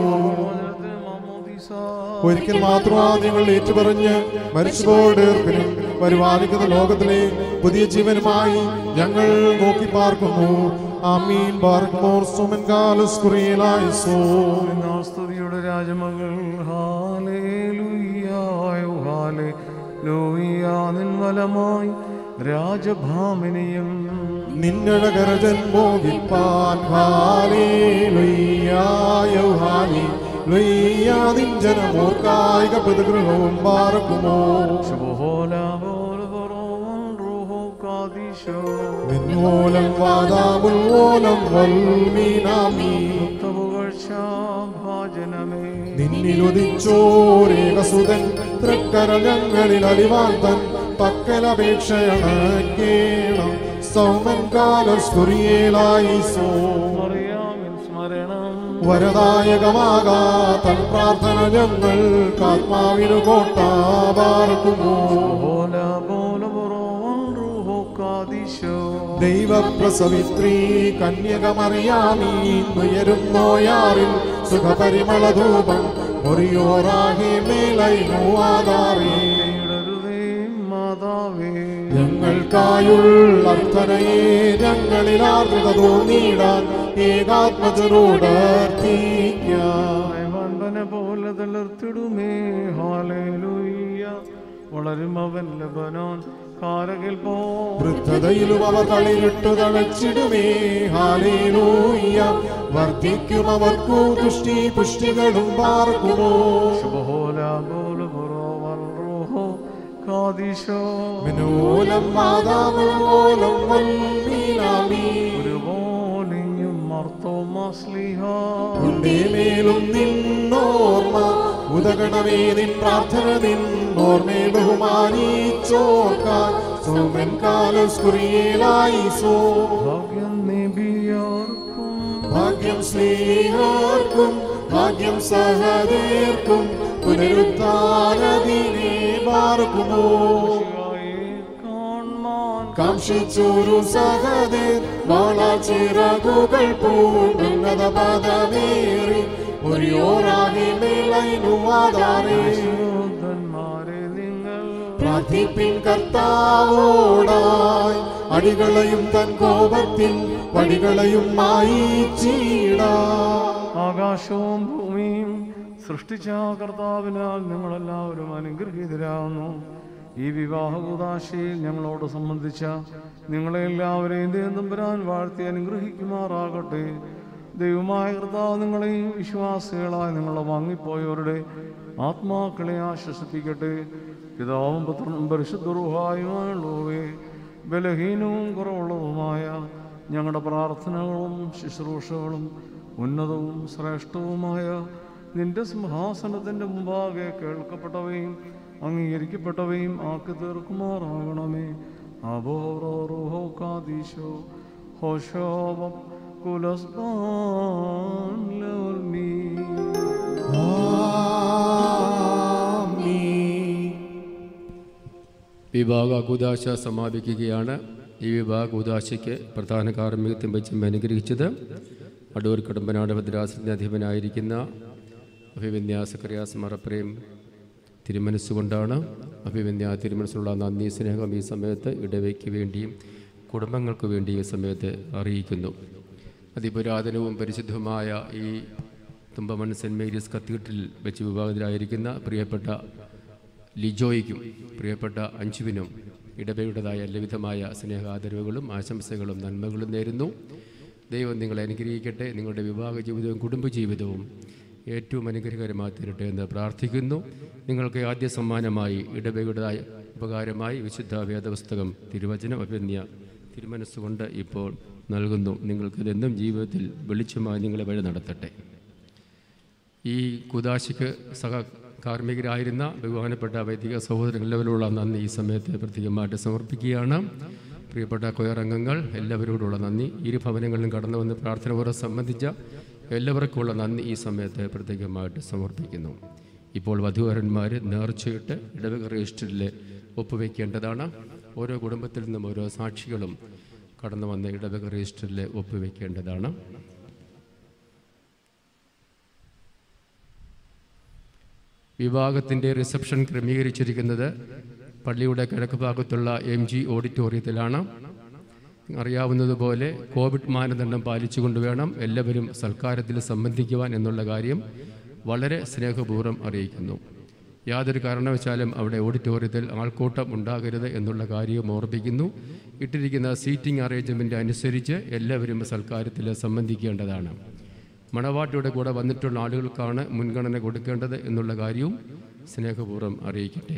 ഒരിക്കൽ മാത്രമാ നിങ്ങൾ ഏറ്റുപറഞ്ഞ് മരിച്ചുപോടേർപ്പിനും വരുവാനിക്കുന്ന ലോകത്തിലെ പുതിയ ജീവനുമായി ഞങ്ങൾ നോക്കി പാർക്കുന്നു ആമീൻ ബാർക്കുമോർ സുമൻ കാലസ് കുറിയലായിസോ എന്നാൽ സ്തുതിയുടെ രാജമകൾ ഹാലേലുയ്യായോ ഹാലേ ലോയ്യ നിൻവലമായി രാജഭാമിനിയും നിന്നഴകരജൻ മോഹിപ്പാൻ ഹാലേലുയ്യായോ ഹാലേ ലുയ്യാ നിൻ ജനമോർക്കായിക പിതൃഗൃഹവും പാർക്കുമോ ശുഭോല പോല പറോവൻ റൂഹോ കാദിശോ മിന്നോലം വാദാമുൽവോലം വൽമീനാമീ പുകഴ്ച ഭാജനമേ നിന്നിലുദിച്ചോരേകസുതൻ തൃക്കര ഞങ്ങളിൽ അലിവാന്തൻ പക്കലപേക്ഷയണക്കേണം സൗമൻ കാലസ്കുറിയേലായി സോ മറിയാമിൻ സ്മരണം വരദായകമാകാ തൻ പ്രാർത്ഥന ഞങ്ങൾ കാത്മാവിനു കോട്ടാപാർക്കുമോ പോല പോല പറോവൻ റൂഹോ കാദിശോ ദൈവപ്രസവിത്രീ കന്യകമറിയാമീ ഉയരുന്നോയാറിൽ സുഖപരിമളധൂപം ഒറിയോറാഹി മേലൈനോ ആധാരേ ഇടരുതേ മാതാവേ ഞങ്ങൾക്കായുള്ള അർത്ഥനയെ ഞങ്ങളിൽ ആർദ്രത തോന്നിയിടാൻ ഏകാത്മജനോട് അർത്ഥിക്കാം വൻപന പോലെ തളർത്തിടുമേ ഹാലേലുയ്യ വളരും അവൻ ലബനോൻ കാരകിൽ പോ വൃദ്ധതയിലും അവർ കളിരിട്ടു തളച്ചിടുമേ ഹാലേലൂയ്യ വർദ്ധിക്കും അവർക്കു ദുഷ്ടി പുഷ്ടികളും പാർക്കുമോ ശുഭഹോല പോല പറോ കാദിശോ മനോലം മാതാമോലം വൽമീനാമി ഒരുപോലെയും മർത്തോമാസ്ലിഹ മേലും നിന്നോർമ്മ ഉദകണമേ നിൻ പ്രാർത്ഥന നിൻ ഓർമ്മേ ബഹുമാനിച്ചോർക്കാൻ സോമൻ കാലസ്കുറിയേലായി സോ ഭാഗ്യം നിബിയാർക്കും ഭാഗ്യം സ്നേഹർക്കും ഭാഗ്യം സഹദേർക്കും പുനരുദ്ധാരതിനെ മാർക്കുമോ കാൺമാൻ കാക്ഷിച്ചൊരു സഹദേ വാളാച്ചിറകുകൾ പൂണ്ടുന്നത പദമേറി ഒരു ഓരാകെ മേലൈനുവാതാറേ ശുദ്ധന്മാരെ നിങ്ങൾ പ്രാർത്ഥിപ്പിൻ കർത്താവോടായി അടികളെയും തൻ കോപത്തിൽ വടികളെയും മായിച്ചീടാ ആകാശവും ഭൂമിയും സൃഷ്ടിച്ച കർത്താവിനാൽ നിങ്ങളെല്ലാവരും അനുഗ്രഹീതരാകുന്നു ഈ വിവാഹ കൂതാശയിൽ ഞങ്ങളോട് സംബന്ധിച്ച നിങ്ങളെ എല്ലാവരെയും തമ്പുരാൻ വാഴ്ത്തി അനുഗ്രഹിക്കുമാറാകട്ടെ ദൈവമായ കർത്താവ് നിങ്ങളെയും വിശ്വാസികളായി നിങ്ങളെ വാങ്ങിപ്പോയവരുടെ ആത്മാക്കളെ ആശ്വസിപ്പിക്കട്ടെ പിതാവും പുത്രനും പരിശുദ്ധറുഹായുമായുള്ളവേ ബലഹീനവും കുറവുള്ളതുമായ ഞങ്ങളുടെ പ്രാർത്ഥനകളും ശുശ്രൂഷകളും ഉന്നതവും ശ്രേഷ്ഠവുമായ നിന്റെ സിംഹാസനത്തിൻ്റെ മുമ്പാകെ കേൾക്കപ്പെട്ടവയും അംഗീകരിക്കപ്പെട്ടവയും ആക്കി തീർക്കുമാറാകണമേ അബോറോ കാദീശോ ഹോശോഭം കുലസ്താൻ ലോൽമീ വിഭാഗ കൂതാശ സമാപിക്കുകയാണ് ഈ വിഭാഗ കൂതാശയ്ക്ക് പ്രധാന കാർമ്മികത്വം വെച്ചും അനുഗ്രഹിച്ചത് അടൂർ കടമ്പനാട് ഭദ്രാസനത്തിൻ്റെ അധിപനായിരിക്കുന്ന അഭിവിന്യാസക്രിയാസ് മറപ്രേം തിരുമനസ്സുകൊണ്ടാണ് അഭിവിന്യാ തിരുമനസ്സുള്ള നന്ദി സ്നേഹം ഈ സമയത്ത് ഇടവയ്ക്ക് വേണ്ടിയും കുടുംബങ്ങൾക്ക് വേണ്ടിയും ഈ സമയത്ത് അറിയിക്കുന്നു അതിപുരാതനവും പരിശുദ്ധവുമായ ഈ തുമ്പമൺ സെൻറ് മേരീസ് കത്തീഡ്രലിൽ വെച്ച് വിഭാഗത്തിലായിരിക്കുന്ന പ്രിയപ്പെട്ട ലിജോയ്ക്കും പ്രിയപ്പെട്ട അഞ്ചുവിനും ഇടവയുടേതായ എല്ലാവിധമായ സ്നേഹാദരവുകളും ആശംസകളും നന്മകളും നേരുന്നു ദൈവം നിങ്ങളെ അനുഗ്രഹിക്കട്ടെ നിങ്ങളുടെ വിവാഹ ജീവിതവും കുടുംബജീവിതവും ഏറ്റവും അനുഗ്രഹകരമായി തീരട്ടെ എന്ന് പ്രാർത്ഥിക്കുന്നു നിങ്ങൾക്ക് ആദ്യ സമ്മാനമായി ഇടവയുടേതായ ഉപകാരമായി വിശുദ്ധ വേദപുസ്തകം തിരുവചനം അഭിന്യ തിരുമനസ്സുകൊണ്ട് ഇപ്പോൾ നൽകുന്നു നിങ്ങൾക്കിതെന്നും ജീവിതത്തിൽ വെളിച്ചമായി നിങ്ങളെ വഴി നടത്തട്ടെ ഈ കുദാശിക്ക് സഹ കാർമ്മികരായിരുന്ന ബഹുമാനപ്പെട്ട വൈദിക സഹോദരങ്ങളെല്ലാവരോടുള്ള നന്ദി ഈ സമയത്ത് പ്രത്യേകമായിട്ട് സമർപ്പിക്കുകയാണ് പ്രിയപ്പെട്ട കൊയറംഗങ്ങൾ എല്ലാവരോടുള്ള നന്ദി ഇരു ഭവനങ്ങളിലും കടന്നു വന്ന് പ്രാർത്ഥനപൂർവ്വം സംബന്ധിച്ച എല്ലാവർക്കുമുള്ള നന്ദി ഈ സമയത്ത് പ്രത്യേകമായിട്ട് സമർപ്പിക്കുന്നു ഇപ്പോൾ വധുവരന്മാർ നേർച്ചയിട്ട് ഇടവക രജിസ്റ്ററിൽ ഒപ്പുവെക്കേണ്ടതാണ് ഓരോ കുടുംബത്തിൽ നിന്നും ഓരോ സാക്ഷികളും കടന്നു വന്ന് ഇടവക രജിസ്റ്ററിൽ ഒപ്പുവെക്കേണ്ടതാണ് വിവാഹത്തിൻ്റെ റിസപ്ഷൻ ക്രമീകരിച്ചിരിക്കുന്നത് പള്ളിയുടെ കിഴക്ക് ഭാഗത്തുള്ള എം ജി ഓഡിറ്റോറിയത്തിലാണ് അറിയാവുന്നതുപോലെ കോവിഡ് മാനദണ്ഡം പാലിച്ചുകൊണ്ട് വേണം എല്ലാവരും സൽക്കാരത്തിൽ സംബന്ധിക്കുവാൻ എന്നുള്ള കാര്യം വളരെ സ്നേഹപൂർവ്വം അറിയിക്കുന്നു യാതൊരു കാരണവശാലും അവിടെ ഓഡിറ്റോറിയത്തിൽ ആൾക്കൂട്ടം ഉണ്ടാകരുത് എന്നുള്ള കാര്യവും ഓർപ്പിക്കുന്നു ഇട്ടിരിക്കുന്ന സീറ്റിംഗ് അറേഞ്ച്മെൻ്റ് അനുസരിച്ച് എല്ലാവരും സൽക്കാരത്തിൽ സംബന്ധിക്കേണ്ടതാണ് മണവാട്ടിയുടെ കൂടെ വന്നിട്ടുള്ള ആളുകൾക്കാണ് മുൻഗണന കൊടുക്കേണ്ടത് എന്നുള്ള കാര്യവും സ്നേഹപൂർവ്വം അറിയിക്കട്ടെ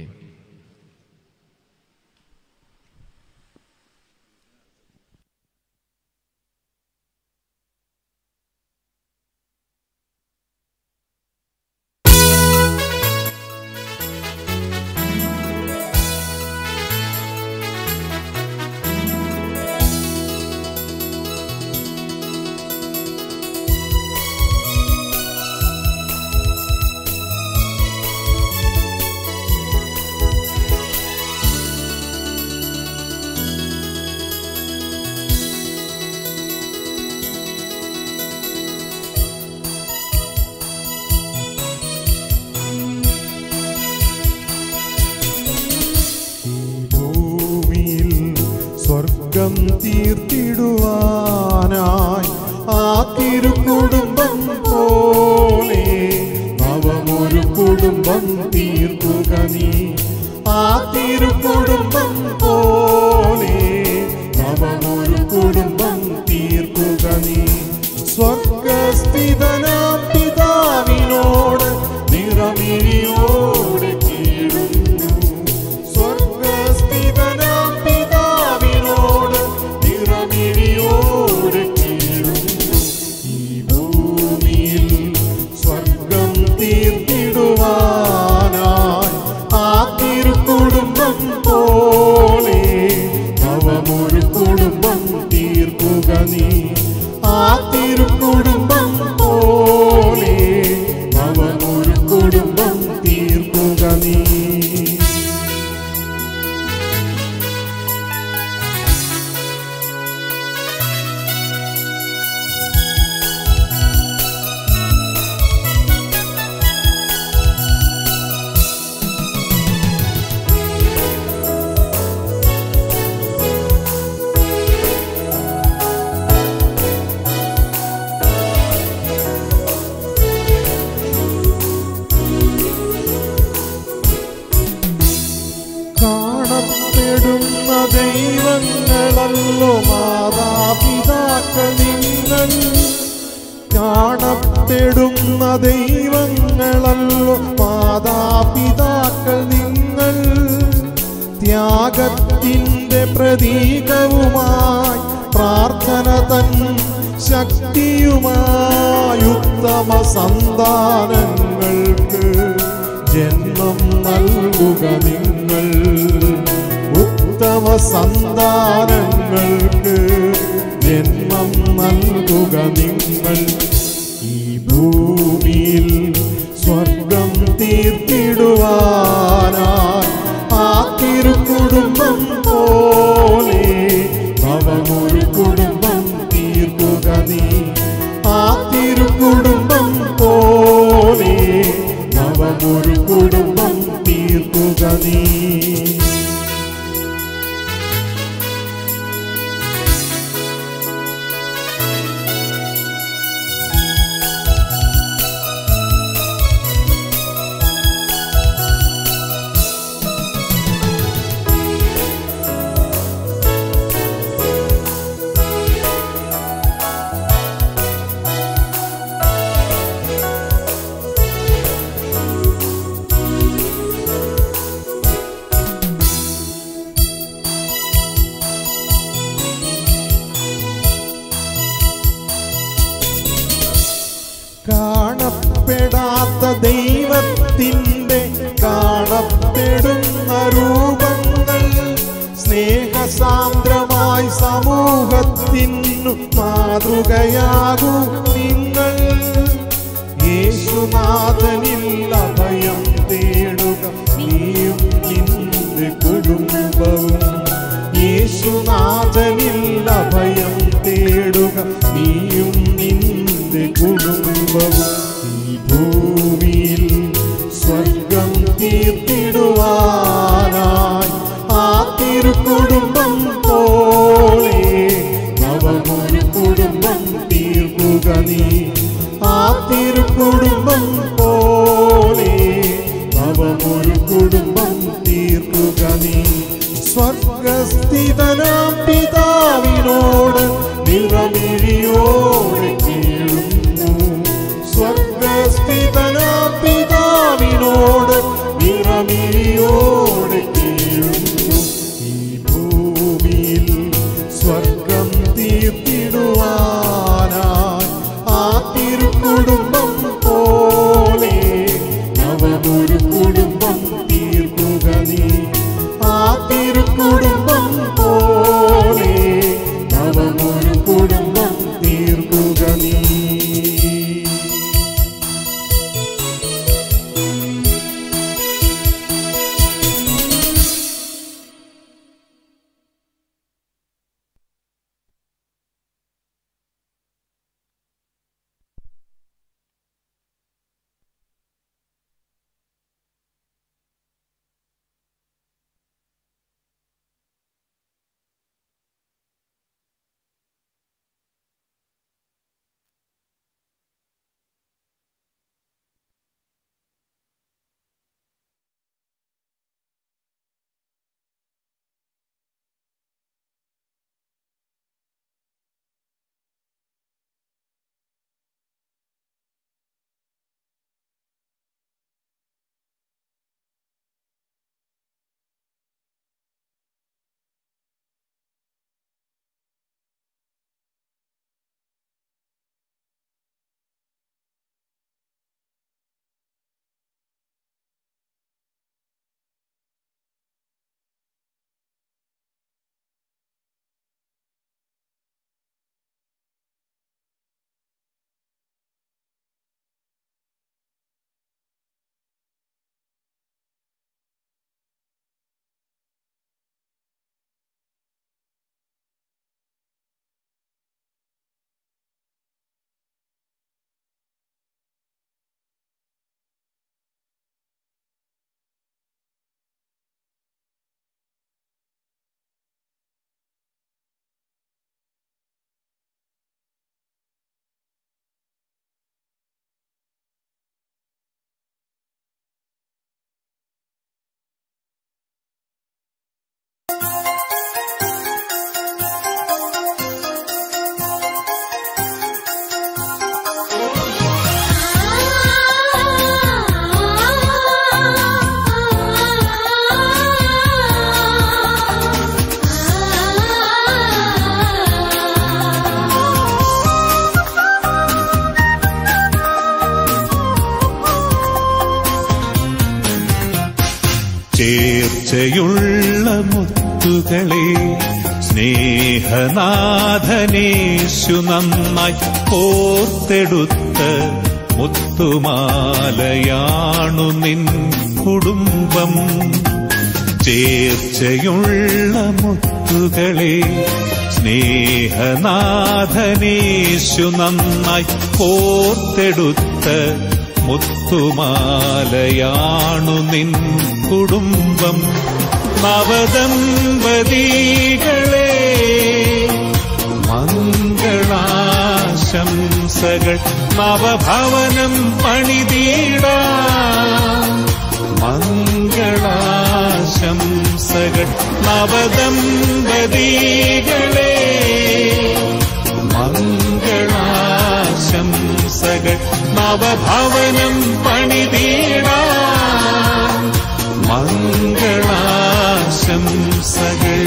ഭൂമിയിൽ സ്വർഗം തീർത്തിടുവാനായി ആ തിരുക്കുടുംബം പോലെ നവമൊരു കുടുംബം തീർക്കുക നീ ആ തിരുക്കുടുംബം പോലെ നവമൊരു കുടുംബം തീർക്കുക നീ സ്വർഗസ്ഥിതനാം പിതാവിനോട് നിറമിഴിയോടെ കീഴുന്നു സ്വർഗ തേടുന്ന ദൈവങ്ങളല്ലോ മാതാപിതാക്കൾ നിങ്ങൾ ത്യാഗത്തിൻ്റെ പ്രതീകവുമായി പ്രാർത്ഥന തൻ ശക്തിയുമായി ഉത്തമ സന്താനങ്ങൾക്ക് ജന്മം നൽകുക നിങ്ങൾ ഉത്തമ സന്താനങ്ങൾക്ക് ജന്മം നൽകുക നിങ്ങൾ ഈ ഭൂമിയിൽ സ്വർഗം തീർത്തിടുവാനായി ആ തിരുക്കുടുംബം പോലെ നവമൊരു കുടുംബം തീർക്കുക നീ ആ തിരുക്കുടുംബം പോലെ നവമൊരു കുടുംബം തീർക്കുക നീ കാണപ്പെടാത്ത ദൈവത്തിൻ്റെ കാണപ്പെടുന്ന രൂപങ്ങൾ സ്നേഹസാന്ദ്രമായി സമൂഹത്തിനു മാതൃകയാകൂ നിങ്ങൾ യേശുനാഥനിൽ അഭയം തേടുക നീയും നിന്റെ കുടുംബവും യേശുനാഥനിൽ അഭയം തേടുക നീയും നിന്റെ കുടുംബവും ഈ ഭൂമിയിൽ സ്വർഗം തീർത്തിടുവാനായി ആ തിരുക്കുടുംബം പോലെ നവമൊരു കുടുംബം തീർക്കുക നീ ആ തിരുക്കുടുംബം പോലെ നവമൊരു കുടുംബം തീർക്കുക നീ സ്വർഗസ്ഥിതനാം പിതാവിനോട് നിറമിഴിയോടെ കേളുന്നു സ്വർഗസ്ഥിതനാം പിതാവിനോട് നിറമിഴിയോടെ കേളുന്നു ഈ ഭൂമിയിൽ സ്വർഗം തീർത്തിടുവാനായി ആ തിരുക്കുടുംബം പോലെ നവമൊരു കുടുംബം തീർക്കുക നീ ആ തിരുക്കുടുംബം പോലെ നവമൊരു കുടുംബം തീർക്കുക നീ ചേർച്ചയുള്ള മുത്തുകളെ സ്നേഹനാഥനേശു നന്നായി കോർത്തെടുത്ത മുത്തുമാലയാണു നിൻ കുടുംബം ചേർച്ചയുള്ള മുത്തുകളെ സ്നേഹനാഥനേശു നന്നായി കോർത്തെടുത്ത മുത്തുമാലയാണു നിൻ കുടുംബം നവദമ്പതികളെ മംഗളാശംസകൾ നവഭവനം പണിതീടാ മംഗളാശംസകൾ നവദമ്പതികളെ മംഗളാശംസകൾ നവഭവനം പണിതീടാ മംഗളാശംസകൾ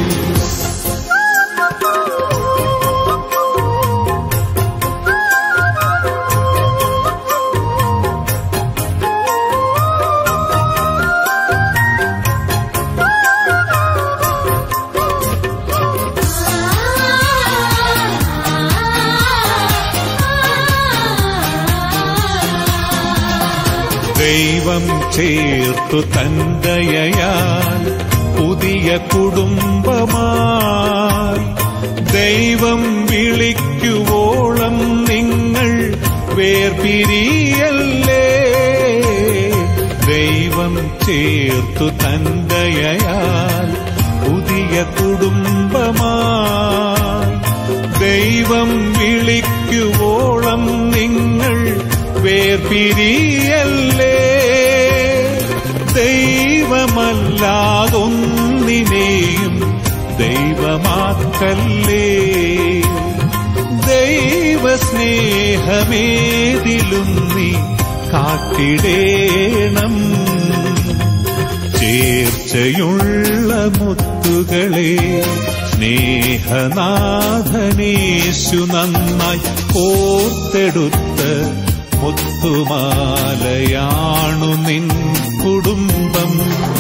ദൈവം ചേർത്തു തന്തയയാൽ പുതിയ കുടുംബമായി ദൈവം വിളിക്കുവോളം നിങ്ങൾ വേർപിരിയല്ലേ ദൈവം ചേർത്തു തന്തയയാൽ പുതിയ കുടുംബമായി ദൈവം വിളിക്കുവോളം നിങ്ങൾ വേർപിരിയല്ലേ ദൈവമല്ലാതൊന്നിനെയും ദൈവമാക്കല്ലേ ദൈവസ്നേഹമേതിലും നീ കാട്ടിടേണം ചേർച്ചയുള്ള മുത്തുകളെ സ്നേഹനാഥനേശു നന്നായി കോർത്തെടുത്ത് മുത്തുമാലയാണു നിൻ കുടുംബം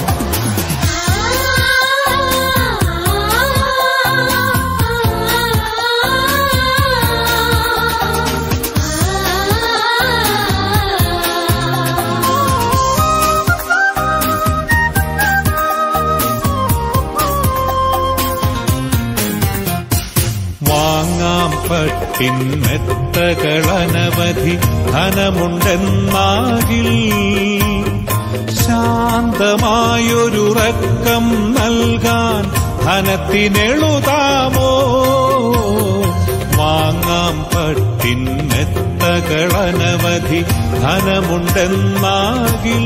വാങ്ങാം പട്ടിൻ മെത്തകളനവധി ധനമുണ്ടെന്നാകിൽ ശാന്തമായൊരുറക്കം നൽകാൻ ധനത്തിനെളുതാമോ വാങ്ങാം പട്ടിൻ മെത്തകളനവധി ധനമുണ്ടെന്നാകിൽ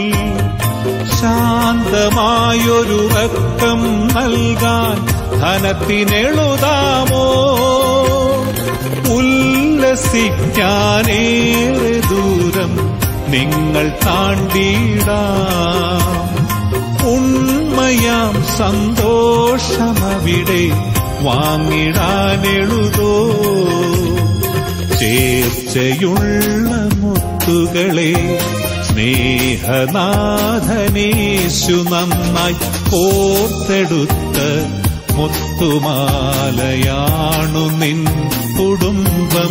ശാന്തമായൊരുറക്കം നൽകാൻ ധനത്തിനെളുതാമോ ഉല്ലസിക്കാനേറെ ദൂരം നിങ്ങൾ താണ്ടിടാം ഉണ്മയാം സന്തോഷമവിടെ വാങ്ങിടാനെഴുതോ ചേർച്ചയുള്ള മുത്തുകളെ സ്നേഹനാഥനേശു നന്നായി കോർത്തെടുത്ത് മുത്തുമാലയാണു നിൻ കുടുംബം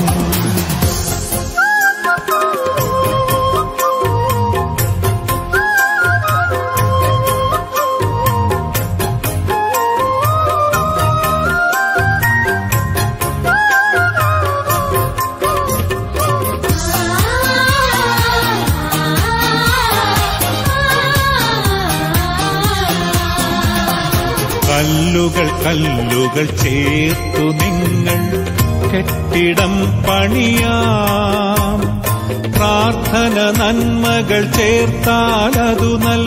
കല്ലുകൾ കല്ലുകൾ ചേർത്തു നിങ്ങൾ കെട്ടിടം പണിയാം പ്രാർത്ഥന നന്മകൾ ചേർത്താലതു നൽ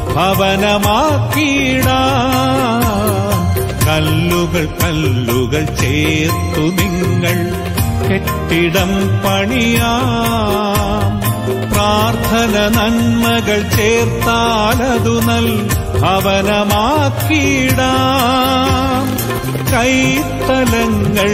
ഭവനമാക്കിയിടാം കല്ലുകൾ കല്ലുകൾ ചേർത്തു നിങ്ങൾ കെട്ടിടം പണിയാം പ്രാർത്ഥന നന്മകൾ ചേർത്താലതു നൽ ഭവനമാക്കിയിടാം കൈത്തലങ്ങൾ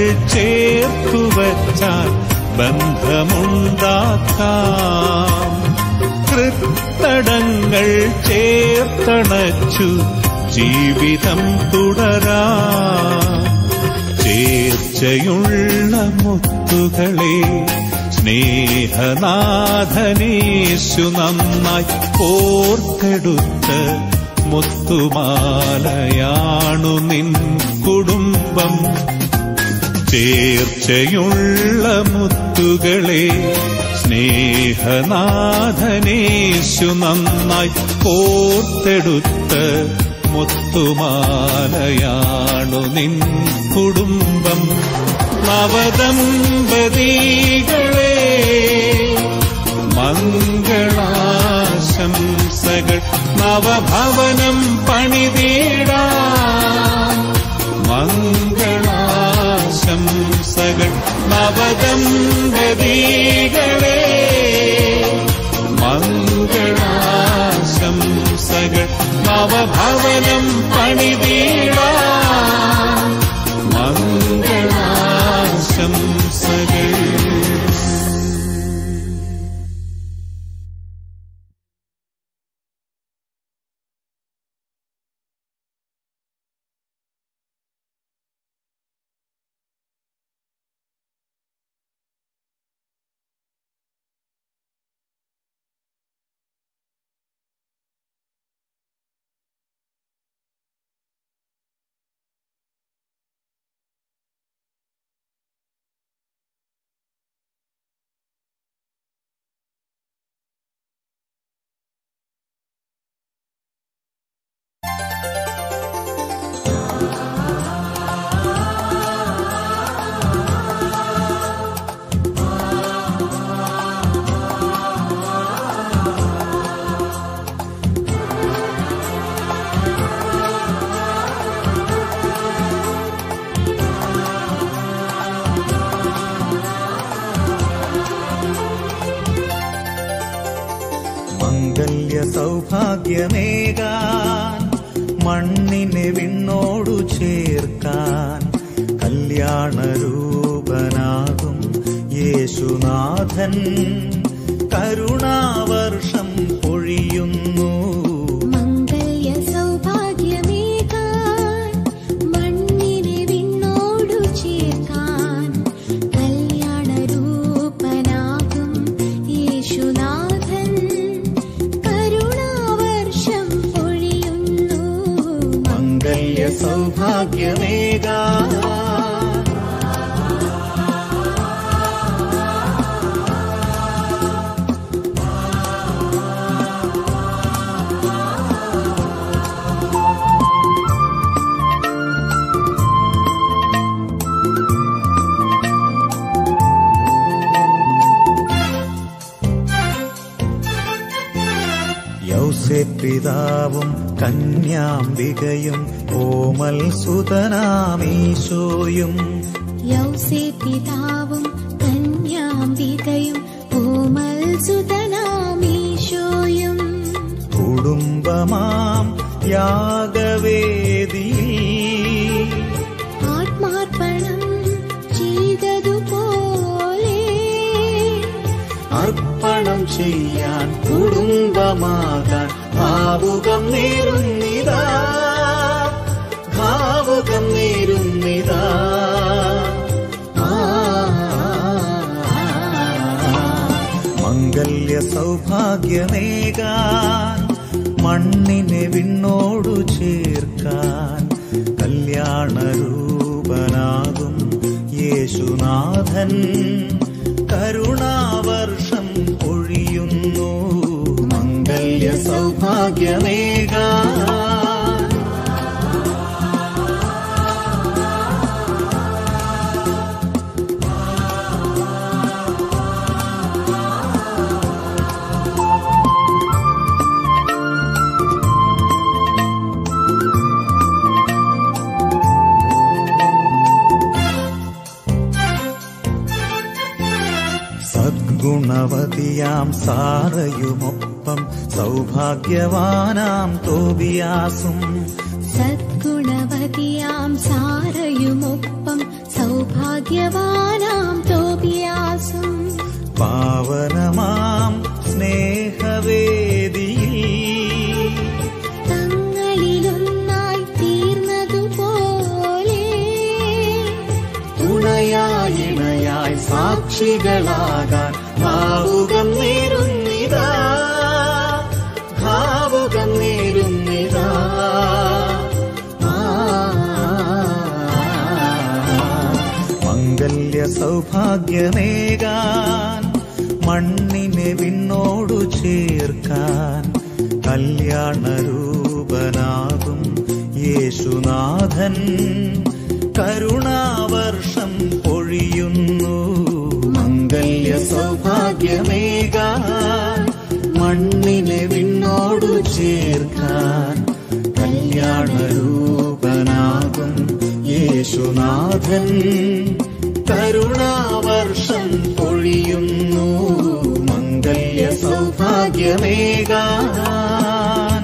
ചേർത്തു വച്ചാൽ ബന്ധമുണ്ടാക്കാം ഹൃത്തടങ്ങൾ ചേർത്തണച്ചു ജീവിതം തുടരാ ചേർച്ചയുള്ള മുത്തുകളെ സ്നേഹനാഥനേശു നന്നായി ഓർത്തെടുത്ത് മുത്തുമാലയാണു നിൻ കുടുംബം ചേർച്ചയുള്ള മുത്തുകളെ സ്നേഹനാഥനേശു നന്നായി കോർത്തെടുത്ത് മുത്തുമാലയാണു നിൻ കുടുംബം നവദമ്പതികളെ മംഗളാശംസകൾ നവഭവനം പണിതീടാ മംഗളാശംസകൾ നവദമ്പതികളെ മംഗളാശംസകൾ നവഭവനം പണിതീടാ മംഗളാശംസകൾ മംഗല്യ സൗഭാഗ്യമേകാൻ മണ്ണിനെ വിണ്ണോടു ചേർക്കാൻ കല്യാണരൂപനാകും യേശുനാഥൻ കരുണാവർഷം പൊഴിയുന്നു മംഗല്യ സൗഭാഗ്യമേകാൻ മണ്ണിനെ വിണ്ണോടു ചേർക്കാൻ കല്യാണരൂപനാകും യേശുനാഥൻ കരുണാവർഷം പൊഴിയുന്നു മംഗല്യ സൗഭാഗ്യമേകാൻ യൗസേപ്പിതാവും കന്യാംബികയും ഓമൽ സുതനാമീശോയും യൗസേ പിതാവും കന്യാംബികയും ഓമൽ സുതനാമീശോയും കുടുംബമാം യാഗവേദിയിൽ ആത്മാർപ്പണം ചെയ്തതുപോലെ അർപ്പണം ചെയ്യാൻ കുടുംബമാകാൻ ഭാവുകം നേരുന്നിതാ ഭാവുകം നേരുന്നിതാ ആ, മംഗല്യ സൗഭാഗ്യമേകാൻ മണ്ണിനെ വിണ്ണോടു ചേർക്കാൻ കല്യാണരൂപനാകും യേശുനാഥൻ കരുണാവർഷം ഒഴിയുന്നു മംഗല്യ സൗഭാഗ്യമേകാൻ സദ്ഗുണവതിയാം സാറയുമൊപ്പം സൗഭാഗ്യവാനാം തോബിയാസും സദ്ഗുണവതിയാം സാരയുമൊപ്പം സൗഭാഗ്യവാനാം തോബിയാസും പാവനമാം സ്നേഹവേദിയിൽ സാക്ഷികളാകാൻ ഭാവുകം നേരുന്നിതാ ഭാവുകം നേരുന്നിതാ ആ, മംഗല്യ സൗഭാഗ്യമേകാൻ മണ്ണിനെ വിണ്ണോടു ചേർക്കാൻ കല്യാണരൂപനാകും യേശുനാഥൻ കരുണാവർഷം പൊഴിയുന്നു മംഗല്യ സൗഭാഗ്യമേകാൻ മണ്ണിനെ വിണ്ണോടു ചേർക്കാൻ കല്യാണരൂപനാകും യേശുനാഥൻ കരുണാവർഷം പൊഴിയുന്നു മംഗല്യ സൗഭാഗ്യമേകാൻ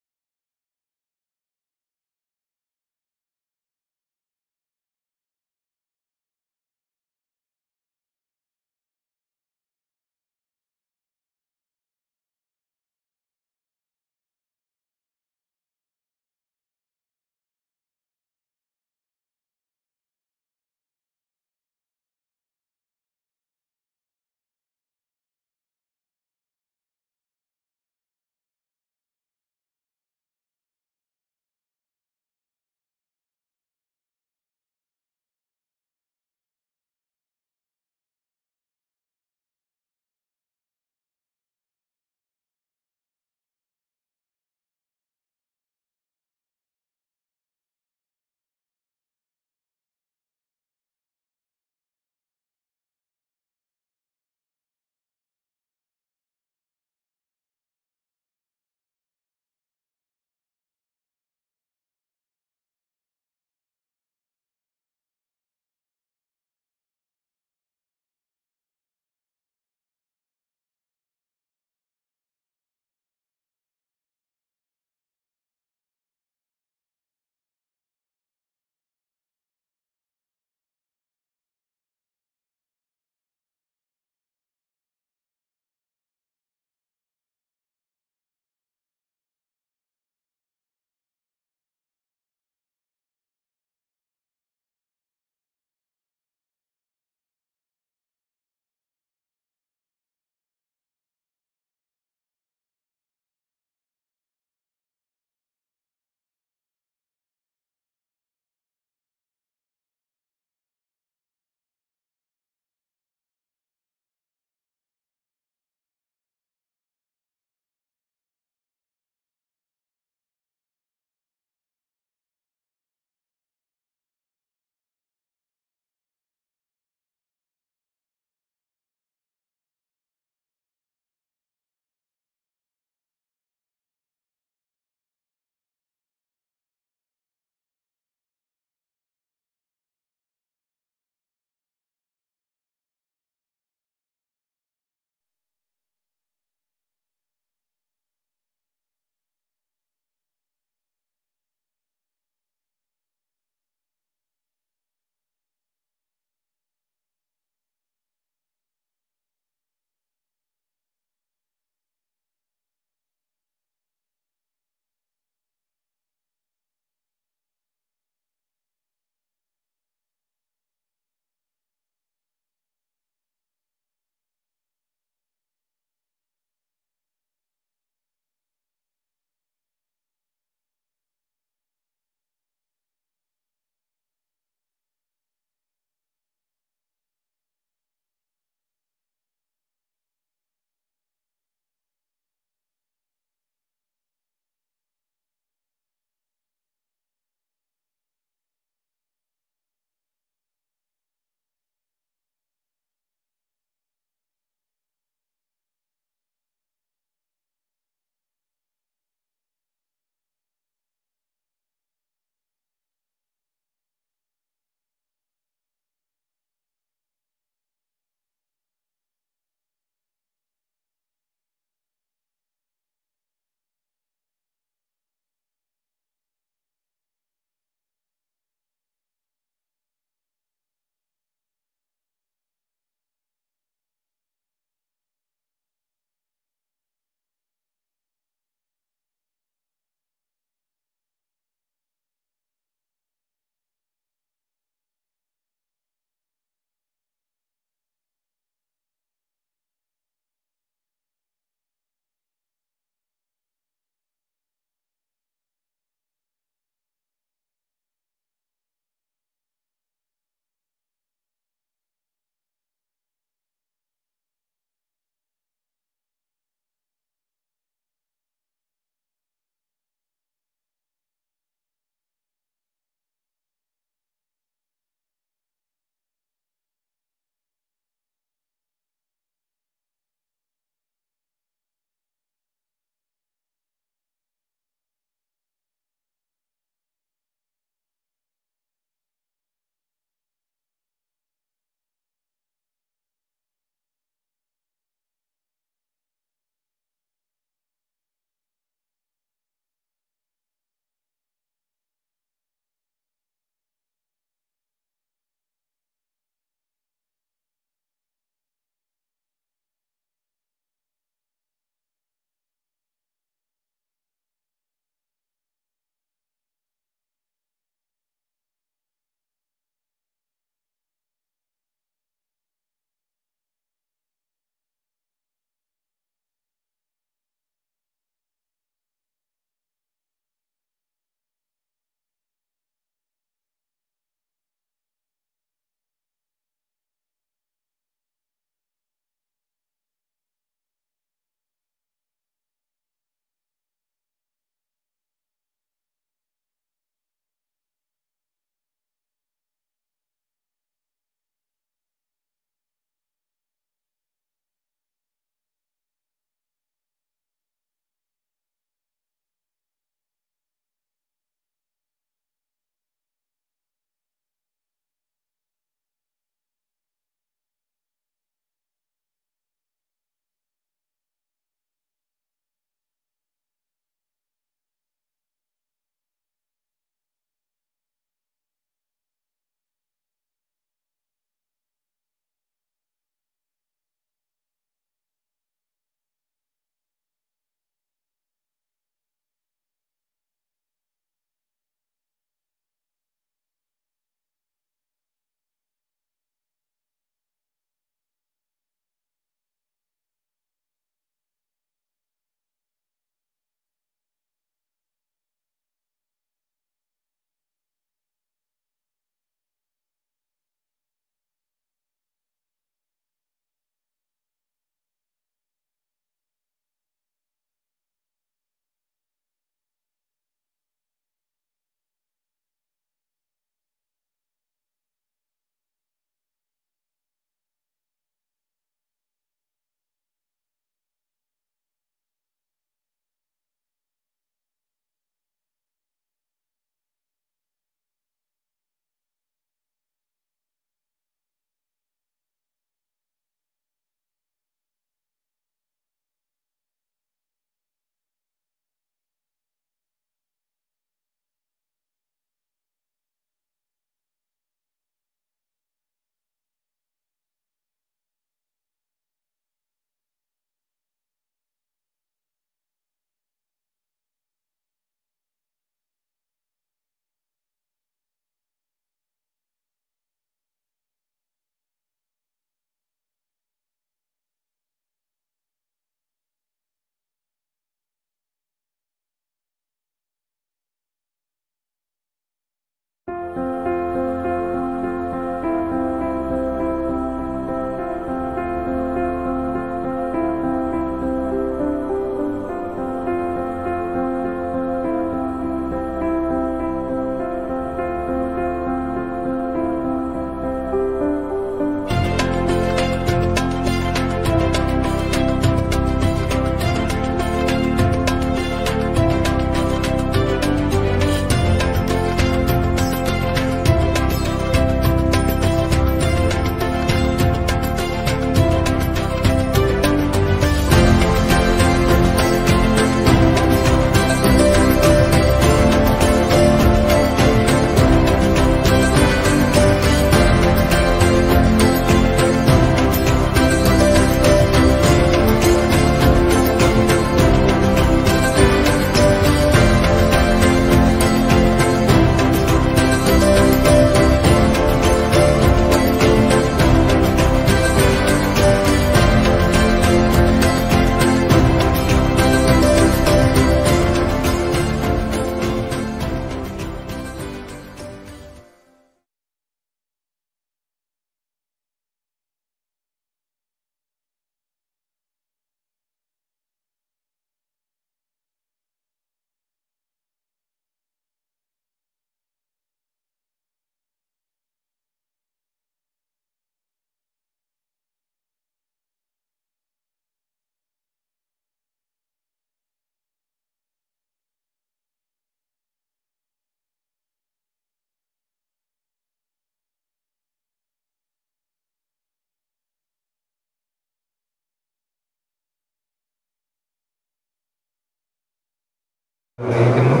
അറിയിക്കുന്നു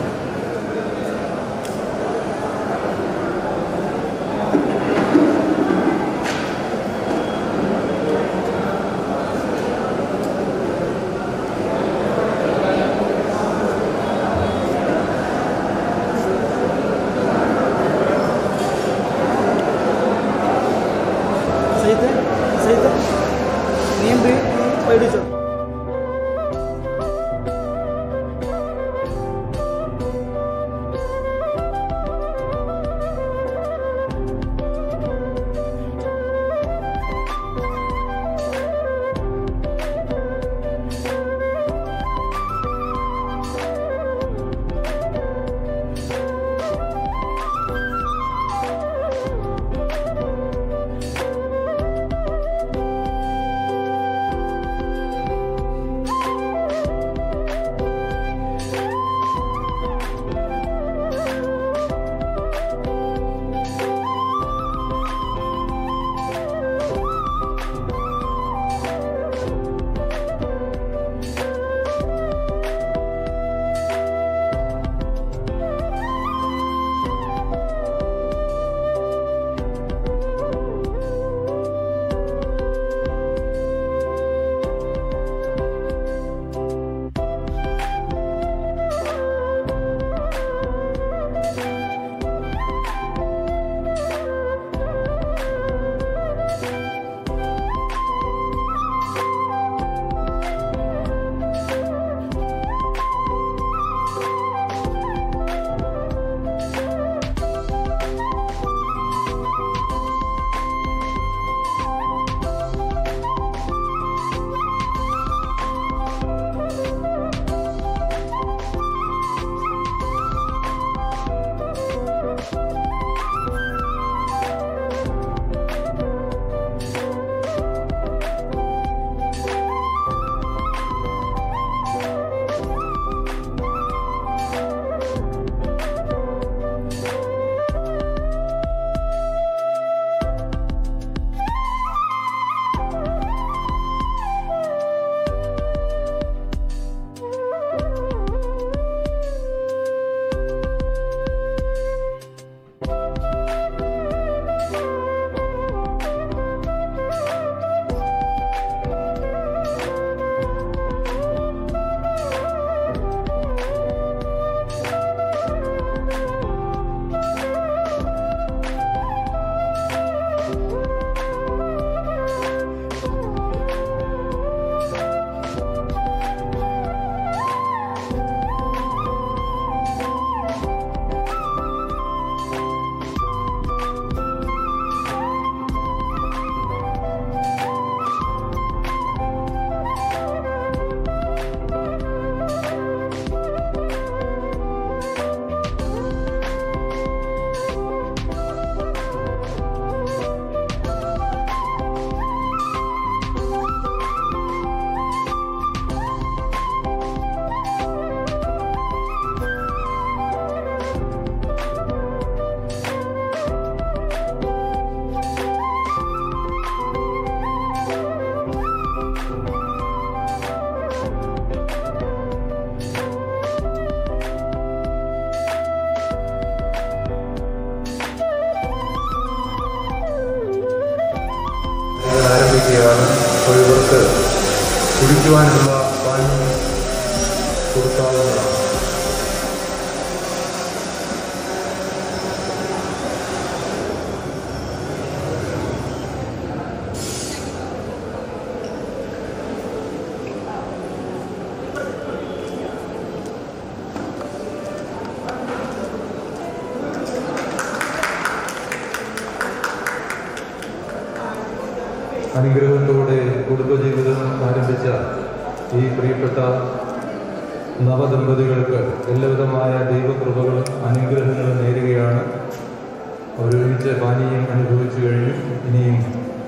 സൈത്ത് സൈത്ത് നീ എന്ത് പേടിച്ചോ ആരംഭിക്കുകയാണ് അപ്പോൾ ഇവർക്ക് കുടിക്കുവാനുള്ള പാനീയം കൊടുക്കാവുന്നതാണ് അനുഗ്രഹത്തോടെ കുടുംബജീവിതം ആരംഭിച്ച ഈ പ്രിയപ്പെട്ട നവദമ്പതികൾക്ക് എല്ലാവിധമായ ദൈവകൃപകളും അനുഗ്രഹങ്ങളും നേരുകയാണ് അവരൊരുമിച്ച് പാനീയം അനുഭവിച്ചു കഴിഞ്ഞു ഇനിയും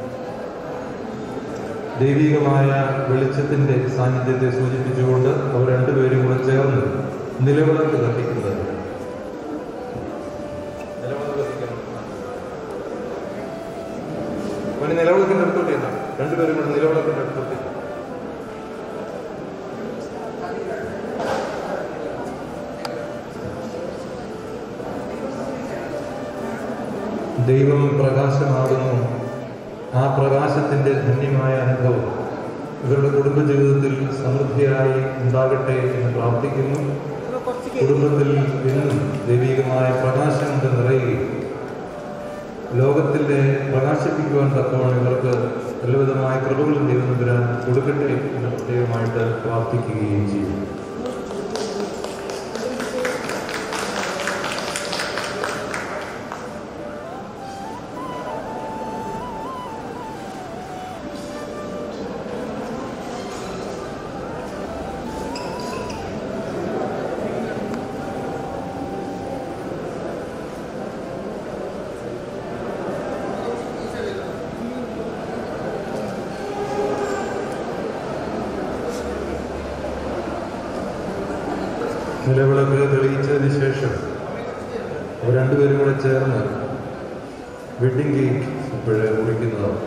ദൈവികമായ വെളിച്ചത്തിൻ്റെ സാന്നിധ്യത്തെ സൂചിപ്പിച്ചുകൊണ്ട് അവർ രണ്ടുപേരും കൂടെ ചേർന്ന് നിലവിളക്ക് കത്തിക്കുന്നത് നിലവിളക്ക് കത്തിക്കണം അവന് നിലവിളക്കിൻ്റെ അടുത്തോട്ട് ചെല്ലാം രണ്ടുപേരും കൂടെ നിലവിളക്കിൻ്റെ അടുത്തോട്ട് ചെല്ലാം. ദൈവം പ്രകാശമാകുന്നു ആ പ്രകാശത്തിൻ്റെ ധന്യമായ അനുഭവം ഇവരുടെ കുടുംബജീവിതത്തിൽ സമൃദ്ധിയായി ഉണ്ടാകട്ടെ എന്ന് പ്രാർത്ഥിക്കുന്നു കുടുംബത്തിൽ എന്നും ദൈവികമായ പ്രകാശം കൊണ്ട് നിറയുകയും ലോകത്തിൻ്റെ പ്രകാശിപ്പിക്കുവാൻ തക്കവണ്ണം ഇവർക്ക് എല്ലാവിധമായ കൃപകളും ദൈവം തമ്പുരാൻ കൊടുക്കട്ടെ എന്ന് പ്രത്യേകമായിട്ട് പ്രാർത്ഥിക്കുകയും ചെയ്യും നിലവിളക്ക് തെളിയിച്ചതിന് ശേഷം അവർ രണ്ടുപേരും കൂടെ ചേർന്ന് വെഡിങ് കേക്ക് ഇപ്പോഴേ കുറിക്കുന്നതാണ്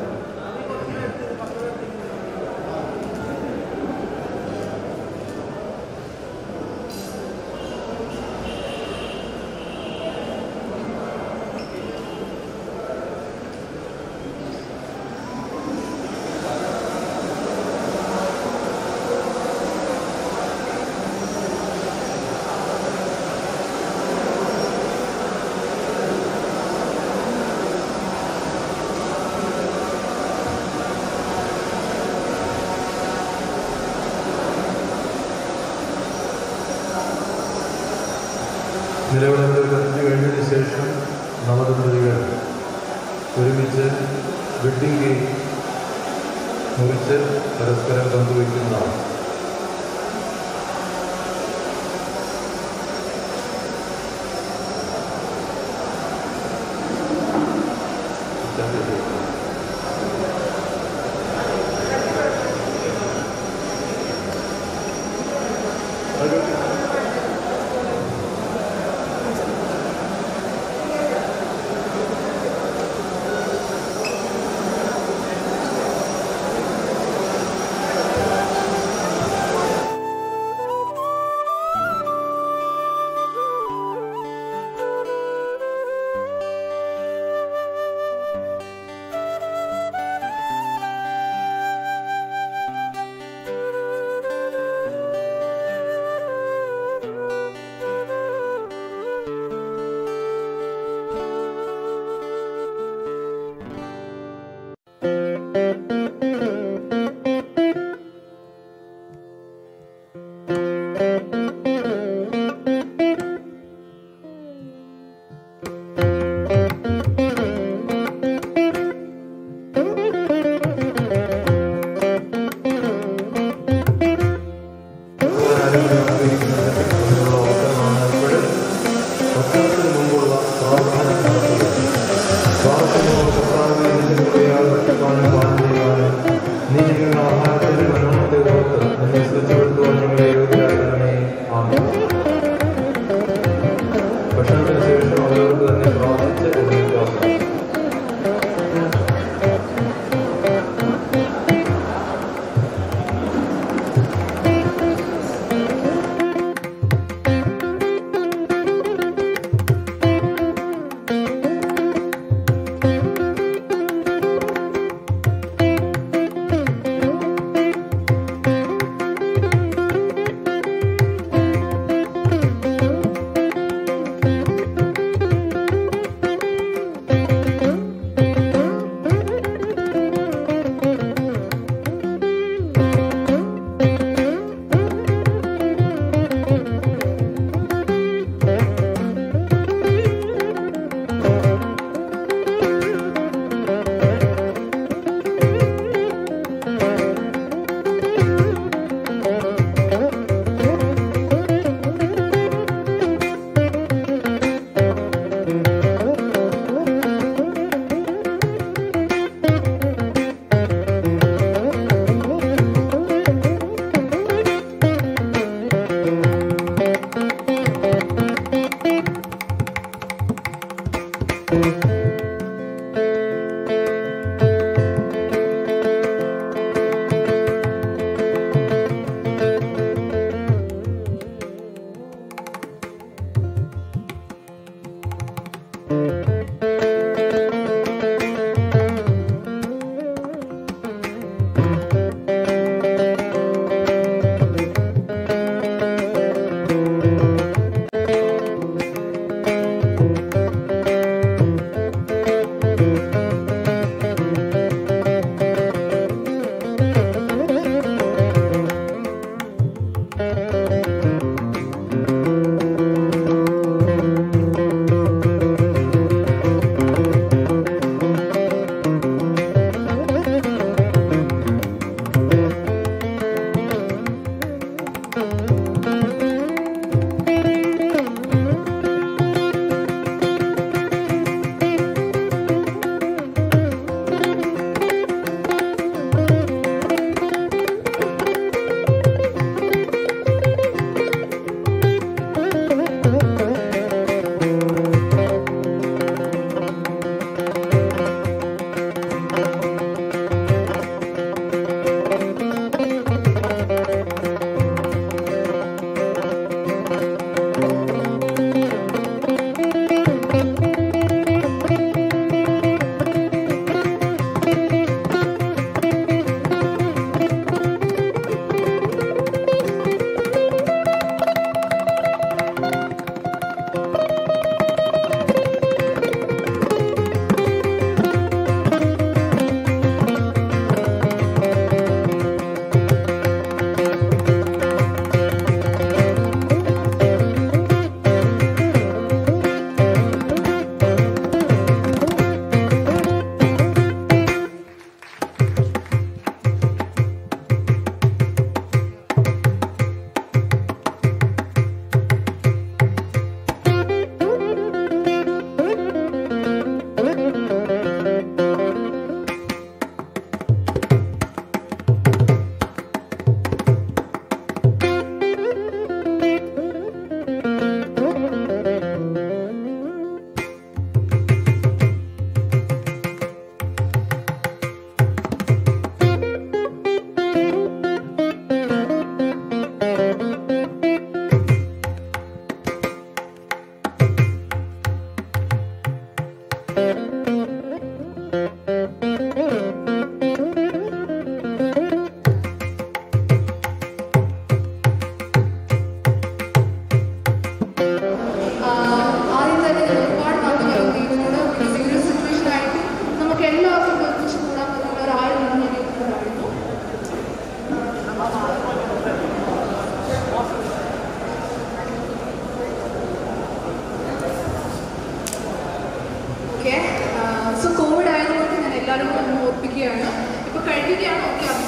നിലവിളക്ക് കത്തിച്ചു കഴിഞ്ഞതിന് ശേഷം നവദമ്പതികൾ ഒരുമിച്ച് വെഡിങ് കേക്ക് മുറിച്ച് പരസ്പരം പങ്കുവയ്ക്കുന്നതാണ് ും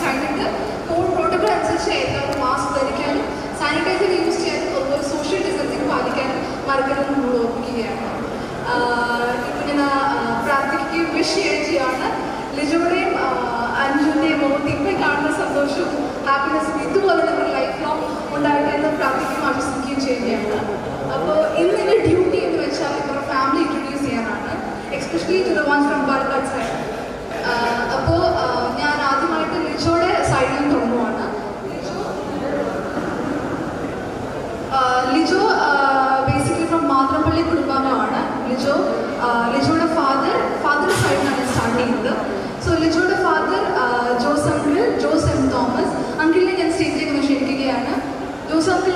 കഴിഞ്ഞിട്ട് കോവിഡ് പ്രോട്ടോകോൾ അനുസരിച്ച് എല്ലാവരും മാസ്ക് ധരിക്കാനും സാനിറ്റൈസർ യൂസ് ചെയ്യാനും അതുപോലെ സോഷ്യൽ ഡിസ്റ്റൻസിങ് പാലിക്കാനും മറക്കരുതെന്ന് നമ്മൾ ഓർമ്മിക്കുകയാണ് ഇപ്പം ഞാൻ പ്രാർത്ഥിക്കുകയും വിഷ് ചെയ്യുകയും ചെയ്യാണ് ലിജോയുടെയും അഞ്ജുവിൻ്റെയും മുഖത്തേക്ക് കാണുന്ന സന്തോഷവും ഹാപ്പിനെസ്സും ഇതുപോലെ നിങ്ങളുടെ ലൈഫ് ലോങ് ഉണ്ടാകട്ടെ എന്ന് പ്രാർത്ഥിക്കുകയും ആശ്വസിക്കുകയും ചെയ്യുകയാണ് അപ്പോൾ ഇന്ന് എൻ്റെ ഡ്യൂട്ടി എന്ന് വെച്ചാൽ ഇവരുടെ ഫാമിലി ഇൻട്രൊഡ്യൂസ് ചെയ്യാനാണ് especially to the ones from Palakkad side അപ്പോൾ ഞാൻ ആദ്യമായിട്ട് ലിജോയുടെ സൈഡിൽ നിന്ന് തുടങ്ങുവാണ് ലിജോ ബേസിക്കലി ഫ്രം മാതൃപ്പള്ളി കുടുംബാംഗമാണ് ലിജോ ലിജോയുടെ ഫാദർ ഫാദറിൻ്റെ സൈഡിലാണ് സ്റ്റാർട്ട് ചെയ്യുന്നത് സോ ലിജോയുടെ father Jose uncle Jose M Thomas അങ്കിളിനെ ഞാൻ സ്റ്റേജിലേക്ക് ക്ഷണിക്കുകയാണ് ജോസ് അങ്കിൾ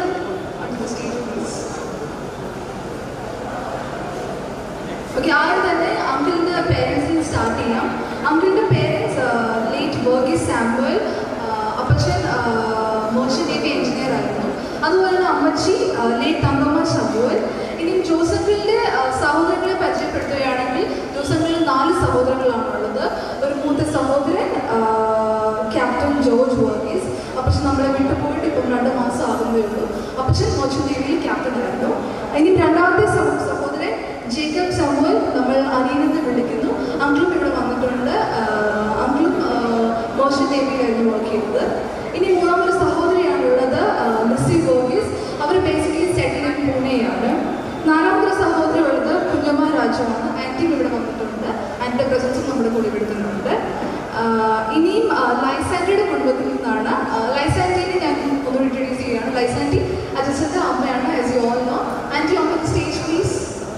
ഓക്കെ ആദ്യം തന്നെ അങ്കിളിൻ്റെ പേരൻസിന് സ്റ്റാർട്ട് ചെയ്യാം അങ്കിളിൻ്റെ പേരൻസ് ലേറ്റ് വർഗീസ് സാമുവൽ അപ്പച്ചൻ മോഷൻ നേവി എഞ്ചിനീയർ ആയിരുന്നു അതുപോലെ തന്നെ അമ്മച്ചി ലേറ്റ് തങ്കമ്മ സാമുവൽ ഇനി ജോസഫിൻ്റെ സഹോദരങ്ങളെ പരിചയപ്പെടുത്തുകയാണെങ്കിൽ ജോസഫിൽ നാല് സഹോദരങ്ങളാണുള്ളത് ഒരു മൂത്ത സഹോദരൻ ക്യാപ്റ്റൻ ജോർജ് വർഗീസ് അപ്പച്ചൻ നമ്മളെ വിട്ടു പോയിട്ട് ഇപ്പം രണ്ട് മാസം ആകുന്നേ ഉള്ളൂ അപ്പച്ചൻ മോഷൻ നേവിയിൽ ക്യാപ്റ്റൻ ആയിരുന്നു ഇനി രണ്ടാമത്തെ സഹോ- സഹോദരൻ ജേക്കബ് സാമുവൽ നമ്മൾ അനിയനെന്ന് വിളിക്കുന്നു അങ്കിളും ഇവിടെ വന്നിട്ടുണ്ട് അങ്കിളും മോഷൻ നേവിയിലായിരുന്നു വർക്ക് ചെയ്തത് ഇനി മൂന്നാമൊരു സഹോദരിയാണുള്ളത് മിസ്സി ഗോഗീസ് അവർ ബേസിക്കലി സെറ്റിൽ ഇൻ പൂനെയാണ് നാലാമതൊരു സഹോദരി ഉള്ളത് കുഞ്ഞമ്മ രാജുവാണ് ആൻറ്റിയും ഇവിടെ വന്നിട്ടുണ്ട് ആൻറ്റിയുടെ പ്രസൻസും നമ്മുടെ കൂടെ വിടുന്നുണ്ട് ഇനിയും ലൈസാൻറ്റിയുടെ കുടുംബത്തിൽ നിന്നാണ് ലൈസാൻറ്റിനെ ഞാൻ ഒന്നുകൂടി ഇൻട്രൊഡ്യൂസ് ചെയ്യുകയാണ് ലൈസാൻറ്റി അജസിൻ്റെ അമ്മയാണ് as you all know aunty on the stage please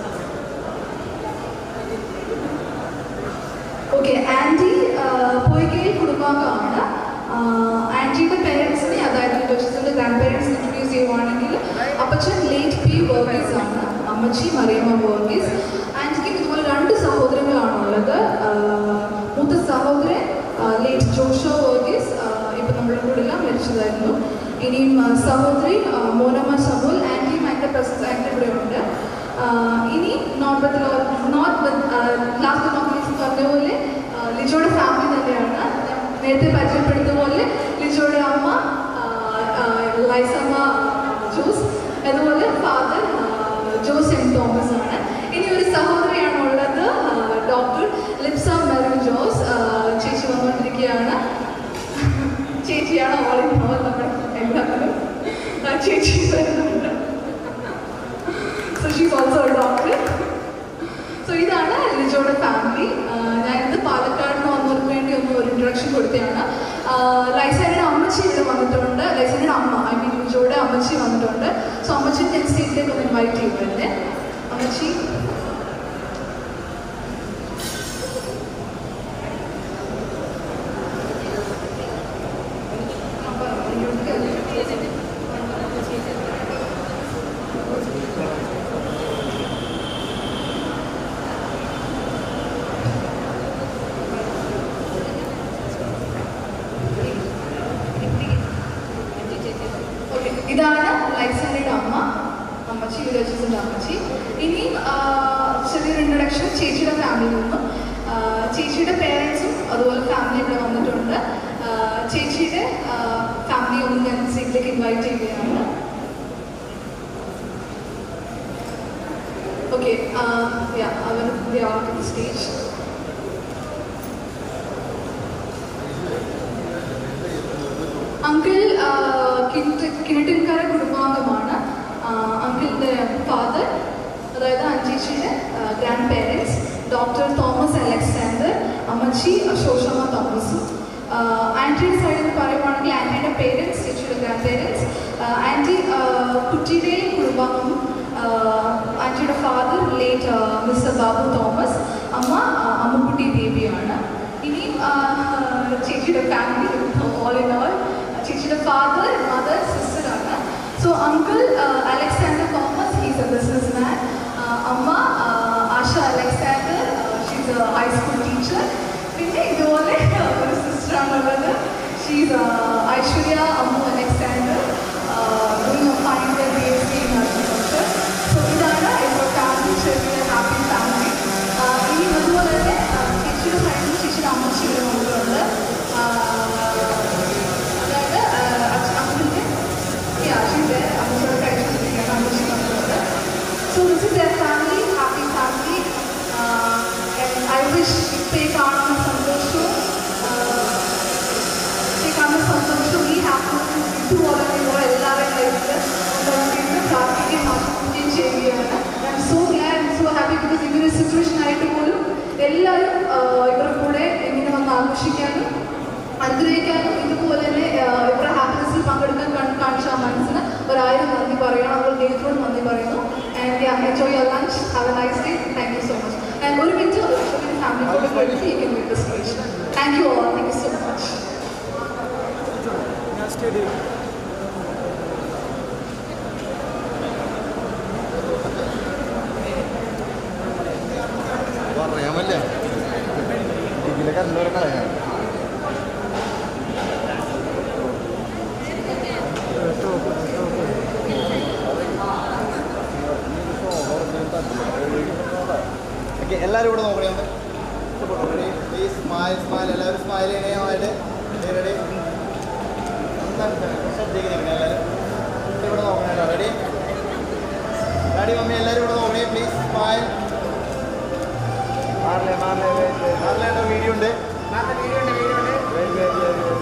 okay aunty Poikayil കുടുംബാംഗമാണ് ആൻറ്റിയുടെ പേരൻസിനെ അതായത് ജോസഫിൻ്റെ ഗ്രാൻഡ് പേരൻസിനെ ഇൻട്രൊഡ്യൂസ് ചെയ്യുവാണെങ്കിൽ അപ്പച്ചൻ ലേറ്റ് പി വർഗീസ് ആണ് അമ്മച്ചി മറിയമ്മ വർഗീസ് ആൻറ്റിക്ക് ഇതുപോലെ രണ്ട് സഹോദരങ്ങളാണുള്ളത് മൂത്ത സഹോദരൻ ലേറ്റ് ജോഷോ വർഗീസ് ഇപ്പം നമ്മുടെ കൂടെ എല്ലാം മരിച്ചതായിരുന്നു ഇനിയും ആ, സഹോദരി ആ, മോനമ്മ സബുൽ ആൻറ്റിയും ആൻറ്റിയുടെ പ്രസൻസ് ആൻറ്റി ഇവിടെ ഉണ്ട് ആഹ് ഇനി not with not with last not least പറഞ്ഞ പോലെ ആഹ് ലിജോയുടെ ഫാമിലി തന്നെയാണ് ഞാൻ നേരത്തെ പരിചയപ്പെടുത്ത പോലെ ലിജോയുടെ അമ്മ ആഹ് ആഹ് ലൈസമ്മ ജോസ് അതുപോലെ ഫാദർ ജോസ് എം തോമസ് ആണ് ഇനി ഒരു സഹോദരിയാണ് ഉള്ളത് ഡോക്ടർ ലിപ്സ മെറിൻ ജോസ് ആഹ് ചേച്ചി വന്നുകൊണ്ടിരിക്കുകയാണ് ചേച്ചിയാണ് ഓൾ ഇൻ ഓൾ നമ്മുടെ എല്ലാവരും ആ ചേച്ചി വരുന്നുണ്ട് so she's also a doctor so ഇതാണ് ലിജോയുടെ ഫാമിലി ഞാനിത് പാലക്കാടിന് വന്നവർക്ക് വേണ്ടി ഒന്ന് ഒരു ഇൻട്രൊഡക്ഷൻ കൊടുത്തതാണ് ലൈസയുടെ അമ്മച്ചി ഇവിടെ വന്നിട്ടുണ്ട് ലൈസയുടെ അമ്മ ഐ മീൻ ലിജോയുടെ അമ്മച്ചി വന്നിട്ടുണ്ട് സോ അമ്മച്ചി ഞാൻ സ്റ്റേജിലേക്ക് ഒന്ന് ഇൻവൈറ്റ് ചെയ്യുന്നുണ്ട് അമ്മച്ചി ഓക്കെ ഇതാണ് ലൈസയുടെ അമ്മ അമ്മച്ചി വില്ലേജസിൻ്റെ അമ്മച്ചി ഇനിയും ആ, ചെറിയൊരു ഇൻട്രഡക്ഷൻ ചേച്ചിയുടെ ഫാമിലിയിൽ നിന്നും ആ, ചേച്ചിയുടെ പേരൻസും അതുപോലെ ഫാമിലി ഇവിടെ വന്നിട്ടുണ്ട് ആ, ചേച്ചിയുടെ ഫാമിലി ഒന്ന് ഞാൻ സീറ്റിലേക്ക് ഇൻവൈറ്റ് ചെയ്യുകയാണ് ഓക്കെ അവർ സ്റ്റേജ് അങ്കിൾ കിണറ്റിൻകാര കുടുംബാംഗമാണ് അങ്കിളിൻ്റെ ഫാദർ അതായത് അഞ്ചേച്ചിയുടെ grandparents doctor Thomas Alexander അമ്മച്ചി ശോഷമ്മ തോമസും ആൻറ്റിയുടെ സൈഡിൽ നിന്ന് പറയുവാണെങ്കിൽ ആൻറ്റിയുടെ പേരൻസ് ചേച്ചിയുടെ ഗ്രാൻഡ് പേരൻസ് ആൻറ്റി കുട്ടിയുടെ കുടുംബാംഗം ആൻറ്റിയുടെ father late mister Babu Thomas അമ്മ ആ, അമ്മുക്കുട്ടി ബേബിയാണ് ഇനിയും ആ, ചേച്ചിയുടെ ഫാമിലി ഓൾ ഇൻ ഓൾ ചേച്ചിയുടെ ഫാദർ മദർ സിസ്റ്റർ ആണ് so uncle Alexander Thomas is a businessman അമ്മ ആ, Asha Alexander she's a high school teacher പിന്നെ ഇതുപോലെ ഒരു സിസ്റ്റർ ആണുള്ളത് she's Aishwarya Ammu Alexander fine B S C in agriculture so ഇതാണ് ഇപ്പോൾ ഫാമിലി ചെറിയ ഹാപ്പി ഫാമിലി ഇനി അതുപോലെ തന്നെ ആ, ചേച്ചിയുടെ ഫ്രണ്ട് ചേച്ചിയുടെ അമ്മച്ചി ഇവിടെ വന്നിട്ടുണ്ട് എല്ലാവരും ആഹ് ഇവരുടെ കൂടെ ഇങ്ങനെ വന്ന് ആഘോഷിക്കാനും അനുഗ്രഹിക്കാനും ഇതുപോലെ തന്നെ ആഹ് ഇവരുടെ ഹാപ്പിനെസ്സിൽ പങ്കെടുക്കാൻ കാ- കാണിച്ച ആ മനസ്സിന് ഒരായിരം നന്ദി പറയണം അതുപോലെ ദൈവത്തോട് നന്ദി പറയുന്നു and enjoy your lunch have a nice day thank you so much and ഒരു മിനിറ്റ് ഫാമിലി കൂടെ പോയിട്ട് you can with stage thank you all thank you so much പറയാമല്ലേ ഇതിലൊക്കെ എന്തോരം കളയാം ഓക്കെ എല്ലാവരും ഇവിടെ നോക്കണേ ഒന്ന് പ്ലീസ് സ്മൈൽ സ്മൈൽ എല്ലാവരും സ്മൈൽ ചെയ്യണേമായിട്ട് റെഡി ശ്രദ്ധിക്കുന്നില്ല എല്ലാവരും ഇവിടെ നോക്കണേ റെഡി ഡാഡി മമ്മി എല്ലാവരും ഇവിടെ നോക്കണേ പ്ലീസ് സ്മൈൽ മാറില്ലേ മാറില്ലേ മാറില്ലേ വീഡിയോ ഉണ്ട് വീഡിയോ ഉണ്ട് വീഡിയോ ഉണ്ട്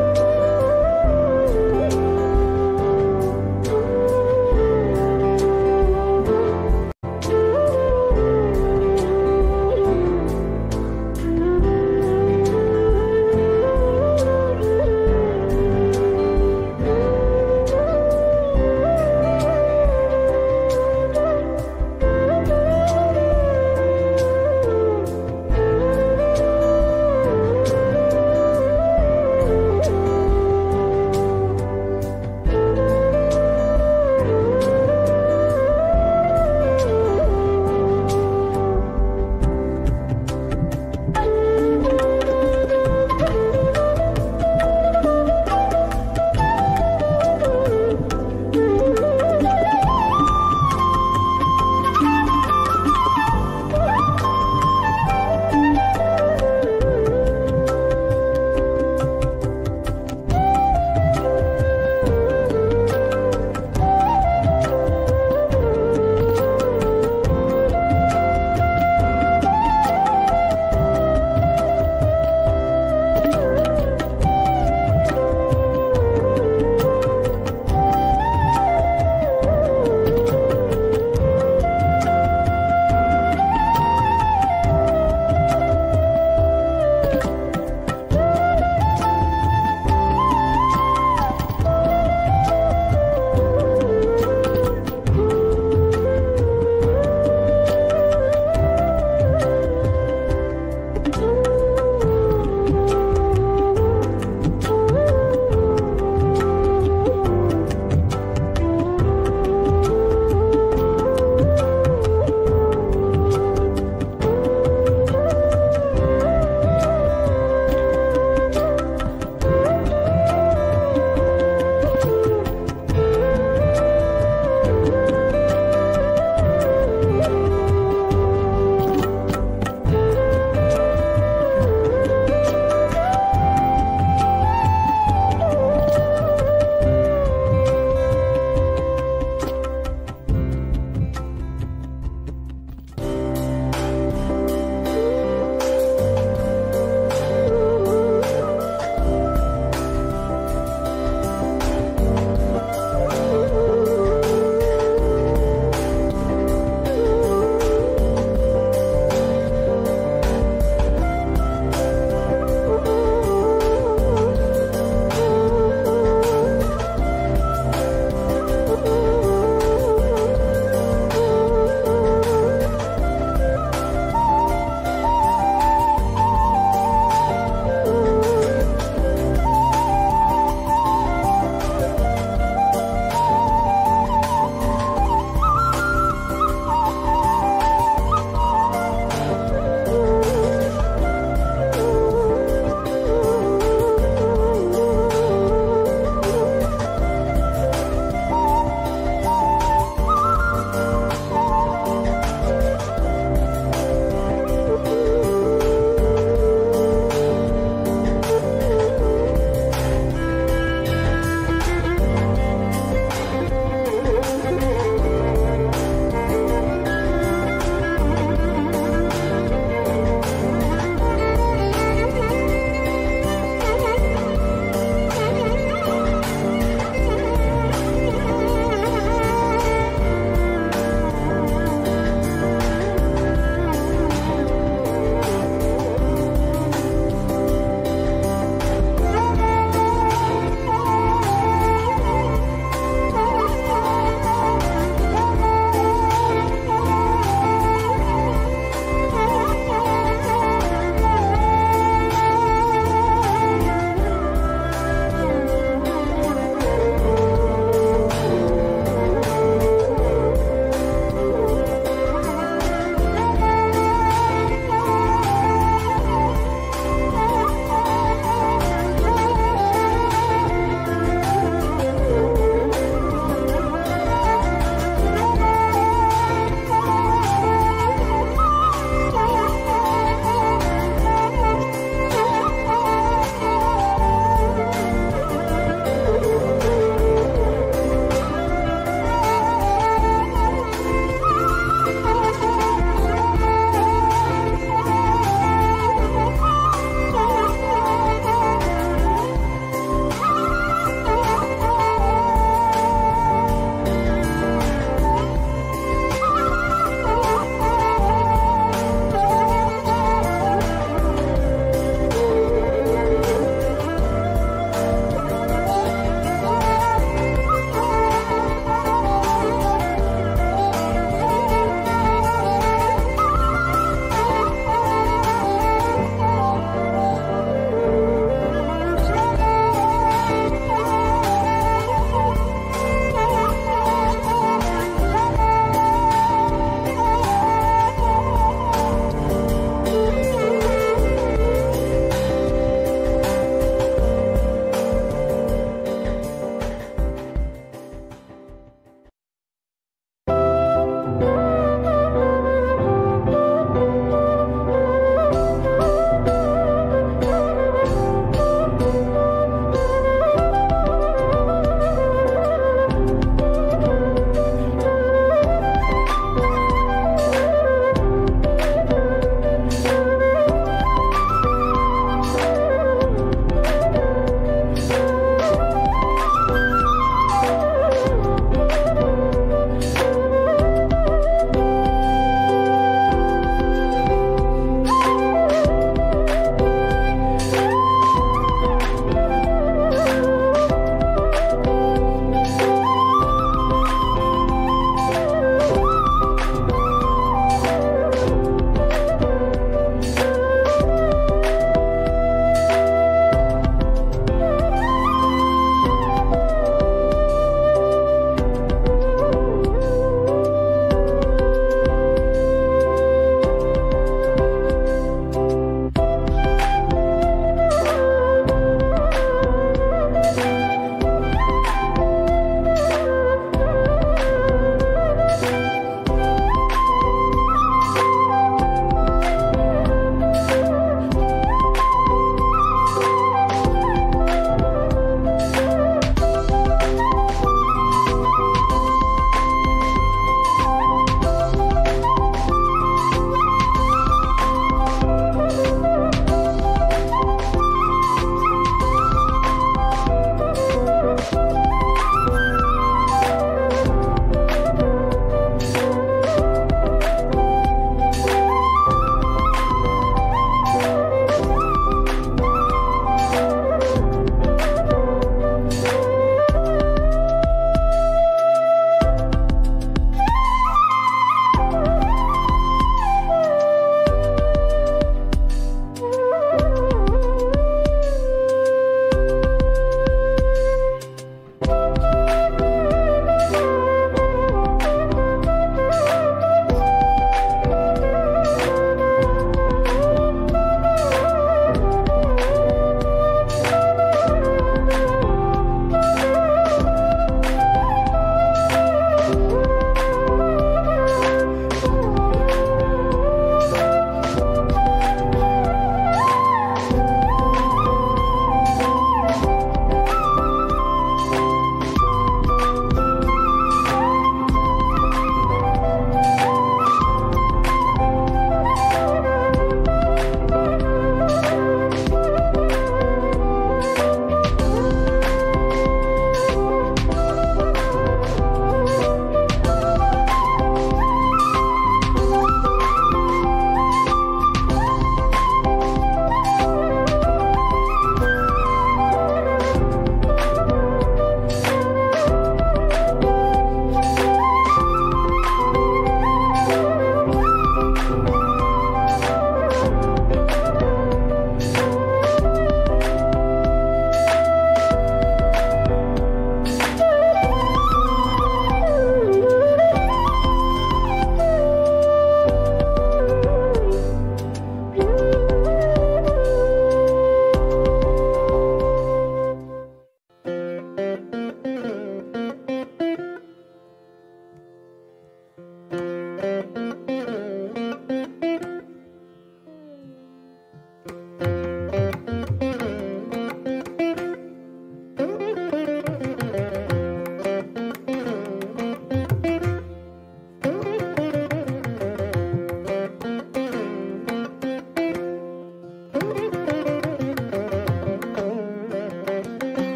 ും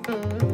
Thank you.